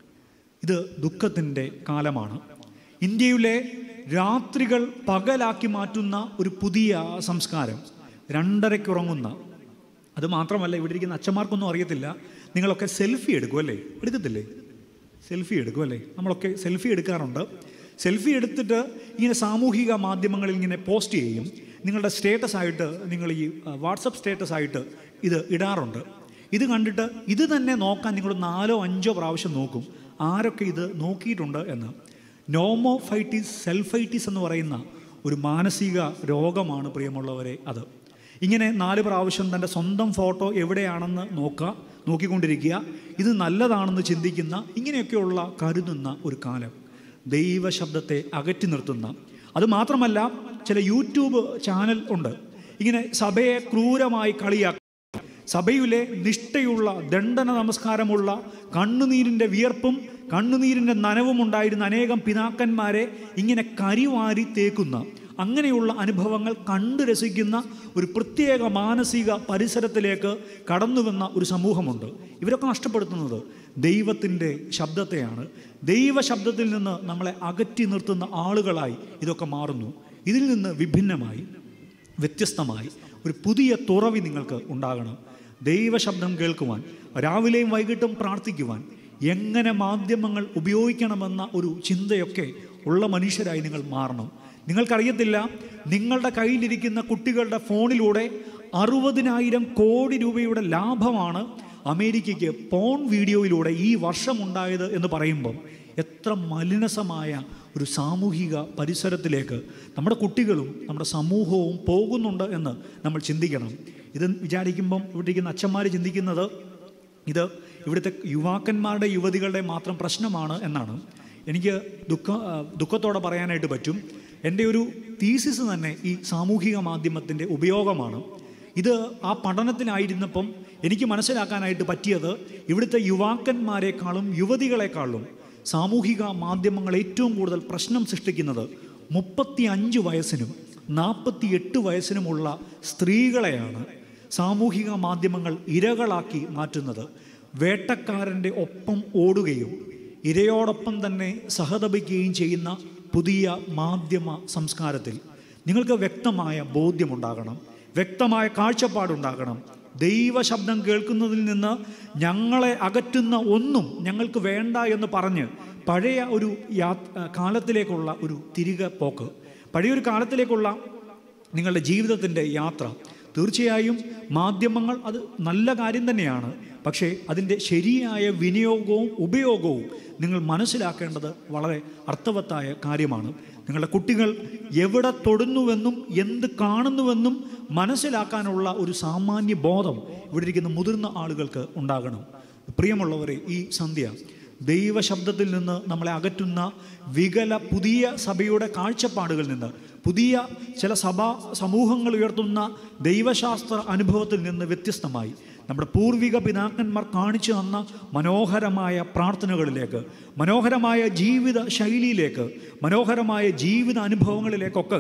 ഇത് ദുഃഖത്തിൻ്റെ കാലമാണ് ഇന്ത്യയിലെ രാത്രികൾ പകലാക്കി മാറ്റുന്ന ഒരു പുതിയ സംസ്കാരം രണ്ടരയ്ക്ക് ഉറങ്ങുന്ന അത് മാത്രമല്ല ഇവിടെ ഇരിക്കുന്ന അച്ഛന്മാർക്കൊന്നും അറിയത്തില്ല നിങ്ങളൊക്കെ സെൽഫി എടുക്കും അല്ലേ എടുക്കത്തില്ലേ സെൽഫി എടുക്കും അല്ലേ നമ്മളൊക്കെ സെൽഫി എടുക്കാറുണ്ട് സെൽഫി എടുത്തിട്ട് ഇങ്ങനെ സാമൂഹിക മാധ്യമങ്ങളിൽ ഇങ്ങനെ പോസ്റ്റ് ചെയ്യും നിങ്ങളുടെ സ്റ്റേറ്റസ് ആയിട്ട് നിങ്ങൾ ഈ വാട്സപ്പ് സ്റ്റേറ്റസ് ആയിട്ട് ഇത് ഇടാറുണ്ട് ഇത് കണ്ടിട്ട് ഇത് തന്നെ നോക്കാൻ നിങ്ങൾ നാലോ അഞ്ചോ പ്രാവശ്യം നോക്കും ആരൊക്കെ ഇത് നോക്കിയിട്ടുണ്ട് എന്ന് നോമോഫൈറ്റീസ് സെൽഫൈറ്റീസ് എന്ന് പറയുന്ന ഒരു മാനസിക രോഗമാണ് പ്രിയമുള്ളവരെ അത് ഇങ്ങനെ നാല് പ്രാവശ്യം തൻ്റെ സ്വന്തം ഫോട്ടോ എവിടെയാണെന്ന് നോക്കുക നോക്കിക്കൊണ്ടിരിക്കുക ഇത് നല്ലതാണെന്ന് ചിന്തിക്കുന്ന ഇങ്ങനെയൊക്കെയുള്ള കരുതുന്ന ഒരു കാലം ദൈവശബ്ദത്തെ അകറ്റി നിർത്തുന്ന അത് മാത്രമല്ല ചില യൂട്യൂബ് ചാനൽ ഉണ്ട് ഇങ്ങനെ സഭയെ ക്രൂരമായി കളിയാക്കുക സഭയിലെ നിഷ്ഠയുള്ള ദണ്ഡന നമസ്കാരമുള്ള കണ്ണുനീരിൻ്റെ വിയർപ്പും കണ്ണുനീരിൻ്റെ നനവും ഉണ്ടായിരുന്ന അനേകം പിതാക്കന്മാരെ ഇങ്ങനെ കരിവാരി തേക്കുന്ന അങ്ങനെയുള്ള അനുഭവങ്ങൾ കണ്ടു രസിക്കുന്ന ഒരു പ്രത്യേക മാനസിക പരിസരത്തിലേക്ക് കടന്നു വന്ന ഒരു സമൂഹമുണ്ട് ഇവരൊക്കെ നഷ്ടപ്പെടുത്തുന്നത് ദൈവത്തിൻ്റെ ശബ്ദത്തെയാണ് ദൈവ ശബ്ദത്തിൽ നിന്ന് നമ്മളെ അകറ്റി നിർത്തുന്ന ആളുകളായി ഇതൊക്കെ മാറുന്നു ഇതിൽ നിന്ന് വിഭിന്നമായി വ്യത്യസ്തമായി ഒരു പുതിയ തുറവി നിങ്ങൾക്ക് ഉണ്ടാകണം ദൈവശബ്ദം കേൾക്കുവാൻ രാവിലെയും വൈകിട്ടും പ്രാർത്ഥിക്കുവാൻ എങ്ങനെ മാധ്യമങ്ങൾ ഉപയോഗിക്കണമെന്ന ഒരു ചിന്തയൊക്കെ ഉള്ള മനുഷ്യരായി നിങ്ങൾ മാറണം നിങ്ങൾക്കറിയത്തില്ല നിങ്ങളുടെ കയ്യിലിരിക്കുന്ന കുട്ടികളുടെ ഫോണിലൂടെ അറുപതിനായിരം കോടി രൂപയുടെ ലാഭമാണ് അമേരിക്കയ്ക്ക് പോൺ വീഡിയോയിലൂടെ ഈ വർഷം ഉണ്ടായത് എന്ന് പറയുമ്പം എത്ര മലിനസമായ ഒരു സാമൂഹിക പരിസരത്തിലേക്ക് നമ്മുടെ കുട്ടികളും നമ്മുടെ സമൂഹവും പോകുന്നുണ്ട് എന്ന് നമ്മൾ ചിന്തിക്കണം ഇത് വിചാരിക്കുമ്പം ഇവിടെ ഇരിക്കുന്ന അച്ഛന്മാർ ചിന്തിക്കുന്നത് ഇത് ഇവിടുത്തെ യുവാക്കന്മാരുടെ യുവതികളുടെ മാത്രം പ്രശ്നമാണ് എന്നാണ് എനിക്ക് ദുഃഖ ആ, ദുഃഖത്തോടെ പറയാനായിട്ട് പറ്റും എൻ്റെ ഒരു തീസിസ് തന്നെ ഈ സാമൂഹിക മാധ്യമത്തിൻ്റെ ഉപയോഗമാണ് ഇത് ആ പഠനത്തിനായിരുന്നപ്പം എനിക്ക് മനസ്സിലാക്കാനായിട്ട് പറ്റിയത് ഇവിടുത്തെ യുവാക്കന്മാരെക്കാളും യുവതികളെക്കാളും സാമൂഹിക മാധ്യമങ്ങൾ ഏറ്റവും കൂടുതൽ പ്രശ്നം സൃഷ്ടിക്കുന്നത് മുപ്പത്തി അഞ്ച് വയസ്സിനും നാൽപ്പത്തി എട്ട് വയസ്സിനുമുള്ള സ്ത്രീകളെയാണ് സാമൂഹിക മാധ്യമങ്ങൾ ഇരകളാക്കി മാറ്റുന്നത് വേട്ടക്കാരൻ്റെ ഒപ്പം ഓടുകയും ഇരയോടൊപ്പം തന്നെ സഹതപിക്കുകയും ചെയ്യുന്ന പുതിയ മാധ്യമ സംസ്കാരത്തിൽ നിങ്ങൾക്ക് വ്യക്തമായ ബോധ്യമുണ്ടാകണം വ്യക്തമായ കാഴ്ചപ്പാടുണ്ടാകണം ദൈവശബ്ദം കേൾക്കുന്നതിൽ നിന്ന് ഞങ്ങളെ അകറ്റുന്ന ഒന്നും ഞങ്ങൾക്ക് വേണ്ട എന്ന് പറഞ്ഞ് പഴയ ഒരു യാ കാലത്തിലേക്കുള്ള ഒരു തിരികെ പോക്ക് പഴയൊരു കാലത്തിലേക്കുള്ള നിങ്ങളുടെ ജീവിതത്തിൻ്റെ യാത്ര തീർച്ചയായും മാധ്യമങ്ങൾ അത് നല്ല കാര്യം തന്നെയാണ് പക്ഷേ അതിൻ്റെ ശരിയായ വിനിയോഗവും ഉപയോഗവും നിങ്ങൾ മനസ്സിലാക്കേണ്ടത് വളരെ അർത്ഥവത്തായ കാര്യമാണ് നിങ്ങളുടെ കുട്ടികൾ എവിടെ തൊടുന്നുവെന്നും എന്ത് കാണുന്നുവെന്നും മനസ്സിലാക്കാനുള്ള ഒരു സാമാന്യ ബോധം ഇവിടെ ഇരിക്കുന്ന മുതിർന്ന ആളുകൾക്ക് ഉണ്ടാകണം പ്രിയമുള്ളവരെ ഈ സന്ധ്യ ദൈവശബ്ദത്തിൽ നിന്ന് നമ്മളെ അകറ്റുന്ന വികല പുതിയ സഭയുടെ കാഴ്ചപ്പാടുകളിൽ നിന്ന് പുതിയ ചില സഭാ സമൂഹങ്ങൾ ഉയർത്തുന്ന ദൈവശാസ്ത്ര അനുഭവത്തിൽ നിന്ന് വ്യത്യസ്തമായി നമ്മുടെ പൂർവിക പിതാക്കന്മാർ കാണിച്ചു തന്ന മനോഹരമായ പ്രാർത്ഥനകളിലേക്ക് മനോഹരമായ ജീവിത ശൈലിയിലേക്ക് മനോഹരമായ ജീവിത അനുഭവങ്ങളിലേക്കൊക്കെ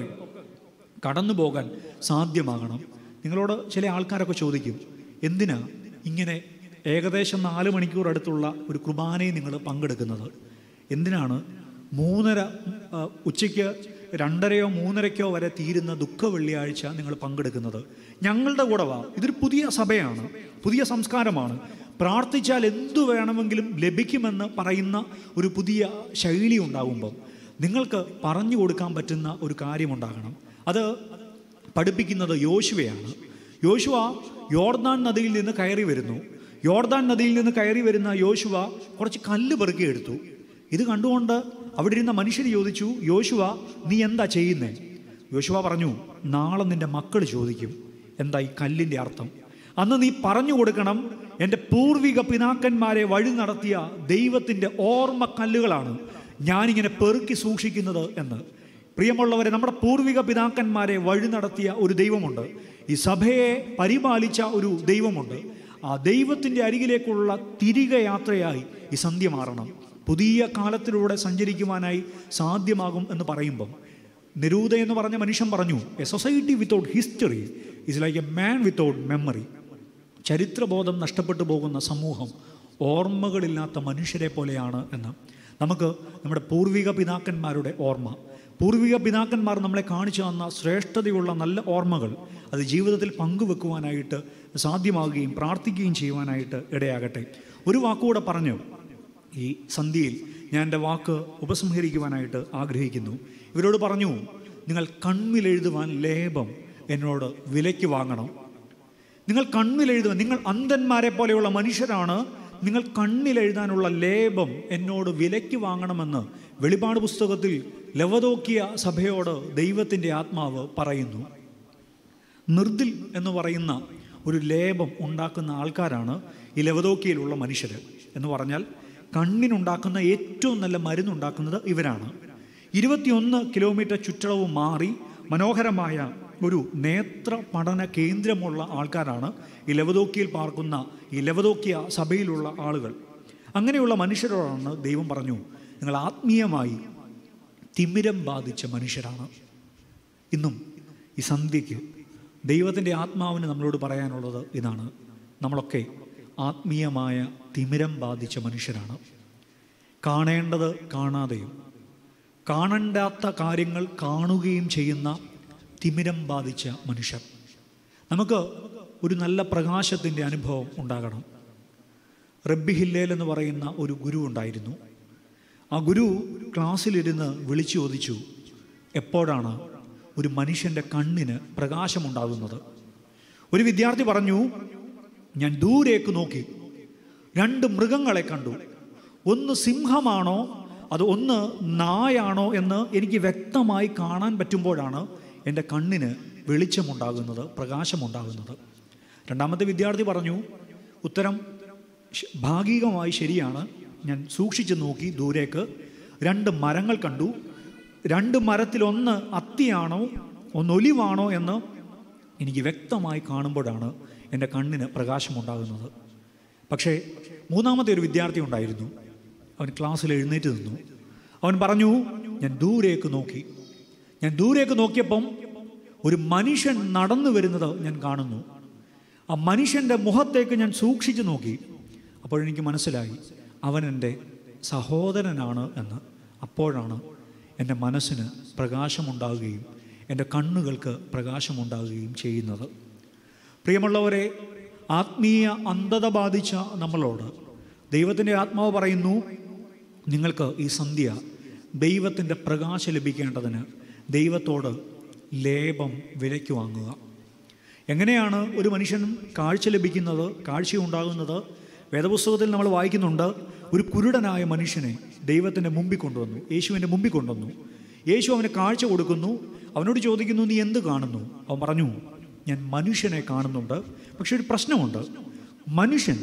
കടന്നു പോകാൻ സാധ്യമാകണം നിങ്ങളോട് ചില ആൾക്കാരൊക്കെ ചോദിക്കും എന്തിനാ ഇങ്ങനെ ഏകദേശം നാല് മണിക്കൂർ അടുത്തുള്ള ഒരു കുർബാനയിൽ നിങ്ങൾ പങ്കെടുക്കുന്നത് എന്തിനാണ് മൂന്നര ആ, ഉച്ചയ്ക്ക് രണ്ടരയോ മൂന്നരയ്ക്കോ വരെ തീരുന്ന ദുഃഖ വെള്ളിയാഴ്ച നിങ്ങൾ പങ്കെടുക്കുന്നത് ഞങ്ങളുടെ കൂടെ വാ ഇതൊരു പുതിയ സഭയാണ് പുതിയ സംസ്കാരമാണ് പ്രാർത്ഥിച്ചാൽ എന്തു വേണമെങ്കിലും ലഭിക്കുമെന്ന് പറയുന്ന ഒരു പുതിയ ശൈലി ഉണ്ടാകുമ്പം നിങ്ങൾക്ക് പറഞ്ഞു കൊടുക്കാൻ പറ്റുന്ന ഒരു കാര്യമുണ്ടാകണം അത് പഠിപ്പിക്കുന്നത് യോശുവയാണ് യോശുവ യോർദാൻ നദിയിൽ നിന്ന് കയറി വരുന്നു യോർദാൻ നദിയിൽ നിന്ന് കയറി വരുന്ന യോശുവ കുറച്ച് കല്ല് പെറുക്കിയെടുത്തു ഇത് കണ്ടുകൊണ്ട് അവിടെ ഇരുന്ന മനുഷ്യർ ചോദിച്ചു യോശുവ നീ എന്താ ചെയ്യുന്നേ യോശുവ പറഞ്ഞു നാളെ നിന്റെ മക്കൾ ചോദിക്കും എന്താ ഈ കല്ലിൻ്റെ അർത്ഥം അന്ന് നീ പറഞ്ഞു കൊടുക്കണം എൻ്റെ പൂർവിക പിതാക്കന്മാരെ വഴി നടത്തിയ ദൈവത്തിൻ്റെ ഓർമ്മ കല്ലുകളാണ് ഞാനിങ്ങനെ പെറുക്കി സൂക്ഷിക്കുന്നത് എന്ന് പ്രിയമുള്ളവരെ നമ്മുടെ പൂർവിക പിതാക്കന്മാരെ വഴി നടത്തിയ ഒരു ദൈവമുണ്ട് ഈ സഭയെ പരിപാലിച്ച ഒരു ദൈവമുണ്ട് ആ ദൈവത്തിൻ്റെ അരികിലേക്കുള്ള തിരികെ യാത്രയായി ഈ സന്ധ്യ മാറണം പുതിയ കാലത്തിലൂടെ സഞ്ചരിക്കുവാനായി സാധ്യമാകും എന്ന് പറയുമ്പം നിരൂത എന്ന് പറഞ്ഞ മനുഷ്യൻ പറഞ്ഞു a society without history is like a man without memory ചരിത്രബോധം നഷ്ടപ്പെട്ടു പോകുന്ന സമൂഹം ഓർമ്മകളില്ലാത്ത മനുഷ്യരെ പോലെയാണ് എന്ന് നമുക്ക് നമ്മുടെ പൂർവിക പിതാക്കന്മാരുടെ ഓർമ്മ പൂർവിക പിതാക്കന്മാർ നമ്മളെ കാണിച്ചു തന്ന ശ്രേഷ്ഠതയുള്ള നല്ല ഓർമ്മകൾ അത് ജീവിതത്തിൽ പങ്കുവെക്കുവാനായിട്ട് സാധ്യമാകുകയും പ്രാർത്ഥിക്കുകയും ചെയ്യുവാനായിട്ട് ഇടയാകട്ടെ ഒരു വാക്കുകൂടെ പറഞ്ഞു ഈ സന്ധ്യയിൽ ഞാൻ എൻ്റെ വാക്ക് ഉപസംഹരിക്കുവാനായിട്ട് ആഗ്രഹിക്കുന്നു ഇവരോട് പറഞ്ഞു നിങ്ങൾ കണ്ണിലെഴുതുവാൻ ലേപം എന്നോട് വിലയ്ക്ക് വാങ്ങണം നിങ്ങൾ കണ്ണിലെഴുതുവാൻ നിങ്ങൾ അന്ധന്മാരെ പോലെയുള്ള മനുഷ്യരാണ് നിങ്ങൾ കണ്ണിലെഴുതാനുള്ള ലേപം എന്നോട് വിലയ്ക്ക് വാങ്ങണമെന്ന് വെളിപാട് പുസ്തകത്തിൽ ലവതോക്കിയ സഭയോട് ദൈവത്തിൻ്റെ ആത്മാവ് പറയുന്നു നിർദിൽ എന്ന് പറയുന്ന ഒരു ലേപം ഉണ്ടാക്കുന്ന ആൾക്കാരാണ് ഈ ലവതോക്കിയിലുള്ള മനുഷ്യർ എന്ന് പറഞ്ഞാൽ കണ്ണിനുണ്ടാക്കുന്ന ഏറ്റവും നല്ല മരുന്നുണ്ടാക്കുന്നത് ഇവരാണ് ഇരുപത്തിയൊന്ന് കിലോമീറ്റർ ചുറ്റളവ് മാറി മനോഹരമായ ഒരു നേത്ര പഠന കേന്ദ്രമുള്ള ആൾക്കാരാണ് ഈ ലവതോക്കിയിൽ പാർക്കുന്ന ഈ ലവതോക്കിയ സഭയിലുള്ള ആളുകൾ അങ്ങനെയുള്ള മനുഷ്യരോടാണ് ദൈവം പറഞ്ഞു നിങ്ങൾ ആത്മീയമായി തിമിരം ബാധിച്ച മനുഷ്യരാണ് ഇന്നും ഈ സന്ധ്യയ്ക്ക് ദൈവത്തിൻ്റെ ആത്മാവിന് നമ്മളോട് പറയാനുള്ളത് ഇതാണ് നമ്മളൊക്കെ ആത്മീയമായ തിമിരം ബാധിച്ച മനുഷ്യരാണ് കാണേണ്ടത് കാണാതെയും കാണണ്ടാത്ത കാര്യങ്ങൾ കാണുകയും ചെയ്യുന്ന തിമിരം ബാധിച്ച മനുഷ്യർ നമുക്ക് ഒരു നല്ല പ്രകാശത്തിൻ്റെ അനുഭവം ഉണ്ടാകണം റബ്ബി ഹില്ലേൽ എന്ന് പറയുന്ന ഒരു ഗുരു ഉണ്ടായിരുന്നു ആ ഗുരു ക്ലാസ്സിലിരുന്ന് വിളിച്ചു ചോദിച്ചു എപ്പോഴാണ് ഒരു മനുഷ്യൻ്റെ കണ്ണിന് പ്രകാശമുണ്ടാകുന്നത് ഒരു വിദ്യാർത്ഥി പറഞ്ഞു ഞാൻ ദൂരേക്ക് നോക്കി രണ്ട് മൃഗങ്ങളെ കണ്ടു ഒന്ന് സിംഹമാണോ അത് ഒന്ന് നായാണോ എന്ന് എനിക്ക് വ്യക്തമായി കാണാൻ പറ്റുമ്പോഴാണ് എൻ്റെ കണ്ണിന് വെളിച്ചമുണ്ടാകുന്നത് പ്രകാശമുണ്ടാകുന്നത് രണ്ടാമത്തെ വിദ്യാർത്ഥി പറഞ്ഞു ഉത്തരം ശ- ഭാഗികമായി ശരിയാണ് ഞാൻ സൂക്ഷിച്ചു നോക്കി ദൂരേക്ക് രണ്ട് മരങ്ങൾ കണ്ടു രണ്ട് മരത്തിലൊന്ന് അത്തിയാണോ ഒന്ന് ഒലിവാണോ എന്ന് എനിക്ക് വ്യക്തമായി കാണുമ്പോഴാണ് എൻ്റെ കണ്ണിന് പ്രകാശമുണ്ടാകുന്നത് പക്ഷേ മൂന്നാമത്തെ ഒരു വിദ്യാർത്ഥി ഉണ്ടായിരുന്നു അവൻ ക്ലാസ്സിൽ എഴുന്നേറ്റ് നിന്നു അവൻ പറഞ്ഞു ഞാൻ ദൂരേക്ക് നോക്കി ഞാൻ ദൂരേക്ക് നോക്കിയപ്പം ഒരു മനുഷ്യൻ നടന്നു വരുന്നത് ഞാൻ കാണുന്നു ആ മനുഷ്യൻ്റെ മുഖത്തേക്ക് ഞാൻ സൂക്ഷിച്ചു നോക്കി അപ്പോഴെനിക്ക് മനസ്സിലായി അവൻ എൻ്റെ സഹോദരനാണ് എന്ന് അപ്പോഴാണ് എൻ്റെ മനസ്സിന് പ്രകാശമുണ്ടാകുകയും എൻ്റെ കണ്ണുകൾക്ക് പ്രകാശമുണ്ടാകുകയും ചെയ്യുന്നത് പ്രിയമുള്ളവരെ ആത്മീയ അന്ധത ബാധിച്ച നമ്മളോട് ദൈവത്തിൻ്റെ ആത്മാവ് പറയുന്നു നിങ്ങൾക്ക് ഈ സന്ധ്യ ദൈവത്തിൻ്റെ പ്രകാശം ലഭിക്കേണ്ടതിന് ദൈവത്തോട് ലേപം വിലയ്ക്ക് വാങ്ങുക എങ്ങനെയാണ് ഒരു മനുഷ്യൻ കാഴ്ച ലഭിക്കുന്നത് കാഴ്ചയുണ്ടാകുന്നത് വേദപുസ്തകത്തിൽ നമ്മൾ വായിക്കുന്നുണ്ട് ഒരു കുരുടനായ മനുഷ്യനെ ദൈവത്തിൻ്റെ മുമ്പിൽ കൊണ്ടുവന്നു യേശുവിൻ്റെ മുമ്പിൽ കൊണ്ടുവന്നു യേശു അവന് കാഴ്ച കൊടുക്കുന്നു അവനോട് ചോദിക്കുന്നു നീ എന്ത് കാണുന്നു അവൻ പറഞ്ഞു ഞാൻ മനുഷ്യനെ കാണുന്നുണ്ട് പക്ഷെ ഒരു പ്രശ്നമുണ്ട് മനുഷ്യൻ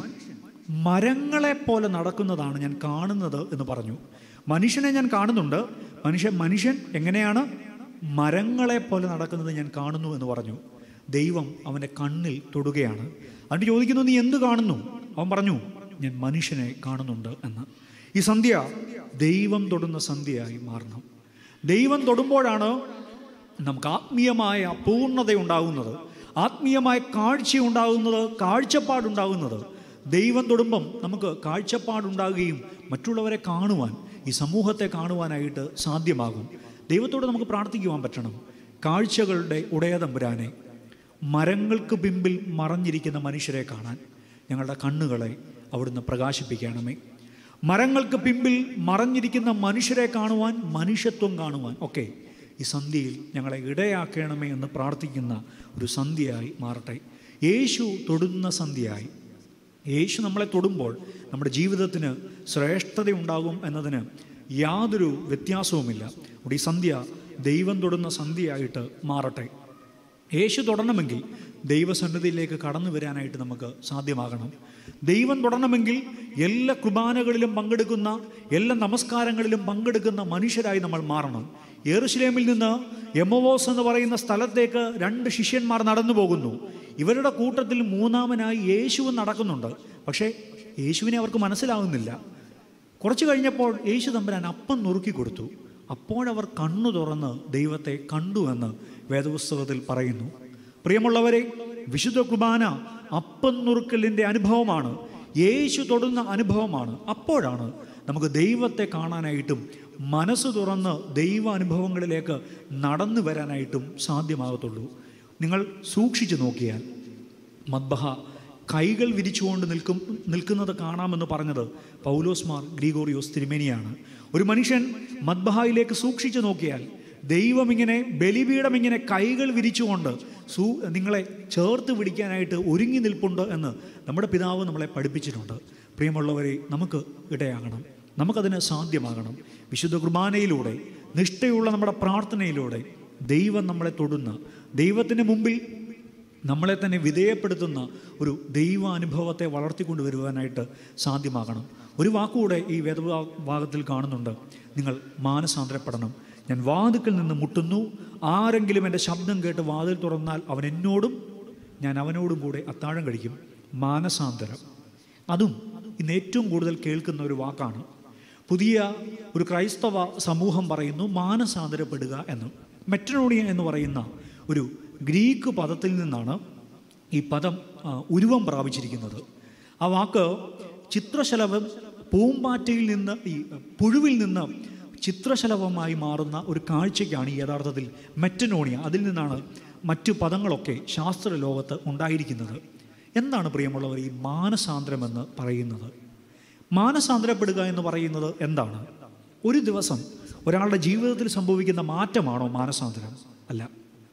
മരങ്ങളെ പോലെ നടക്കുന്നതാണ് ഞാൻ കാണുന്നത് എന്ന് പറഞ്ഞു മനുഷ്യനെ ഞാൻ കാണുന്നുണ്ട് മനുഷ്യൻ മനുഷ്യൻ എങ്ങനെയാണ് മരങ്ങളെ പോലെ നടക്കുന്നത് ഞാൻ കാണുന്നു എന്ന് പറഞ്ഞു ദൈവം അവൻ്റെ കണ്ണിൽ തൊടുകയാണ് എന്നിട്ട് ചോദിക്കുന്നു നീ എന്ത് കാണുന്നു അവൻ പറഞ്ഞു ഞാൻ മനുഷ്യനെ കാണുന്നുണ്ട് എന്ന് ഈ സന്ധ്യ ദൈവം തൊടുന്ന സന്ധ്യയായി മാറണം ദൈവം തൊടുമ്പോഴാണ് നമുക്ക് ആത്മീയമായ പൂർണ്ണത ഉണ്ടാകുന്നത് ആത്മീയമായ കാഴ്ച ഉണ്ടാകുന്നത് കാഴ്ചപ്പാടുണ്ടാകുന്നത് ദൈവം തൊടുമ്പം നമുക്ക് കാഴ്ചപ്പാടുണ്ടാകുകയും മറ്റുള്ളവരെ കാണുവാൻ ഈ സമൂഹത്തെ കാണുവാനായിട്ട് സാധ്യമാകും ദൈവത്തോട് നമുക്ക് പ്രാർത്ഥിക്കുവാൻ പറ്റണം കാഴ്ചകളുടെ ഉടയതമ്പുരാനെ മരങ്ങൾക്ക് പിമ്പിൽ മറഞ്ഞിരിക്കുന്ന മനുഷ്യരെ കാണാൻ ഞങ്ങളുടെ കണ്ണുകളെ അവിടുന്ന് പ്രകാശിപ്പിക്കണമേ മരങ്ങൾക്ക് പിമ്പിൽ മറഞ്ഞിരിക്കുന്ന മനുഷ്യരെ കാണുവാൻ മനുഷ്യത്വം കാണുവാൻ ഒക്കെ ഈ സന്ധ്യയിൽ ഞങ്ങളെ ഇടയാക്കണമേ എന്ന് പ്രാർത്ഥിക്കുന്ന ഒരു സന്ധ്യയായി മാറട്ടെ യേശു തൊടുന്ന സന്ധ്യയായി യേശു നമ്മളെ തൊടുമ്പോൾ നമ്മുടെ ജീവിതത്തിന് ശ്രേഷ്ഠത ഉണ്ടാകും എന്നതിന് യാതൊരു വ്യത്യാസവുമില്ല അവിടെ ഈ സന്ധ്യ ദൈവം തൊടുന്ന സന്ധ്യയായിട്ട് മാറട്ടെ യേശു തൊടണമെങ്കിൽ ദൈവസന്നിധിയിലേക്ക് കടന്നു വരാനായിട്ട് നമുക്ക് സാധ്യമാകണം ദൈവം തൊടണമെങ്കിൽ എല്ലാ കുർബാനകളിലും പങ്കെടുക്കുന്ന എല്ലാ നമസ്കാരങ്ങളിലും പങ്കെടുക്കുന്ന മനുഷ്യരായി നമ്മൾ മാറണം യെറുശലേമിൽ നിന്ന് എമവോസ് എന്ന് പറയുന്ന സ്ഥലത്തേക്ക് രണ്ട് ശിഷ്യന്മാർ നടന്നു പോകുന്നു ഇവരുടെ കൂട്ടത്തിൽ മൂന്നാമനായി യേശുവും നടക്കുന്നുണ്ട് പക്ഷേ യേശുവിനെ അവർക്ക് മനസ്സിലാകുന്നില്ല കുറച്ച് കഴിഞ്ഞപ്പോൾ യേശു തമ്പുരാൻ അപ്പം നുറുക്കി കൊടുത്തു അപ്പോഴവർ കണ്ണു തുറന്ന് ദൈവത്തെ കണ്ടു എന്ന് വേദപുസ്തകത്തിൽ പറയുന്നു പ്രിയമുള്ളവരെ വിശുദ്ധ കുർബാന അപ്പം നുറുക്കലിൻ്റെ അനുഭവമാണ് യേശു തൊടുന്ന അനുഭവമാണ് അപ്പോഴാണ് നമുക്ക് ദൈവത്തെ കാണാനായിട്ടും മനസ്സ് തുറന്ന് ദൈവ അനുഭവങ്ങളിലേക്ക് നടന്നു വരാനായിട്ടും സാധ്യമാകത്തുള്ളൂ നിങ്ങൾ സൂക്ഷിച്ചു നോക്കിയാൽ മദ്ബഹ കൈകൾ വിരിച്ചുകൊണ്ട് നിൽക്കും നിൽക്കുന്നത് കാണാമെന്ന് പറഞ്ഞത് പൗലോസ്മാർ ഗ്രീഗോറിയോസ് തിരുമേനിയാണ് ഒരു മനുഷ്യൻ മദ്ബഹായിലേക്ക് സൂക്ഷിച്ചു നോക്കിയാൽ ദൈവം ഇങ്ങനെ ബലിപീഠം ഇങ്ങനെ കൈകൾ വിരിച്ചുകൊണ്ട് സൂ നിങ്ങളെ ചേർത്ത് പിടിക്കാനായിട്ട് ഒരുങ്ങി നിൽപ്പുണ്ട് എന്ന് നമ്മുടെ പിതാവ് നമ്മളെ പഠിപ്പിച്ചിട്ടുണ്ട് പ്രിയമുള്ളവരെ നമുക്ക് ഇടയാകണം നമുക്കതിന് സാധ്യമാകണം വിശുദ്ധ കുർബാനയിലൂടെ നിഷ്ഠയുള്ള നമ്മുടെ പ്രാർത്ഥനയിലൂടെ ദൈവം നമ്മളെ തൊടുന്ന ദൈവത്തിന് മുമ്പിൽ നമ്മളെ തന്നെ വിധേയപ്പെടുത്തുന്ന ഒരു ദൈവാനുഭവത്തെ വളർത്തിക്കൊണ്ടുവരുവാനായിട്ട് സാധ്യമാകണം ഒരു വാക്കുകൂടെ ഈ വേദഭാഗത്തിൽ കാണുന്നുണ്ട് നിങ്ങൾ മാനസാന്തരപ്പെടണം ഞാൻ വാതുക്കൽ നിന്ന് മുട്ടുന്നു ആരെങ്കിലും എൻ്റെ ശബ്ദം കേട്ട് വാതിൽ തുറന്നാൽ അവൻ എന്നോടും ഞാൻ അവനോടും കൂടെ അത്താഴം കഴിക്കും മാനസാന്തരം അതും ഇന്ന് ഏറ്റവും കൂടുതൽ കേൾക്കുന്ന ഒരു വാക്കാണ് പുതിയ ഒരു ക്രൈസ്തവ സമൂഹം പറയുന്നു മാനസാന്തരപ്പെടുക എന്ന് മെറ്റനോണിയ എന്ന് പറയുന്ന ഒരു ഗ്രീക്ക് പദത്തിൽ നിന്നാണ് ഈ പദം ആ, ഉരുവം പ്രാപിച്ചിരിക്കുന്നത് ആ വാക്ക് ചിത്രശലഭം പൂമ്പാറ്റയിൽ നിന്ന് ഈ പുഴുവിൽ നിന്ന് ചിത്രശലഭമായി മാറുന്ന ഒരു കാഴ്ചയ്ക്കാണ് ഈ യഥാർത്ഥത്തിൽ മെറ്റനോണിയ അതിൽ നിന്നാണ് മറ്റു പദങ്ങളൊക്കെ ശാസ്ത്ര ലോകത്ത് ഉണ്ടായിരിക്കുന്നത് എന്താണ് പ്രിയമുള്ളവർ ഈ മാനസാന്തരമെന്ന് പറയുന്നത് മാനസാന്തരപ്പെടുക എന്ന് പറയുന്നത് എന്താണ് ഒരു ദിവസം ഒരാളുടെ ജീവിതത്തിൽ സംഭവിക്കുന്ന മാറ്റമാണോ മാനസാന്തരം അല്ല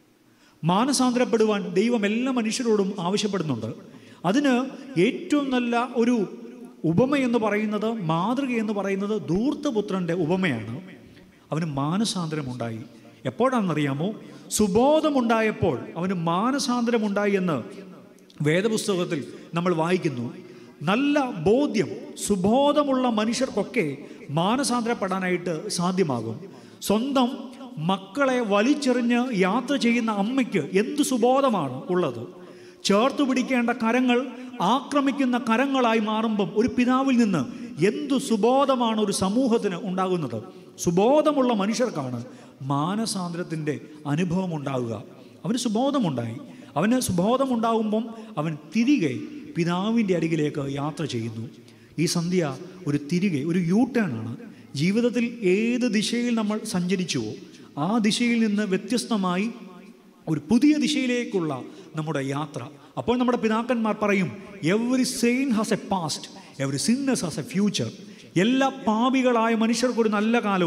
മാനസാന്തരപ്പെടുവാൻ ദൈവം എല്ലാ മനുഷ്യരോടും ആവശ്യപ്പെടുന്നുണ്ട് അതിന് ഏറ്റവും നല്ല ഒരു ഉപമ എന്ന് പറയുന്നത് മാതൃക എന്ന് പറയുന്നത് ധൂർത്തപുത്രൻ്റെ ഉപമയാണ് അവന് മാനസാന്തരമുണ്ടായി എപ്പോഴാണെന്നറിയാമോ സുബോധമുണ്ടായപ്പോൾ അവന് മാനസാന്തരമുണ്ടായി എന്ന് വേദപുസ്തകത്തിൽ നമ്മൾ വായിക്കുന്നു നല്ല ബോധ്യം സുബോധമുള്ള മനുഷ്യർക്കൊക്കെ മാനസാന്തരപ്പെടാനായിട്ട് സാധ്യമാകും സ്വന്തം മക്കളെ വലിച്ചെറിഞ്ഞ് യാത്ര ചെയ്യുന്ന അമ്മയ്ക്ക് എന്ത് സുബോധമാണ് ഉള്ളത് ചേർത്ത് പിടിക്കേണ്ട കരങ്ങൾ ആക്രമിക്കുന്ന കരങ്ങളായി മാറുമ്പം ഒരു പിതാവിൽ നിന്ന് എന്തു സുബോധമാണ് ഒരു സമൂഹത്തിന് ഉണ്ടാകുന്നത് സുബോധമുള്ള മനുഷ്യർക്കാണ് മാനസാന്തരത്തിൻ്റെ അനുഭവം ഉണ്ടാകുക അവന് സുബോധമുണ്ടായി അവന് സുബോധമുണ്ടാകുമ്പം അവൻ തിരികെ പിതാവിൻ്റെ അരികിലേക്ക് യാത്ര ചെയ്യുന്നു ഈ സന്ധ്യ ഒരു തിരികെ ഒരു യൂ ടേൺ ആണ് ജീവിതത്തിൽ ഏത് ദിശയിൽ നമ്മൾ സഞ്ചരിച്ചുവോ ആ ദിശയിൽ നിന്ന് വ്യത്യസ്തമായി ഒരു പുതിയ ദിശയിലേക്കുള്ള നമ്മുടെ യാത്ര അപ്പോൾ നമ്മുടെ പിതാക്കന്മാർ പറയും every saint has a past every sinner has a future എല്ലാ പാപികളായ മനുഷ്യർക്കൊരു നല്ല കാലവും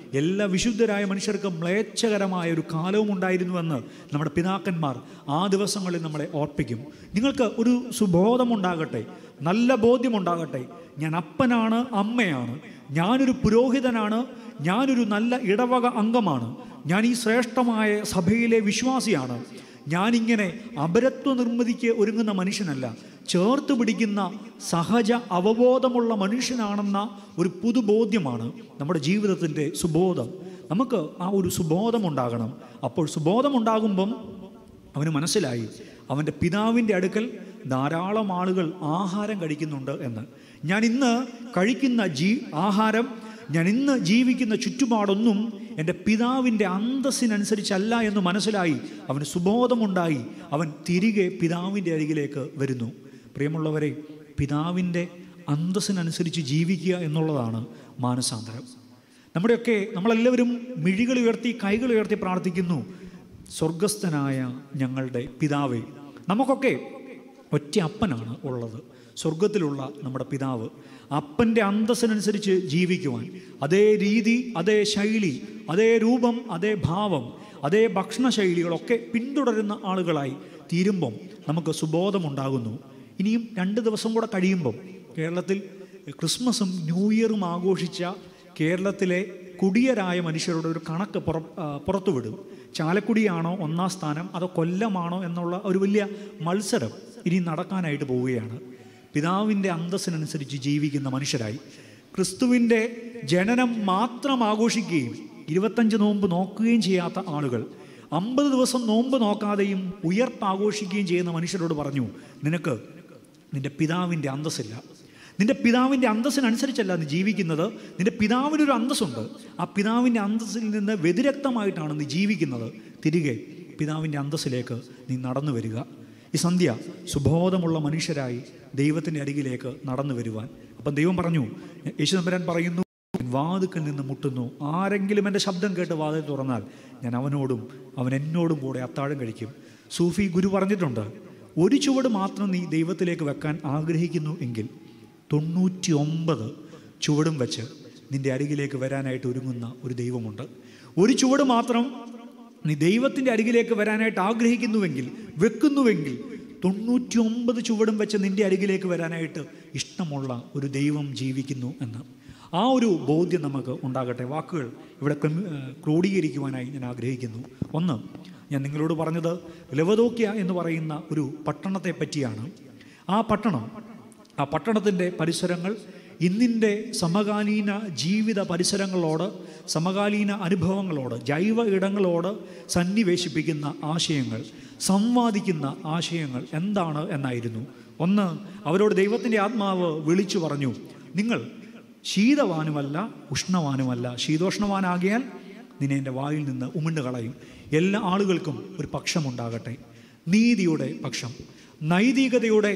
എല്ലാ വിശുദ്ധരായ മനുഷ്യർക്കും മ്ലേച്ഛകരമായ ഒരു കാലവും ഉണ്ടായിരുന്നുവെന്ന് നമ്മുടെ പിതാക്കന്മാർ ആ ദിവസങ്ങളിൽ നമ്മളെ ഓർപ്പിക്കും നിങ്ങൾക്ക് ഒരു സുബോധമുണ്ടാകട്ടെ നല്ല ബോധ്യമുണ്ടാകട്ടെ ഞാൻ അപ്പനാണ് അമ്മയാണ് ഞാനൊരു പുരോഹിതനാണ് ഞാനൊരു നല്ല ഇടവക അംഗമാണ് ഞാൻ ഈ ശ്രേഷ്ഠമായ സഭയിലെ വിശ്വാസിയാണ് ഞാനിങ്ങനെ അപരത്വ നിർമ്മിതിക്ക് ഒരുങ്ങുന്ന മനുഷ്യനല്ല ചേർത്ത് പിടിക്കുന്ന സഹജ അവബോധമുള്ള മനുഷ്യനാണെന്ന ഒരു പുതുബോധ്യമാണ് നമ്മുടെ ജീവിതത്തിൻ്റെ സുബോധം നമുക്ക് ആ ഒരു സുബോധം ഉണ്ടാകണം അപ്പോൾ സുബോധം ഉണ്ടാകുമ്പം അവന് മനസ്സിലായി അവൻ്റെ പിതാവിൻ്റെ അടുക്കൽ ധാരാളം ആളുകൾ ആഹാരം കഴിക്കുന്നുണ്ട് എന്ന് ഞാൻ ഇന്ന് കഴിക്കുന്ന ജീ ആഹാരം ഞാൻ ഇന്ന് ജീവിക്കുന്ന ചുറ്റുപാടൊന്നും എൻ്റെ പിതാവിൻ്റെ അന്തസ്സിനനുസരിച്ചല്ല എന്ന് മനസ്സിലായി അവന് സുബോധമുണ്ടായി അവൻ തിരികെ പിതാവിൻ്റെ അരികിലേക്ക് വരുന്നു പ്രിയമുള്ളവരെ പിതാവിൻ്റെ അന്തസ്സിനനുസരിച്ച് ജീവിക്കുക എന്നുള്ളതാണ് മാനസാന്തരം നമ്മുടെയൊക്കെ നമ്മളെല്ലാവരും മിഴികൾ ഉയർത്തി കൈകൾ ഉയർത്തി പ്രാർത്ഥിക്കുന്നു സ്വർഗസ്ഥനായ ഞങ്ങളുടെ പിതാവേ നമുക്കൊക്കെ ഒറ്റ അപ്പനാണ് ഉള്ളത് സ്വർഗത്തിലുള്ള നമ്മുടെ പിതാവ് അപ്പൻ്റെ അന്തസ്സിനനുസരിച്ച് ജീവിക്കുവാൻ അതേ രീതി അതേ ശൈലി അതേ രൂപം അതേ ഭാവം അതേ ഭക്ഷണ ശൈലികളൊക്കെ പിന്തുടരുന്ന ആളുകളായി തീരുമ്പം നമുക്ക് സുബോധമുണ്ടാകുന്നു ഇനിയും രണ്ട് ദിവസം കൂടെ കഴിയുമ്പം കേരളത്തിൽ ക്രിസ്മസും ന്യൂ ഇയറും ആഘോഷിച്ച കേരളത്തിലെ കുടിയരായ മനുഷ്യരുടെ ഒരു കണക്ക് പുറ ആ, പുറത്തുവിടും ചാലക്കുടിയാണോ ഒന്നാം സ്ഥാനം അതോ കൊല്ലമാണോ എന്നുള്ള ഒരു വലിയ മത്സരം ഇനി നടക്കാനായിട്ട് പോവുകയാണ് പിതാവിൻ്റെ അന്തസ്സിനനുസരിച്ച് ജീവിക്കുന്ന മനുഷ്യരായി ക്രിസ്തുവിൻ്റെ ജനനം മാത്രം ആഘോഷിക്കുകയും ഇരുപത്തഞ്ച് നോമ്പ് നോക്കുകയും ചെയ്യാത്ത ആളുകൾ അമ്പത് ദിവസം നോമ്പ് നോക്കാതെയും ഉയർപ്പ് ആഘോഷിക്കുകയും ചെയ്യുന്ന മനുഷ്യരോട് പറഞ്ഞു നിനക്ക് നിന്റെ പിതാവിൻ്റെ അന്തസ്സില്ല നിന്റെ പിതാവിൻ്റെ അന്തസ്സിനനുസരിച്ചല്ല നീ ജീവിക്കുന്നത് നിന്റെ പിതാവിനൊരു അന്തസ്സുണ്ട് ആ പിതാവിൻ്റെ അന്തസ്സിൽ നിന്ന് വ്യതിരക്തമായിട്ടാണ് നീ ജീവിക്കുന്നത് തിരികെ പിതാവിൻ്റെ അന്തസ്സിലേക്ക് നീ നടന്നു വരിക ഈ സന്ധ്യ സുബോധമുള്ള മനുഷ്യരായി ദൈവത്തിൻ്റെ അരികിലേക്ക് നടന്നു വരുവാൻ അപ്പം ദൈവം പറഞ്ഞു യേശുദമ്പരാൻ പറയുന്നു വാതുക്കൽ നിന്ന് മുട്ടുന്നു ആരെങ്കിലും എൻ്റെ ശബ്ദം കേട്ട് വാതിൽ തുറന്നാൽ ഞാൻ അവനോടും അവൻ എന്നോടും കൂടെ അത്താഴം കഴിക്കും സൂഫി ഗുരു പറഞ്ഞിട്ടുണ്ട് ഒരു ചുവട് മാത്രം നീ ദൈവത്തിലേക്ക് വെക്കാൻ ആഗ്രഹിക്കുന്നു എങ്കിൽ തൊണ്ണൂറ്റി ഒമ്പത് ചുവടും വെച്ച് നിന്റെ അരികിലേക്ക് വരാനായിട്ട് ഒരുങ്ങുന്ന ഒരു ദൈവമുണ്ട് ഒരു ചുവട് മാത്രം നീ ദൈവത്തിൻ്റെ അരികിലേക്ക് വരാനായിട്ട് ആഗ്രഹിക്കുന്നുവെങ്കിൽ വെക്കുന്നുവെങ്കിൽ തൊണ്ണൂറ്റി ഒമ്പത് ചുവടും വെച്ച് നിന്റെ അരികിലേക്ക് വരാനായിട്ട് ഇഷ്ടമുള്ള ഒരു ദൈവം ജീവിക്കുന്നു എന്ന് ആ ഒരു ബോധ്യം നമുക്ക് ഉണ്ടാകട്ടെ വാക്കുകൾ ഇവിടെ ക്രമ- ഏഹ് ക്രോഡീകരിക്കുവാനായി ഞാൻ ആഗ്രഹിക്കുന്നു ഒന്ന് ഞാൻ നിങ്ങളോട് പറഞ്ഞത് ലവദോക്യ എന്ന് പറയുന്ന ഒരു പട്ടണത്തെ പറ്റിയാണ് ആ പട്ടണം ആ പട്ടണത്തിൻ്റെ പരിസരങ്ങൾ ഇന്നിൻ്റെ സമകാലീന ജീവിത പരിസരങ്ങളോട് സമകാലീന അനുഭവങ്ങളോട് ജൈവ ഇടങ്ങളോട് സന്നിവേശിപ്പിക്കുന്ന ആശയങ്ങൾ സംവാദിക്കുന്ന ആശയങ്ങൾ എന്താണ് എന്നായിരുന്നു ഒന്ന് അവരോട് ദൈവത്തിൻ്റെ ആത്മാവ് വിളിച്ചു പറഞ്ഞു നിങ്ങൾ ശീതവാനുമല്ല ഉഷ്ണവാനുമല്ല ശീതോഷ്ണവാനാകിയാൽ നിന്നെ എൻ്റെ വായിൽ നിന്ന് ഉമിണ്ട് കളയും എല്ലാ ആളുകൾക്കും ഒരു പക്ഷമുണ്ടാകട്ടെ നീതിയുടെ പക്ഷം നൈതികതയുടെ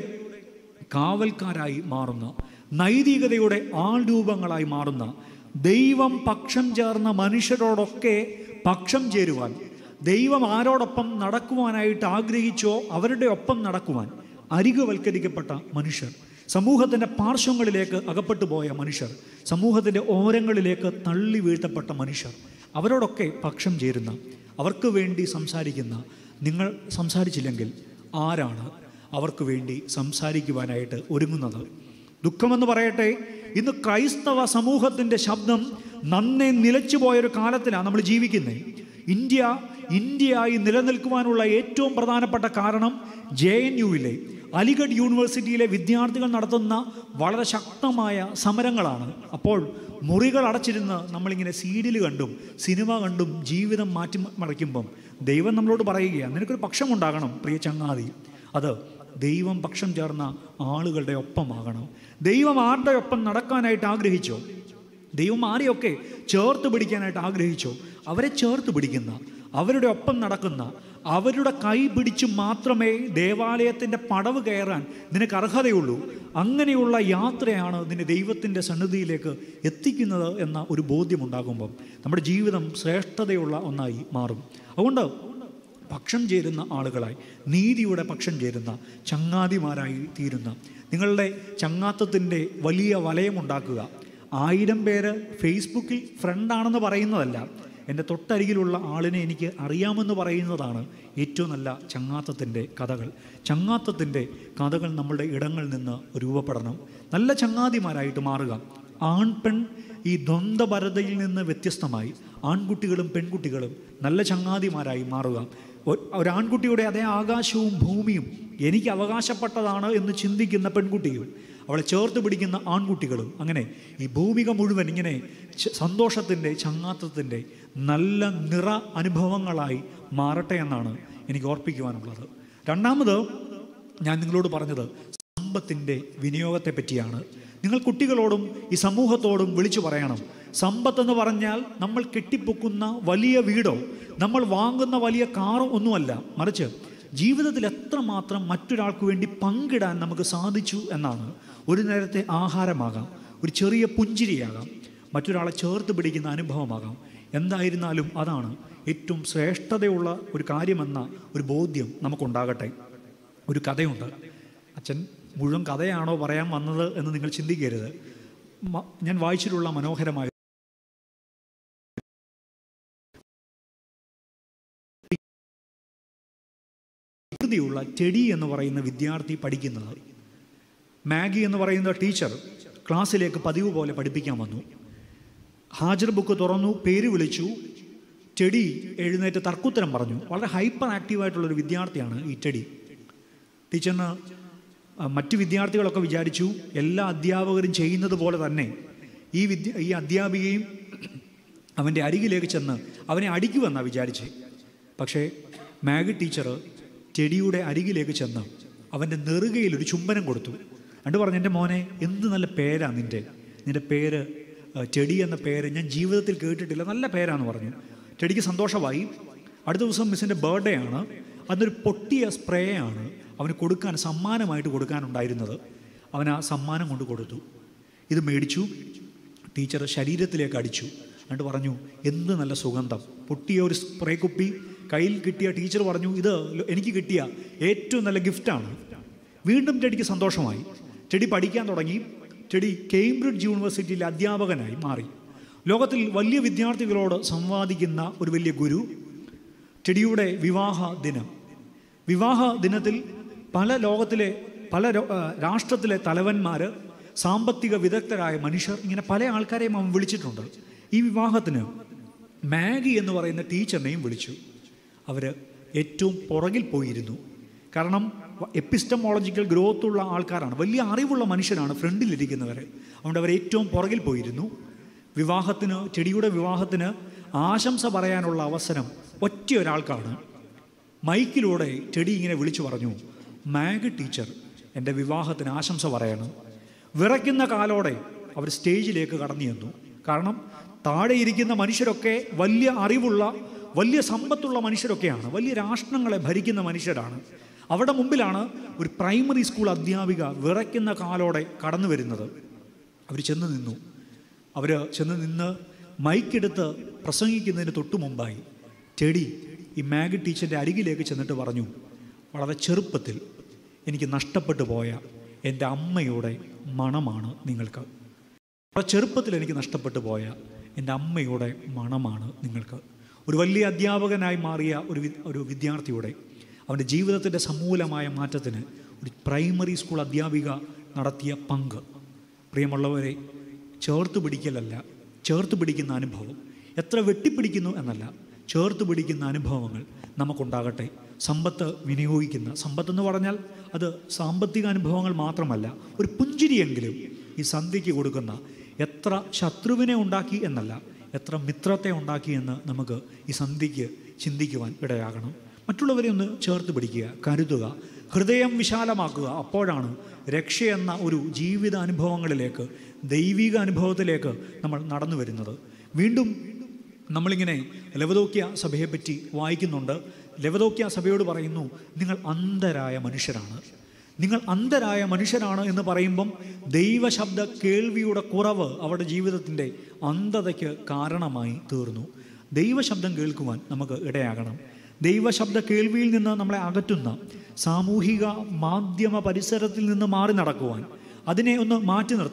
കാവൽക്കാരായി മാറുന്ന നൈതികതയുടെ ആൾരൂപങ്ങളായി മാറുന്ന ദൈവം പക്ഷം ചേർന്ന മനുഷ്യരോടൊക്കെ പക്ഷം ചേരുവാൻ ദൈവം ആരോടൊപ്പം നടക്കുവാനായിട്ട് ആഗ്രഹിച്ചോ അവരുടെ ഒപ്പം നടക്കുവാൻ അരികുവൽക്കരിക്കപ്പെട്ട മനുഷ്യർ സമൂഹത്തിൻ്റെ പാർശ്വങ്ങളിലേക്ക് അകപ്പെട്ടു പോയ മനുഷ്യർ സമൂഹത്തിൻ്റെ ഓരങ്ങളിലേക്ക് തള്ളി വീഴ്ത്തപ്പെട്ട മനുഷ്യർ അവരോടൊക്കെ പക്ഷം ചേരുന്ന അവർക്ക് വേണ്ടി സംസാരിക്കുന്ന നിങ്ങൾ സംസാരിച്ചില്ലെങ്കിൽ ആരാണ് അവർക്ക് വേണ്ടി സംസാരിക്കുവാനായിട്ട് ഒരുങ്ങുന്നത് ദുഃഖമെന്ന് പറയട്ടെ ഇന്ന് ക്രൈസ്തവ സമൂഹത്തിൻ്റെ ശബ്ദം നന്നേ നിലച്ചു പോയൊരു കാലത്തിലാണ് നമ്മൾ ജീവിക്കുന്നത് ഇന്ത്യ ഇന്ത്യയായി നിലനിൽക്കുവാനുള്ള ഏറ്റവും പ്രധാനപ്പെട്ട കാരണം ജെ എൻ യുവിലെ അലിഗഡ് യൂണിവേഴ്സിറ്റിയിലെ വിദ്യാർത്ഥികൾ നടത്തുന്ന വളരെ ശക്തമായ സമരങ്ങളാണ് അപ്പോൾ മുറികൾ അടച്ചിരുന്ന് നമ്മളിങ്ങനെ സീരിയൽ കണ്ടും സിനിമ കണ്ടും ജീവിതം മാറ്റി മറിക്കുമ്പം ദൈവം നമ്മളോട് പറയുകയാണ് നിനക്കൊരു പക്ഷമുണ്ടാകണം പ്രിയ ചങ്ങാതി അത് ദൈവം പക്ഷം ചേർന്ന ആളുകളുടെ ഒപ്പമാകണം ദൈവം ആരുടെ ഒപ്പം നടക്കാനായിട്ട് ആഗ്രഹിച്ചോ ദൈവം ആരെയൊക്കെ ചേർത്ത് പിടിക്കാനായിട്ട് ആഗ്രഹിച്ചോ അവരെ ചേർത്ത് പിടിക്കുന്ന അവരുടെ ഒപ്പം നടക്കുന്ന അവരുടെ കൈ പിടിച്ച് മാത്രമേ ദേവാലയത്തിൻ്റെ പടവ് കയറാൻ നിനക്ക് അർഹതയുള്ളൂ അങ്ങനെയുള്ള യാത്രയാണ് നിന്നെ ദൈവത്തിൻ്റെ സന്നിധിയിലേക്ക് എത്തിക്കുന്നത് എന്ന ഒരു ബോധ്യമുണ്ടാകുമ്പം നമ്മുടെ ജീവിതം ശ്രേഷ്ഠതയുള്ള ഒന്നായി മാറും അതുകൊണ്ട് പക്ഷം ചേരുന്ന ആളുകളായി നീതിയുടെ പക്ഷം ചേരുന്ന ചങ്ങാതിമാരായി തീരുന്ന നിങ്ങളുടെ ചങ്ങാത്തത്തിൻ്റെ വലിയ വലയമുണ്ടാക്കുക ആയിരം പേര് ഫേസ്ബുക്കിൽ ഫ്രണ്ടാണെന്ന് പറയുന്നതല്ല എൻ്റെ തൊട്ടരികിലുള്ള ആളിനെ എനിക്ക് അറിയാമെന്ന് പറയുന്നതാണ് ഏറ്റവും നല്ല ചങ്ങാത്തത്തിൻ്റെ കഥകൾ ചങ്ങാത്തത്തിൻ്റെ കഥകൾ നമ്മളുടെ ഇടങ്ങളിൽ നിന്ന് രൂപപ്പെടണം നല്ല ചങ്ങാതിമാരായിട്ട് മാറുക ആൺ പെൺ ഈ ദ്വന്ദ്വപരതയിൽ നിന്ന് വ്യത്യസ്തമായി ആൺകുട്ടികളും പെൺകുട്ടികളും നല്ല ചങ്ങാതിമാരായി മാറുക ഒ- ഒരു ആൺകുട്ടിയുടെ അതേ ആകാശവും ഭൂമിയും എനിക്ക് അവകാശപ്പെട്ടതാണ് എന്ന് ചിന്തിക്കുന്ന പെൺകുട്ടിയും അവളെ ചേർത്ത് പിടിക്കുന്ന ആൺകുട്ടികളും അങ്ങനെ ഈ ഭൂമിക മുഴുവൻ ഇങ്ങനെ ച- സന്തോഷത്തിൻ്റെ ചങ്ങാത്തത്തിൻ്റെ നല്ല നിറ അനുഭവങ്ങളായി മാറട്ടെ എന്നാണ് എനിക്ക് ഓർപ്പിക്കുവാനുള്ളത് രണ്ടാമത് ഞാൻ നിങ്ങളോട് പറഞ്ഞത് സമ്പത്തിൻ്റെ വിനിയോഗത്തെ പറ്റിയാണ് നിങ്ങൾ കുട്ടികളോടും ഈ സമൂഹത്തോടും വിളിച്ചു പറയണം സമ്പത്തെന്ന് പറഞ്ഞാൽ നമ്മൾ കെട്ടിപ്പൊക്കുന്ന വലിയ വീടോ നമ്മൾ വാങ്ങുന്ന വലിയ കാറോ ഒന്നുമല്ല മറിച്ച് ജീവിതത്തിൽ എത്രമാത്രം മറ്റൊരാൾക്ക് വേണ്ടി പങ്കിടാൻ നമുക്ക് സാധിച്ചു എന്നാണ് ഒരു നേരത്തെ ആഹാരമാകാം ഒരു ചെറിയ പുഞ്ചിരിയാകാം മറ്റൊരാളെ ചേർത്ത് പിടിക്കുന്ന അനുഭവമാകാം എന്തായിരുന്നാലും അതാണ് ഏറ്റവും ശ്രേഷ്ഠതയുള്ള ഒരു കാര്യമെന്ന ഒരു ബോധ്യം നമുക്കുണ്ടാകട്ടെ ഒരു കഥയുണ്ട് അച്ഛൻ മുഴുവൻ കഥയാണോ പറയാൻ വന്നത് എന്ന് നിങ്ങൾ ചിന്തിക്കരുത് മ- ഞാൻ വായിച്ചിട്ടുള്ള മനോഹരമായ പ്രകൃതിയുള്ള ടെഡി എന്ന് പറയുന്ന വിദ്യാർത്ഥി പഠിക്കുന്നത് മാഗി എന്ന് പറയുന്ന ടീച്ചർ ക്ലാസ്സിലേക്ക് പതിവ് പോലെ പഠിപ്പിക്കാൻ വന്നു ഹാജർ ബുക്ക് തുറന്നു പേര് വിളിച്ചു ടെഡി എഴുന്നേറ്റ് തർക്കുത്തരം പറഞ്ഞു വളരെ ഹൈപ്പർ ആക്റ്റീവായിട്ടുള്ളൊരു വിദ്യാർത്ഥിയാണ് ഈ ടെഡി ടീച്ചറിന് ആ, മറ്റ് വിദ്യാർത്ഥികളൊക്കെ വിചാരിച്ചു എല്ലാ അധ്യാപകരും ചെയ്യുന്നത് പോലെ തന്നെ ഈ വിദ്യ ഈ അധ്യാപികയും അവൻ്റെ അരികിലേക്ക് ചെന്ന് അവനെ അടിക്കുമെന്നാണ് വിചാരിച്ചേ പക്ഷേ മാഗി ടീച്ചർ ടെഡിയുടെ അരികിലേക്ക് ചെന്ന് അവൻ്റെ നെറുകയിൽ ഒരു ചുംബനം കൊടുത്തു എന്നിട്ട് പറഞ്ഞു എൻ്റെ മോനെ എന്ത് നല്ല പേരാ നിൻ്റെ നിൻ്റെ പേര് ആ, ടെഡി എന്ന പേര് ഞാൻ ജീവിതത്തിൽ കേട്ടിട്ടില്ല നല്ല പേരാന്ന് പറഞ്ഞു ടെഡിക്ക് സന്തോഷമായി അടുത്ത ദിവസം മിസ്സിൻ്റെ ബർത്ത്ഡേ ആണ് അന്നൊരു പൊട്ടിയ സ്പ്രേ ആണ് അവന് കൊടുക്കാൻ സമ്മാനമായിട്ട് കൊടുക്കാനുണ്ടായിരുന്നത് അവൻ ആ സമ്മാനം കൊണ്ട് കൊടുത്തു ഇത് മേടിച്ചു ടീച്ചർ ശരീരത്തിലേക്ക് അടിച്ചു എന്നിട്ട് പറഞ്ഞു എന്ത് നല്ല സുഗന്ധം പൊട്ടിയ ഒരു സ്പ്രേ കുപ്പി കയ്യിൽ കിട്ടിയ ടീച്ചർ പറഞ്ഞു ഇത് എനിക്ക് കിട്ടിയ ഏറ്റവും നല്ല ഗിഫ്റ്റാണ് വീണ്ടും ടെഡിക്ക് സന്തോഷമായി ടെഡി പഠിക്കാൻ തുടങ്ങി ടെഡി കേംബ്രിഡ്ജ് യൂണിവേഴ്സിറ്റിയിലെ അധ്യാപകനായി മാറി ലോകത്തിൽ വലിയ വിദ്യാർത്ഥികളോട് സംവാദിക്കുന്ന ഒരു വലിയ ഗുരു ടെഡിയുടെ വിവാഹ ദിനം വിവാഹ ദിനത്തിൽ പല ലോകത്തിലെ പല രോ- ആ, രാഷ്ട്രത്തിലെ തലവന്മാർ സാമ്പത്തിക വിദഗ്ധരായ മനുഷ്യർ ഇങ്ങനെ പല ആൾക്കാരെയും അവൻ വിളിച്ചിട്ടുണ്ട് ഈ വിവാഹത്തിന് മാഗി എന്ന് പറയുന്ന ടീച്ചറിനെയും വിളിച്ചു അവർ ഏറ്റവും പുറകിൽ പോയിരുന്നു കാരണം എപ്പിസ്റ്റമോളജിക്കൽ ഗ്രോത്ത് ഉള്ള ആൾക്കാരാണ് വലിയ അറിവുള്ള മനുഷ്യരാണ് ഫ്രണ്ടിലിരിക്കുന്നവർ അതുകൊണ്ട് അവർ ഏറ്റവും പുറകിൽ പോയിരുന്നു വിവാഹത്തിന് ചെടിയുടെ വിവാഹത്തിന് ആശംസ പറയാനുള്ള അവസരം ഒറ്റ ഒരാൾക്കാണ് മൈക്കിലൂടെ ടെഡി ഇങ്ങനെ വിളിച്ചു പറഞ്ഞു മാഗ് ടീച്ചർ എൻ്റെ വിവാഹത്തിന് ആശംസ പറയണം വിറയ്ക്കുന്ന കാലോടെ അവർ സ്റ്റേജിലേക്ക് കടന്നു ചെന്നു കാരണം താഴെ ഇരിക്കുന്ന മനുഷ്യരൊക്കെ വലിയ അറിവുള്ള വലിയ സമ്പത്തുള്ള മനുഷ്യരൊക്കെയാണ് വലിയ രാഷ്ട്രങ്ങളെ ഭരിക്കുന്ന മനുഷ്യരാണ് അവിടെ മുമ്പിലാണ് ഒരു പ്രൈമറി സ്കൂൾ അധ്യാപിക വിറയ്ക്കുന്ന കാലോടെ കടന്നു വരുന്നത് അവർ ചെന്ന് നിന്നു അവർ ചെന്ന് നിന്ന് മൈക്കെടുത്ത് പ്രസംഗിക്കുന്നതിന് തൊട്ടു മുമ്പായി ടെഡി ഈ മാഗി ടീച്ചറിൻ്റെ അരികിലേക്ക് ചെന്നിട്ട് പറഞ്ഞു വളരെ ചെറുപ്പത്തിൽ എനിക്ക് നഷ്ടപ്പെട്ടു പോയ എൻ്റെ അമ്മയുടെ മണമാണ് നിങ്ങൾക്ക് വളരെ ചെറുപ്പത്തിൽ എനിക്ക് നഷ്ടപ്പെട്ടു പോയ എൻ്റെ അമ്മയുടെ മണമാണ് നിങ്ങൾക്ക് ഒരു വലിയ അധ്യാപകനായി മാറിയ ഒരു വി- ഒരു വിദ്യാർത്ഥിയുടെ അവൻ്റെ ജീവിതത്തിൻ്റെ സമൂലമായ മാറ്റത്തിന് ഒരു പ്രൈമറി സ്കൂൾ അധ്യാപിക നടത്തിയ പങ്ക് പ്രിയമുള്ളവരെ ചേർത്ത് പിടിക്കലല്ല ചേർത്ത് പിടിക്കുന്ന അനുഭവം എത്ര വെട്ടിപ്പിടിക്കുന്നു എന്നല്ല ചേർത്ത് പിടിക്കുന്ന അനുഭവങ്ങൾ നമുക്കുണ്ടാകട്ടെ സമ്പത്ത് വിനിയോഗിക്കുന്ന സമ്പത്തെന്ന് പറഞ്ഞാൽ അത് സാമ്പത്തിക അനുഭവങ്ങൾ മാത്രമല്ല ഒരു പുഞ്ചിരിയെങ്കിലും ഈ സന്ധ്യയ്ക്ക് കൊടുക്കുന്ന എത്ര ശത്രുവിനെ ഉണ്ടാക്കി എന്നല്ല എത്ര മിത്രത്തെ ഉണ്ടാക്കി എന്ന് നമുക്ക് ഈ സന്ധ്യയ്ക്ക് ചിന്തിക്കുവാൻ ഇടയാകണം മറ്റുള്ളവരെ ഒന്ന് ചേർത്ത് പിടിക്കുക കരുതുക ഹൃദയം വിശാലമാക്കുക അപ്പോഴാണ് രക്ഷയെന്ന ഒരു ജീവിത അനുഭവങ്ങളിലേക്ക് ദൈവിക അനുഭവത്തിലേക്ക് നമ്മൾ നടന്നു വരുന്നത് വീണ്ടും നമ്മളിങ്ങനെ ലവദോക്യ സഭയെപ്പറ്റി വായിക്കുന്നുണ്ട് ലവദോക്യ സഭയോട് പറയുന്നു നിങ്ങൾ അന്ധരായ മനുഷ്യരാണ് നിങ്ങൾ അന്ധരായ മനുഷ്യരാണ് എന്ന് പറയുമ്പം ദൈവശബ്ദ കേൾവിയുടെ കുറവ് അവരുടെ ജീവിതത്തിൻ്റെ അന്ധതയ്ക്ക് കാരണമായി തീർന്നു ദൈവശബ്ദം കേൾക്കുവാൻ നമുക്ക് ഇടയാകണം ദൈവശബ്ദ കേൾവിയിൽ നിന്ന് നമ്മളെ അകറ്റുന്ന സാമൂഹിക മാധ്യമ പരിസരത്തിൽ നിന്ന് മാറി നടക്കുവാൻ അതിനെ ഒന്ന് മാറ്റി നിർത്തുവാൻ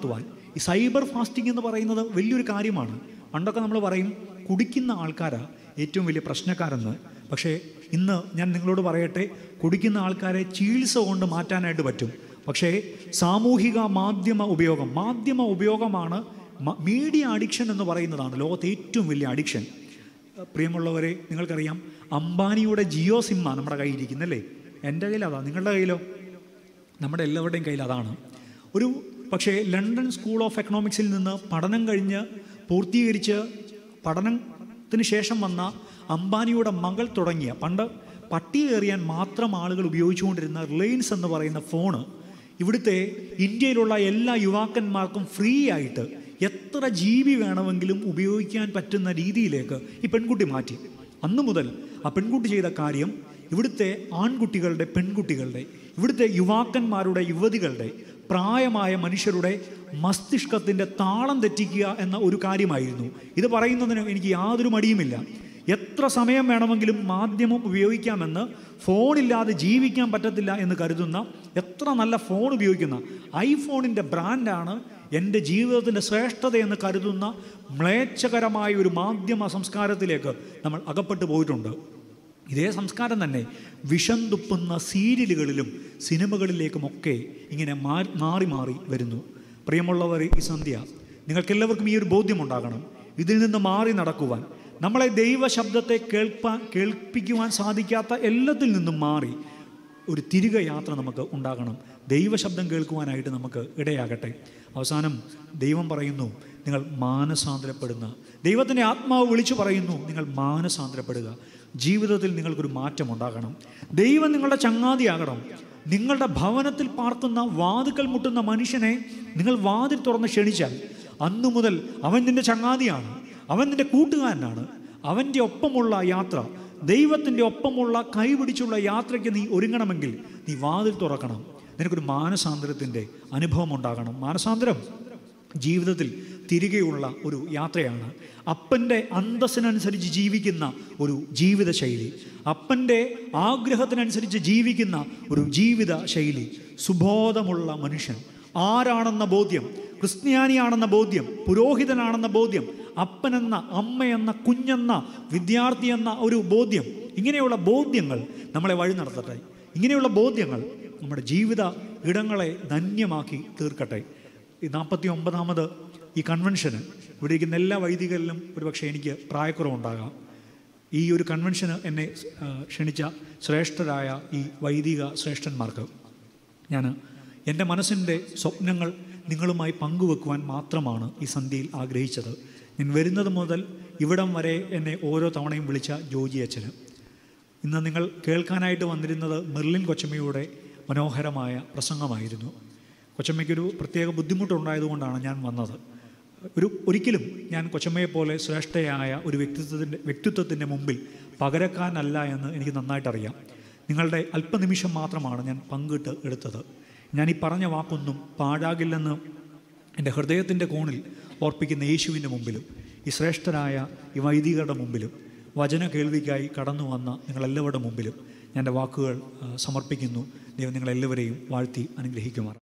ഈ സൈബർ ഫാസ്റ്റിംഗ് എന്ന് പറയുന്നത് വലിയൊരു കാര്യമാണ് പണ്ടൊക്കെ നമ്മൾ പറയും കുടിക്കുന്ന ആൾക്കാരാ ഏറ്റവും വലിയ പ്രശ്നക്കാരെന്ന് പക്ഷേ ഇന്ന് ഞാൻ നിങ്ങളോട് പറയട്ടെ കുടിക്കുന്ന ആൾക്കാരെ ചികിത്സ കൊണ്ട് മാറ്റാനായിട്ട് പറ്റും പക്ഷേ സാമൂഹിക മാധ്യമ ഉപയോഗം മാധ്യമ ഉപയോഗമാണ് മ- മീഡിയ അഡിക്ഷൻ എന്ന് പറയുന്നതാണ് ലോകത്തെ ഏറ്റവും വലിയ അഡിക്ഷൻ പ്രിയമുള്ളവരെ നിങ്ങൾക്കറിയാം അംബാനിയുടെ ജിയോ സിമ്മാണ് നമ്മുടെ കയ്യിൽ ഇരിക്കുന്നല്ലേ എൻ്റെ കയ്യിൽ അതാ നിങ്ങളുടെ കയ്യിലോ നമ്മുടെ എല്ലാവരുടെയും കയ്യിൽ അതാണ് ഒരു പക്ഷേ ലണ്ടൻ സ്കൂൾ ഓഫ് എക്കണോമിക്സിൽ നിന്ന് പഠനം കഴിഞ്ഞ് പൂർത്തീകരിച്ച് പഠനത്തിന് ശേഷം വന്ന അംബാനിയുടെ മകൾ തുടങ്ങിയ പണ്ട് പട്ടി എറിയാൻ മാത്രം ആളുകൾ ഉപയോഗിച്ചുകൊണ്ടിരുന്ന റിലയൻസ് എന്ന് പറയുന്ന ഫോണ് ഇവിടുത്തെ ഇന്ത്യയിലുള്ള എല്ലാ യുവാക്കന്മാർക്കും ഫ്രീ ആയിട്ട് എത്ര ജി ബി വേണമെങ്കിലും ഉപയോഗിക്കാൻ പറ്റുന്ന രീതിയിലേക്ക് ഈ പെൺകുട്ടി മാറ്റി അന്നു മുതൽ ആ പെൺകുട്ടി ചെയ്ത കാര്യം ഇവിടുത്തെ ആൺകുട്ടികളുടെ പെൺകുട്ടികളുടെ ഇവിടുത്തെ യുവാക്കന്മാരുടെ യുവതികളുടെ പ്രായമായ മനുഷ്യരുടെ മസ്തിഷ്കത്തിൻ്റെ താളം തെറ്റിക്കുക എന്ന ഒരു കാര്യമായിരുന്നു ഇത് പറയുന്നതിന് എനിക്ക് യാതൊരു മടിയുമില്ല എത്ര സമയം വേണമെങ്കിലും മാധ്യമം ഉപയോഗിക്കാമെന്ന് ഫോണില്ലാതെ ജീവിക്കാൻ പറ്റത്തില്ല എന്ന് കരുതുന്ന എത്ര നല്ല ഫോൺ ഉപയോഗിക്കുന്ന ഐഫോണിൻ്റെ ബ്രാൻഡാണ് എൻ്റെ ജീവിതത്തിൻ്റെ ശ്രേഷ്ഠതയെന്ന് കരുതുന്ന മ്ലേച്ഛകരമായ ഒരു മാധ്യമ സംസ്കാരത്തിലേക്ക് നമ്മൾ അകപ്പെട്ടു പോയിട്ടുണ്ട് ഇതേ സംസ്കാരം തന്നെ വിഷം തുപ്പുന്ന സീരിയലുകളിലും സിനിമകളിലേക്കുമൊക്കെ ഇങ്ങനെ മാറി മാറി മാറി വരുന്നു പ്രിയമുള്ളവർ ഈ സന്ധ്യ നിങ്ങൾക്കെല്ലാവർക്കും ഈ ഒരു ബോധ്യമുണ്ടാകണം ഇതിൽ നിന്ന് മാറി നടക്കുവാൻ നമ്മളെ ദൈവശബ്ദത്തെ കേൾപ്പാൻ കേൾപ്പിക്കുവാൻ സാധിക്കാത്ത എല്ലാത്തിൽ നിന്നും മാറി ഒരു തിരികെ യാത്ര നമുക്ക് ഉണ്ടാകണം ദൈവശബ്ദം കേൾക്കുവാനായിട്ട് നമുക്ക് ഇടയാകട്ടെ അവസാനം ദൈവം പറയുന്നു നിങ്ങൾ മാനസാന്തരപ്പെടുന്ന ദൈവത്തിൻ്റെ ആത്മാവ് വിളിച്ചു പറയുന്നു നിങ്ങൾ മാനസാന്തരപ്പെടുക ജീവിതത്തിൽ നിങ്ങൾക്കൊരു മാറ്റം ഉണ്ടാകണം ദൈവം നിങ്ങളുടെ ചങ്ങാതിയാകണം നിങ്ങളുടെ ഭവനത്തിൽ പാർക്കുന്ന വാതുക്കൽ മുട്ടുന്ന മനുഷ്യനെ നിങ്ങൾ വാതിൽ തുറന്ന് ക്ഷണിച്ചാൽ അന്നു മുതൽ അവൻ നിന്റെ ചങ്ങാതിയാണ് അവൻ നിന്റെ കൂട്ടുകാരനാണ് അവൻ്റെ ഒപ്പമുള്ള യാത്ര ദൈവത്തിൻ്റെ ഒപ്പമുള്ള കൈപിടിച്ചുള്ള യാത്രയ്ക്ക് നീ ഒരുങ്ങണമെങ്കിൽ നീ വാതിൽ തുറക്കണം നിനക്കൊരു മാനസാന്തരത്തിൻ്റെ അനുഭവം ഉണ്ടാകണം മാനസാന്തരം ജീവിതത്തിൽ തിരികെയുള്ള ഒരു യാത്രയാണ് അപ്പൻ്റെ അന്തസ്സിനനുസരിച്ച് ജീവിക്കുന്ന ഒരു ജീവിത ശൈലി അപ്പൻ്റെ ആഗ്രഹത്തിനനുസരിച്ച് ജീവിക്കുന്ന ഒരു ജീവിത ശൈലി സുബോധമുള്ള മനുഷ്യൻ ആരാണെന്ന ബോധ്യം ക്രിസ്ത്യാനിയാണെന്ന ബോധ്യം പുരോഹിതനാണെന്ന ബോധ്യം അപ്പനെന്ന അമ്മയെന്ന കുഞ്ഞെന്ന വിദ്യാർത്ഥി എന്ന ഒരു ബോധ്യം ഇങ്ങനെയുള്ള ബോധ്യങ്ങൾ നമ്മളെ വഴി നടത്തട്ടെ ഇങ്ങനെയുള്ള ബോധ്യങ്ങൾ നമ്മുടെ ജീവിത ഇടങ്ങളെ ധന്യമാക്കി തീർക്കട്ടെ ഈ നാൽപ്പത്തി ഒമ്പതാമത് ഈ കൺവെൻഷന് ഇവിടെ ഇരിക്കുന്ന എല്ലാ വൈദികരിലും ഒരുപക്ഷെ എനിക്ക് പ്രായക്കുറവുണ്ടാകാം ഈ ഒരു കൺവെൻഷന് എന്നെ ആ, ക്ഷണിച്ച ശ്രേഷ്ഠരായ ഈ വൈദിക ശ്രേഷ്ഠന്മാർക്ക് ഞാൻ എൻ്റെ മനസ്സിൻ്റെ സ്വപ്നങ്ങൾ നിങ്ങളുമായി പങ്കുവെക്കുവാൻ മാത്രമാണ് ഈ സന്ധ്യയിൽ ആഗ്രഹിച്ചത് ഞാൻ വരുന്നത് മുതൽ ഇവിടം വരെ എന്നെ ഓരോ തവണയും വിളിച്ച ജോജി അച്ഛന് ഇന്ന് നിങ്ങൾ കേൾക്കാനായിട്ട് വന്നിരുന്നത് മെർലിൻ കൊച്ചമ്മയുടെ മനോഹരമായ പ്രസംഗമായിരുന്നു കൊച്ചമ്മയ്ക്കൊരു പ്രത്യേക ബുദ്ധിമുട്ടുണ്ടായതുകൊണ്ടാണ് ഞാൻ വന്നത് ഒരു ഒരിക്കലും ഞാൻ കൊച്ചമ്മയെപ്പോലെ ശ്രേഷ്ഠയായ ഒരു വ്യക്തിത്വത്തിൻ്റെ വ്യക്തിത്വത്തിൻ്റെ മുമ്പിൽ പകരക്കാരനല്ല എന്ന് എനിക്ക് നന്നായിട്ടറിയാം നിങ്ങളുടെ അല്പനിമിഷം മാത്രമാണ് ഞാൻ പങ്കിട്ട് എടുത്തത് ഞാൻ ഈ പറഞ്ഞ വാക്കൊന്നും പാഴാകില്ലെന്ന് എൻ്റെ ഹൃദയത്തിൻ്റെ കോണിൽ ഓർപ്പിക്കുന്ന യേശുവിൻ്റെ മുമ്പിലും ഈ ശ്രേഷ്ഠരായ ഈ വൈദികരുടെ മുമ്പിലും വചന കേൾവിക്കായി കടന്നു വന്ന നിങ്ങളെല്ലാവരുടെ മുമ്പിലും ഞാൻ എൻ്റെ വാക്കുകൾ ആ, സമർപ്പിക്കുന്നു ദൈവം നിങ്ങളെല്ലാവരെയും വാഴ്ത്തി അനുഗ്രഹിക്കുമാർ